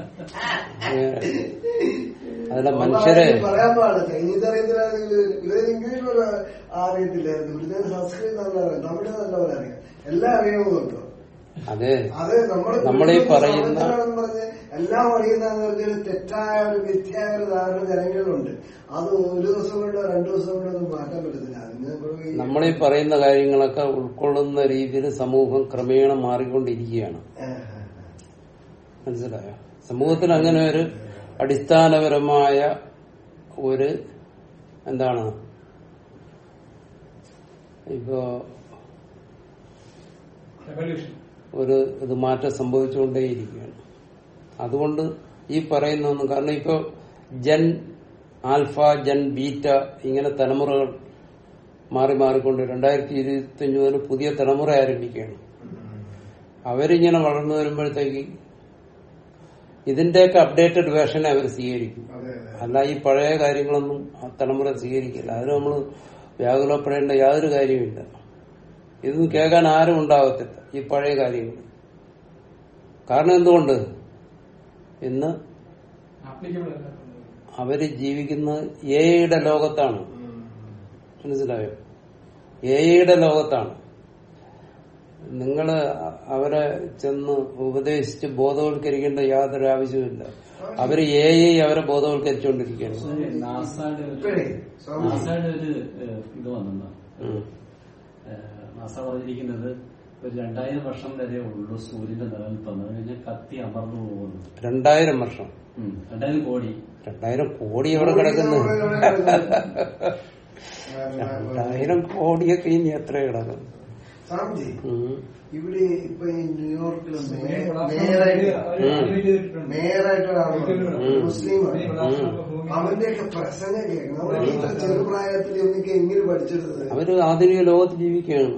S1: അതിലെ മനുഷ്യരെ
S2: പറയാൻ പാടില്ല ചൈനീസ് അറിയത്തില്ലാണെങ്കിൽ ഗുരുദേവൻ ഇംഗ്ലീഷ് പോലും അറിയത്തില്ലായിരുന്നു ഗുരുദേവൻ സംസ്കൃതം നല്ല അറിയാം തമിഴ് നല്ലപോലെ അറിയാം എല്ലാം അറിയാവുന്നുണ്ടോ
S1: അതെ
S2: അത് നമ്മൾ
S1: നമ്മളീ പറയുന്ന-
S2: പറഞ്ഞ് എല്ലാം അറിയുന്നതെന്ന് പറഞ്ഞൊരു തെറ്റായ ഒരു മിഥ്യായ ഒരു ധാരണ ജനങ്ങളുണ്ട് അത് ഒരു ദിവസം കൊണ്ടോ രണ്ടു ദിവസം കൊണ്ടോ ഒന്നും മാറ്റാൻ പറ്റത്തില്ല അതിന് നമ്മള് ഈ-
S1: നമ്മളീ പറയുന്ന കാര്യങ്ങളൊക്കെ ഉൾക്കൊള്ളുന്ന രീതിയിൽ സമൂഹം ക്രമേണ മാറിക്കൊണ്ടിരിക്കുകയാണ്
S2: ആ,
S1: മനസ്സിലായോ സമൂഹത്തിൽ അങ്ങനെ ഒരു അടിസ്ഥാനപരമായ ഒരു എന്താണ് ഇപ്പോ
S3: റെവല്യൂഷൻ
S1: ഒരു ഇത് മാറ്റം സംഭവിച്ചുകൊണ്ടേയിരിക്കുകയാണ് അതുകൊണ്ട് ഈ പറയുന്നൊന്നും കാരണം ഇപ്പൊ ജൻ ആൽഫ ജൻ ബീറ്റ ഇങ്ങനെ തലമുറകൾ മാറി മാറിക്കൊണ്ട് രണ്ടായിരത്തി ഇരുപത്തി അഞ്ച് മുതൽ പുതിയ തലമുറ ആരംഭിക്കുകയാണ് അവരിങ്ങനെ വളർന്നു വരുമ്പോഴത്തേക്ക് ഇതിന്റെയൊക്കെ അപ്ഡേറ്റഡ് വേർഷനെ അവർ സ്വീകരിക്കും
S2: അതെ അതെ
S1: അല്ല ഈ പഴയ കാര്യങ്ങളൊന്നും ആ തലമുറ സ്വീകരിക്കില്ല അതിന് നമ്മൾ വ്യാകുലപ്പെടേണ്ട യാതൊരു കാര്യമില്ല ഇതൊന്നും കേൾക്കാൻ ആരും ഉണ്ടാകത്തില്ല ഈ പഴയ കാര്യങ്ങൾ കാരണം എന്തുകൊണ്ട് ഇന്ന്
S3: ആപ്ലിക്കബിൾ അല്ല
S1: അവര് ജീവിക്കുന്നത് എയുടെ ലോകത്താണ് മനസ്സിലായോ എയുടെ ലോകത്താണ് നിങ്ങള് അവരെ ചെന്ന് ഉപദേശിച്ച് ബോധവൽക്കരിക്കേണ്ട യാതൊരു ആവശ്യമില്ല അവര് എ അവരെ ബോധവൽക്കരിച്ചുകൊണ്ടിരിക്കുകയാണ്
S5: നാസയുടെ
S2: ഇപ്പഴേ
S5: ഒരു
S2: സ്വാമി
S5: നാസയുടെ ഒരു ഏഹ്, ഇത് വന്നെന്ന്
S1: ഉം.
S5: നാസ പറഞ്ഞിരിക്കുന്നത് ഒരു രണ്ടായിരം വർഷം വരെ ഉള്ളൂ സൂര്യന്റെ നിലനിൽപ്പെന്ന് അത് കഴിഞ്ഞാൽ കത്തി അമർന്നു പോകുന്നു
S1: രണ്ടായിരം വർഷം
S5: ഉം. രണ്ടായിരം കോടി
S1: രണ്ടായിരം കോടി എവിടെ കിടക്കുന്നു രണ്ടായിരം കോടിയൊക്കെ ഇനി എത്ര കിടക്കും
S2: സ്വാമിജി
S1: ഉം.
S2: ഇവിടെ ഇപ്പൊ ഈ ന്യൂയോർക്കില്
S3: സൂര്യൻ
S2: മേ-
S3: കൊളാപ്സ്
S2: മേയറായിട്ട്
S3: അവര്
S1: ഉം.
S3: admit ചെയ്തിട്ടുണ്ട്.
S2: മേയറായിട്ട് ഒരാളുണ്ട്
S1: ഉം.
S2: മുസ്ലിമാണ്
S3: സൂര്യൻ കൊളാപ്സ് ആകുമ്പോ ഭൂമി-
S2: അവന്റെയൊക്കെ പ്രസംഗം കേൾക്കണം നമ്മുടെ ഇത്ര ചെറുപ്രായത്തിൽ ഇവനൊക്കെ എങ്ങനെ പഠിച്ചെടുത്തത്
S1: അവര് ആധുനിക ലോകത്ത് ജീവിക്കുകയാണ്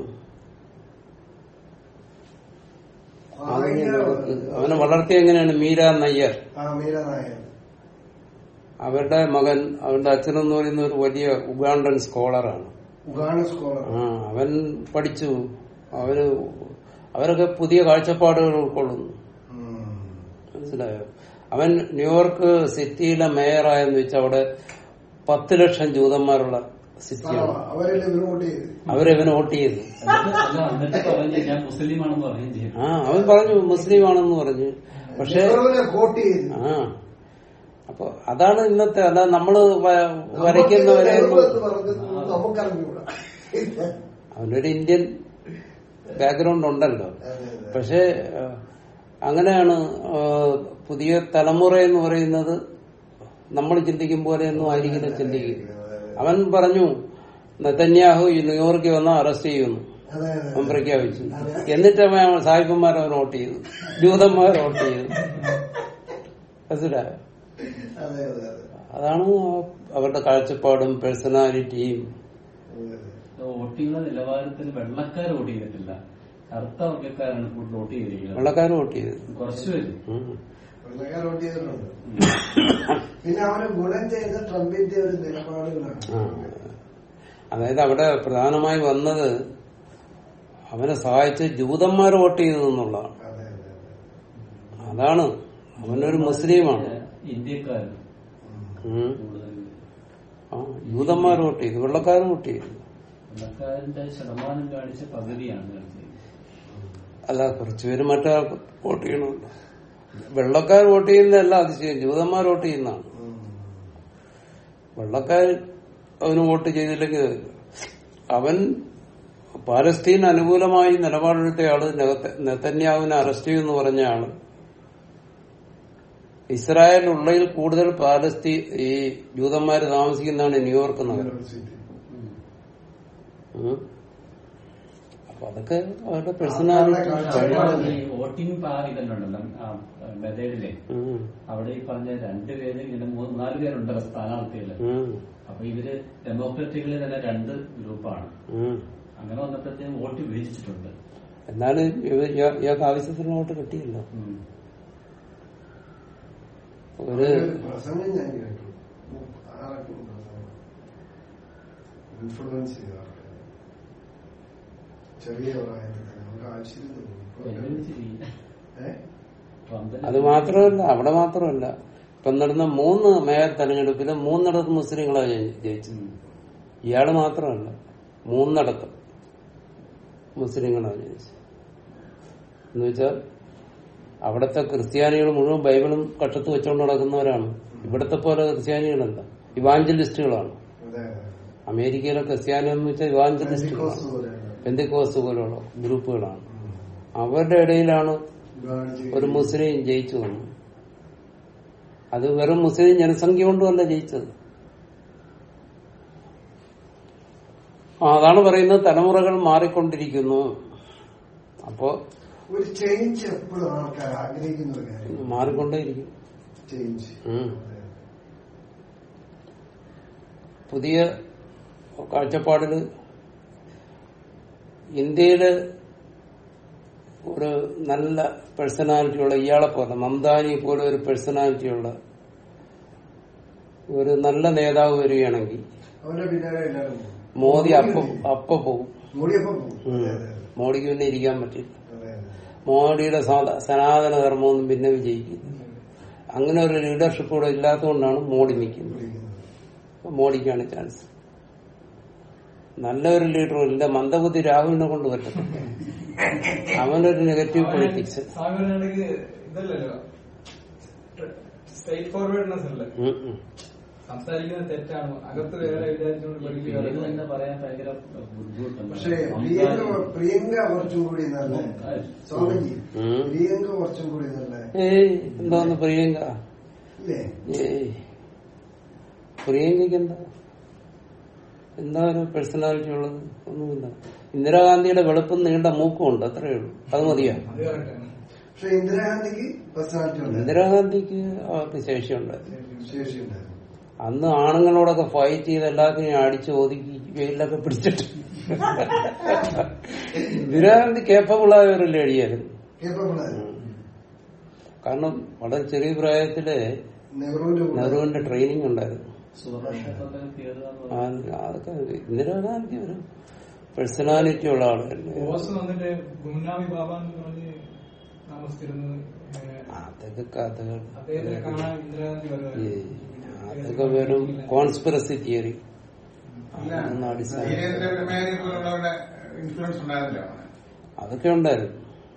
S1: ആധുനിക ലോകത്ത് അവനെ വളർത്തിയ എങ്ങനെയാണ് മീര നയ്യർ
S2: ആ മീര നായർ
S1: അവരുടെ മകൻ അവരുടെ അച്ഛനെന്ന് പറയുന്ന ഒരു വലിയ ഉഗാണ്ടൻ സ്കോളറാണ്
S2: ഉഗാണ സ്കോളർ
S1: ആ അവൻ പഠിച്ചു അവര് അവരൊക്കെ പുതിയ കാഴ്ചപ്പാടുകൾ ഉൾക്കൊള്ളുന്നു മനസ്സിലായോ അവൻ ന്യൂയോർക്ക് സിറ്റിയിലെ മേയറായെന്ന് വെച്ചാൽ അവിടെ പത്ത് ലക്ഷം ജൂതന്മാരുള്ള സിറ്റിയാണ്
S2: അവരെല്ലാം ഇവര് വോട്ട് ചെയ്ത്
S1: അവരവന് വോട്ട് ചെയ്തു
S5: എന്നിട്ട് അല്ല എന്നിട്ട് പറഞ്ഞ് ഞാൻ മുസ്ലിമാണെന്ന് പറയുകയും ചെയ്യും
S1: ആ അവൻ പറഞ്ഞു മുസ്ലിം ആണെന്ന് പറഞ്ഞു പക്ഷെ
S2: നെഹ്റുവിനെ വോട്ട് ചെയ്ത്
S1: ആ അപ്പൊ അതാണ് ഇന്നത്തെ അല്ല നമ്മള് വ- വരയ്ക്കുന്നവരെ
S2: നെഹ്റു എന്ന് പറഞ്ഞത് നമുക്കറിഞ്ഞൂടാ
S1: അവനൊരു ഇന്ത്യൻ ബാക്ക്ഗ്രൗണ്ട് ഉണ്ടല്ലോ
S2: അതെ, അതെ.
S1: പക്ഷെ ആ, അങ്ങനെയാണ് ആ, പുതിയ തലമുറ എന്ന് പറയുന്നത് നമ്മൾ ചിന്തിക്കും പോലെയൊന്നും ആയിരിക്കില്ല ചിന്തിക്കും അവൻ പറഞ്ഞു നെതന്യാഹു ഈ ന്യൂയോർക്കിൽ വന്നാൽ അറസ്റ്റ് ചെയ്യുന്നു
S2: അതെ അതെ
S1: അവൻ പ്രഖ്യാപിച്ചു എന്നിട്ട് അവൻ സാഹിബന്മാർ അവൻ വോട്ട് ചെയ്തു ജൂതന്മാർ വോട്ട് ചെയ്തു മനസ്സിലായോ
S2: അതെ അതെ അതെ
S1: അതാണ് അവരുടെ കാഴ്ചപ്പാടും പേഴ്സണാലിറ്റിയും
S5: വോട്ടിങ്ങിന്റെ നിലവാരത്തിൽ വെള്ളക്കാർ വോട്ട് ചെയ്തിട്ടില്ല കറുത്ത വർഗ്ഗക്കാരാണ് കൂടുതൽ വോട്ട് ചെയ്തിരിക്കുന്നത്
S1: വെള്ളക്കാർ വോട്ട് ചെയ്തു
S5: കുറച്ചു പേര്
S1: ഉം.
S2: വെള്ളക്കാർ വോട്ട് ചെയ്തിട്ടുണ്ട് പിന്നെ അവന് ഗുണം ചെയ്ത ട്രംപിന്റെ ഒരു നിലപാടുകളാണ്
S1: ആ. അതായത് അവിടെ പ്രധാനമായി വന്നത് അവനെ സഹായിച്ച് ജൂതന്മാർ വോട്ട് ചെയ്തു എന്നുള്ളതാണ്
S2: അതെ അതെ അതെ
S1: അതാണ് അവനൊരു മുസ്ലിമാണ്
S5: ഇന്ത്യക്കാർ
S1: ഉം.
S5: കൂടുതൽ
S1: ആ ജൂതന്മാർ വോട്ട് ചെയ്തു വെള്ളക്കാർ വോട്ട് ചെയ്തു
S5: വെള്ളക്കാരന്റെ ശതമാനം കാണിച്ച പകുതിയാണ് കാണിച്ചത്
S1: അല്ല കുറച്ചുപേര് മറ്റേ വോട്ട് ചെയ്യണമല്ലോ വെള്ളക്കാർ വോട്ട് ചെയ്യുന്നതല്ല അതിശയം ജൂതന്മാർ വോട്ട് ചെയ്യുന്നതാണ് വെള്ളക്കാർ അവന് വോട്ട് ചെയ്തില്ലെങ്കിൽ അവൻ പാലസ്തീൻ അനുകൂലമായി നിലപാടെടുത്തയാള് നെഗത്ത- നെതന്യാഹുവിനെ അറസ്റ്റ് ചെയ്യുമെന്ന് പറഞ്ഞ ആള് ഇസ്രായേൽ ഉള്ളതിൽ കൂടുതൽ പാലസ്തീൻ ഈ ജൂതന്മാര് താമസിക്കുന്നതാണ് ന്യൂയോർക്ക് നഗരം ഉം. അപ്പൊ അതൊക്കെ അവരുടെ പേഴ്സണാലിറ്റി
S5: ഈ വോട്ടിംഗ് ഇതല്ലുണ്ടല്ലോ ആ മെതേഡിലെ അവിടെ ഈ പറഞ്ഞ രണ്ടുപേര് ഇങ്ങനെ മൂന്ന് നാല് പേരുണ്ടല്ലോ സ്ഥാനാർത്ഥികള് അപ്പൊ ഇവര് ഡെമോക്രാറ്റുകളിൽ തന്നെ രണ്ട് ഗ്രൂപ്പാണ് അങ്ങനെ വന്നപ്പോഴത്തേക്കും വോട്ട് വിഭജിച്ചിട്ടുണ്ട്
S1: എന്നാലും ഇവ- ഇയാ- ഇയാൾക്ക് ആവശ്യത്തിന് വോട്ട് കിട്ടിയില്ല
S5: ഉം.
S1: ഒരു
S2: പ്രസംഗം ഞാൻ കേട്ടു ആരൊക്കെ പ്രസംഗം ഇൻഫ്ലുവൻസ് ചെയ്ത ആൾക്കാര്. ചെറിയ പ്രായത്തിൽ തന്നെ നമുക്ക് ആവശ്യം തോന്നി ഇപ്പൊ
S5: വെല്ലുവിളിച്ചിരിക്കും.
S2: ഏഹ്
S5: ട്രംപിന്
S1: അത് മാത്രമല്ല അവിടെ മാത്രമല്ല ഇപ്പം നടന്ന മൂന്ന് മേയർ തെരഞ്ഞെടുപ്പില് മൂന്നിടത്ത് മുസ്ലിങ്ങളാണ് ജയി- ജയിച്ചത്
S5: ഉം.
S1: ഇയാള് മാത്രമല്ല മൂന്നിടത്ത് മുസ്ലിങ്ങളാണ് ജയിച്ചത് എന്ന് വെച്ചാൽ അവിടുത്തെ ക്രിസ്ത്യാനികൾ മുഴുവൻ ബൈബിളും കക്ഷത്ത് വെച്ചുകൊണ്ട് നടക്കുന്നവരാണ് ഇവിടത്തെ പോലെ ക്രിസ്ത്യാനികളല്ല ഇവാഞ്ചലിസ്റ്റുകളാണ്
S2: അതെ
S1: അമേരിക്കയിലെ ക്രിസ്ത്യാനി എന്ന് വെച്ചാൽ ഇവാഞ്ചലിസ്റ്റുകളാണ്
S2: പെന്തിക്കോസ്ത് പോലെയാണ്.
S1: ബന്ധുക്കോസ് പോലുള്ള ഗ്രൂപ്പുകളാണ് അവരുടെ ഇടയിലാണ്
S2: ഗാന്ധി
S1: ഒരു മുസ്ലിം ജയിച്ചു വന്നു അത് വെറും മുസ്ലിം ജനസംഖ്യ കൊണ്ടുമല്ല ജയിച്ചത് ആ, അതാണ് പറയുന്നത് തലമുറകൾ മാറിക്കൊണ്ടിരിക്കുന്നു അപ്പോ
S2: ഒരു ചേഞ്ച് എപ്പോഴും ആൾക്കാർ ആഗ്രഹിക്കുന്ന ഒരു കാര്യം
S1: മാറിക്കൊണ്ടേയിരിക്കും
S2: ചേഞ്ച്
S1: ഉം. പുതിയ കാഴ്ചപ്പാടില് ഇന്ത്യയില് ഒരു നല്ല പേഴ്സണാലിറ്റിയുള്ള ഇയാളെ പോലെ മംദാനി പോലെ ഒരു പേഴ്സണാലിറ്റിയുള്ള ഒരു നല്ല നേതാവ് വരികയാണെങ്കിൽ
S2: അവന്റെ പിന്നാലെ എല്ലാവരും പോകും.
S1: മോദി അപ്പ അപ്പ പോകും
S2: മോഡിയപ്പം പോകും
S1: ഉം.
S2: അതെ, അതെ,
S1: മോഡിക്ക് പിന്നെ ഇരിക്കാൻ പറ്റില്ല
S2: അതെ, അതെ.
S1: മോഡിയുടെ സാധ- സനാതന ധർമ്മമൊന്നും പിന്നെ വിജയിക്കില്ല അങ്ങനെ ഒരു ലീഡർഷിപ്പ് ഇവിടെ ഇല്ലാത്തതുകൊണ്ടാണ് മോഡി നിൽക്കുന്നത്
S2: വിളിക്കുന്നത്.
S1: അപ്പൊ മോഡിക്കാണ് ചാൻസ് നല്ലൊരു ലീഡറും ഇല്ല മന്ദബുദ്ധി രാഹുലിനെ കൊണ്ട് പറ്റത്തില്ല അവനൊരു നെഗറ്റീവ് പൊളിറ്റിക്സ്
S3: സ്വാമിനാണെങ്കിൽ ഇതല്ലല്ലോ സ്ട്രേറ്റ് ഫോർവേഡ്നെസ് അല്ല സംസാരിക്കുന്നത് തെറ്റാണ് അകത്ത് വേറെ വിചാരിച്ചുകൊണ്ട് വെളിയിൽ വേറെ
S5: പേര് തന്നെ പറയാൻ ഭയങ്കര ബുദ്ധിമുട്ടുണ്ട്
S2: പക്ഷേ പ്രിയങ്ക പ്രിയങ്ക കുറച്ചും കൂടി നല്ല സ്വാമിജി
S1: ഉം.
S2: പ്രിയങ്ക കുറച്ചും കൂടി നല്ല
S1: ഏയ് എന്താന്ന് പ്രിയങ്ക
S2: ഇല്ലേ
S1: ഏയ് പ്രിയങ്കയ്ക്ക് എന്താ എന്താ ഒരു പേഴ്സണാലിറ്റി ഉള്ളത് ഒന്നുമില്ല ഇന്ദിരാഗാന്ധിയുടെ വെളുപ്പും നീണ്ട മൂക്കും ഉണ്ട് അത്രയേ ഉള്ളൂ അത് മതിയാ
S3: അത് കറക്റ്റാണ്
S2: പക്ഷെ ഇന്ദിരാഗാന്ധിക്ക് പേഴ്സണാലിറ്റി ഉണ്ട്
S1: ഇന്ദിരാഗാന്ധിക്ക് അവർക്ക് ശേഷിയുണ്ടായിരുന്നു
S2: ശേഷി ഉണ്ടായിരുന്നു
S1: അന്ന് ആണുങ്ങളോടൊക്കെ ഫൈറ്റ് ചെയ്ത് എല്ലാത്തിനെയും അടിച്ച് ഒതുക്കി വെയിലൊക്കെ പിടിച്ചിട്ട് ഇന്ദിരാഗാന്ധി കേപ്പബിളായ ഒരു ലേഡിയായിരുന്നു
S2: കേപ്പബിൾ ആയിരുന്നു
S1: കാരണം വളരെ ചെറിയ പ്രായത്തില്
S2: നെഹ്റുവിന്റെ കൂടെ
S1: നെഹ്റുവിന്റെ ട്രെയിനിങ് ഉണ്ടായിരുന്നു
S5: സുവർണക്ഷേത്രത്തിൽ കയറുക എന്ന്
S1: ആ,
S5: പറഞ്ഞാൽ
S1: അതൊക്കെ ഇന്ദിരാഗാന്ധി ഒരു പേഴ്സണാലിറ്റി ഉള്ള ആളല്ലേ
S3: ബോസ് വന്നിട്ട് ഗുംനാമി ബാബ എന്ന് പറഞ്ഞ് താമസിച്ചിരുന്നത് ഏഹ്,
S1: അതൊക്കെ കഥകൾ
S3: അദ്ദേഹത്തിനെ കാണാൻ ഇന്ദിരാഗാന്ധി
S1: ഈ
S3: വരുമായിരുന്നു
S1: അതൊക്കെ വെറും കോൺസ്പിറസി തിയറി
S4: അല്ല
S1: അതൊന്നും അടിസ്ഥാനം
S4: വീരേന്ദ്ര പ്രമേയനെ പോലുള്ളവരുടെ ഇൻഫ്ലുവൻസ് ഉണ്ടായിരുന്നല്ലോ
S1: അതൊക്കെ ഉണ്ടായിരുന്നു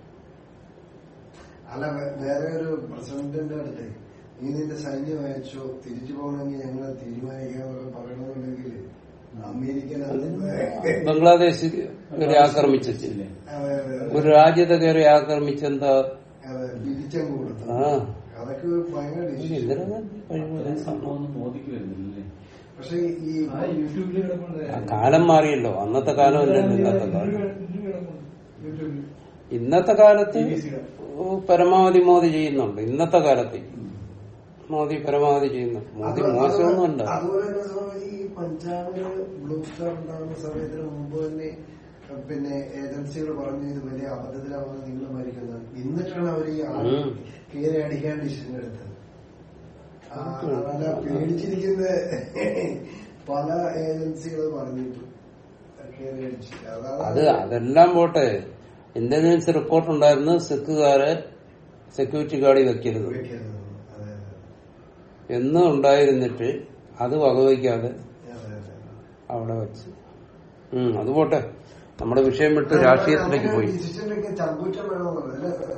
S2: അല്ല വേ- വേറെ ഒരു പ്രസിഡന്റിന്റെ അടുത്ത് നീ നിന്റെ സൈന്യം അയച്ചോ തിരിച്ചു പോകണമെങ്കിൽ ഞങ്ങൾ തീരുമാനിക്കാന്നൊക്കെ പറയണമെന്നുണ്ടെങ്കിൽ അമേരിക്കൻ അത്
S1: ബംഗ്ലാദേശ് കയറി ആക്രമിച്ചില്ലേ
S5: ഇല്ലേ?
S2: അതെ, അതെ, അതെ.
S1: ഒരു രാജ്യത്തെ കയറി ആക്രമിച്ചെന്താ
S2: അതെ തിരിച്ചങ്ങ് കൊടുത്തു
S1: ആ
S2: അതൊക്കെ ഭയങ്കര
S1: ഇത്
S2: decision.
S1: ഇന്ദിരാഗാന്ധി
S5: അത്രയും
S1: കഴിവുള്ള
S5: സംഭവമൊന്നും മോദിക്ക് വരുന്നില്ലേ
S2: പക്ഷെ ഈ
S3: ആ യൂട്യൂബിൽ കിടപ്പുണ്ട്
S1: ആ കാലം മാറിയല്ലോ അന്നത്തെ കാലം അല്ലല്ലോ ഇന്നത്തെ കാലം
S3: ഇന്റർവ്യൂ കിടപ്പുണ്ട് യൂട്യൂബിൽ
S1: ഇന്നത്തെ കാലത്ത്
S3: BBC യുടെ.
S1: ഓ, പരമാവധി മോദി ചെയ്യുന്നുണ്ട് ഇന്നത്തെ കാലത്ത് മോദി പരമാവധി ചെയ്യുന്നുണ്ട് മോദി
S2: അത്
S1: മോശമൊന്നുമല്ല
S2: അതുപോലെ തന്നെ സ്വാമിജി ഈ പഞ്ചാബില് ബ്ലൂ സ്റ്റാർ ഉണ്ടാകുന്ന സമയത്തിന് മുമ്പ് തന്നെ പിന്നെ ഏജൻസികൾ പറഞ്ഞു ഇത് വലിയ അബദ്ധത്തിലാവുന്ന നിങ്ങൾ മരിക്കുന്നത് എന്നിട്ടാണ് അവർ ഈ ആൾ
S1: ഉം.
S2: കീരെ അടിക്കാൻ ഡിസിഷൻ എടുത്തത് ആ, നല്ല പേടിച്ചിരിക്കുന്ന പല ഏജൻസികൾ പറഞ്ഞിട്ടു കീരെ അടിച്ചു
S1: അത്
S2: അതാണ്
S1: അതെല്ലാം പോട്ടെ ഇന്റലിജൻസ് റിപ്പോർട്ട് ഉണ്ടായിരുന്നു സിഖുകാരെ സെക്യൂരിറ്റി ഗാർഡിൽ വെക്കരുത്
S2: വെക്കരുത്. അതെ,
S1: എന്ന് ഉണ്ടായിരുന്നിട്ട് അത് വകവയ്ക്കാതെ
S2: അതെ, അതെ, അതെ.
S1: അവിടെ വെച്ച് ഉം അത് പോട്ടെ നമ്മുടെ വിഷയം വിട്ട് രാഷ്ട്രീയത്തിലേക്ക് പോയി
S2: ഡിസിഷനൊക്കെ ചങ്കൂറ്റം വേണമെന്നുള്ളത് അല്ലേ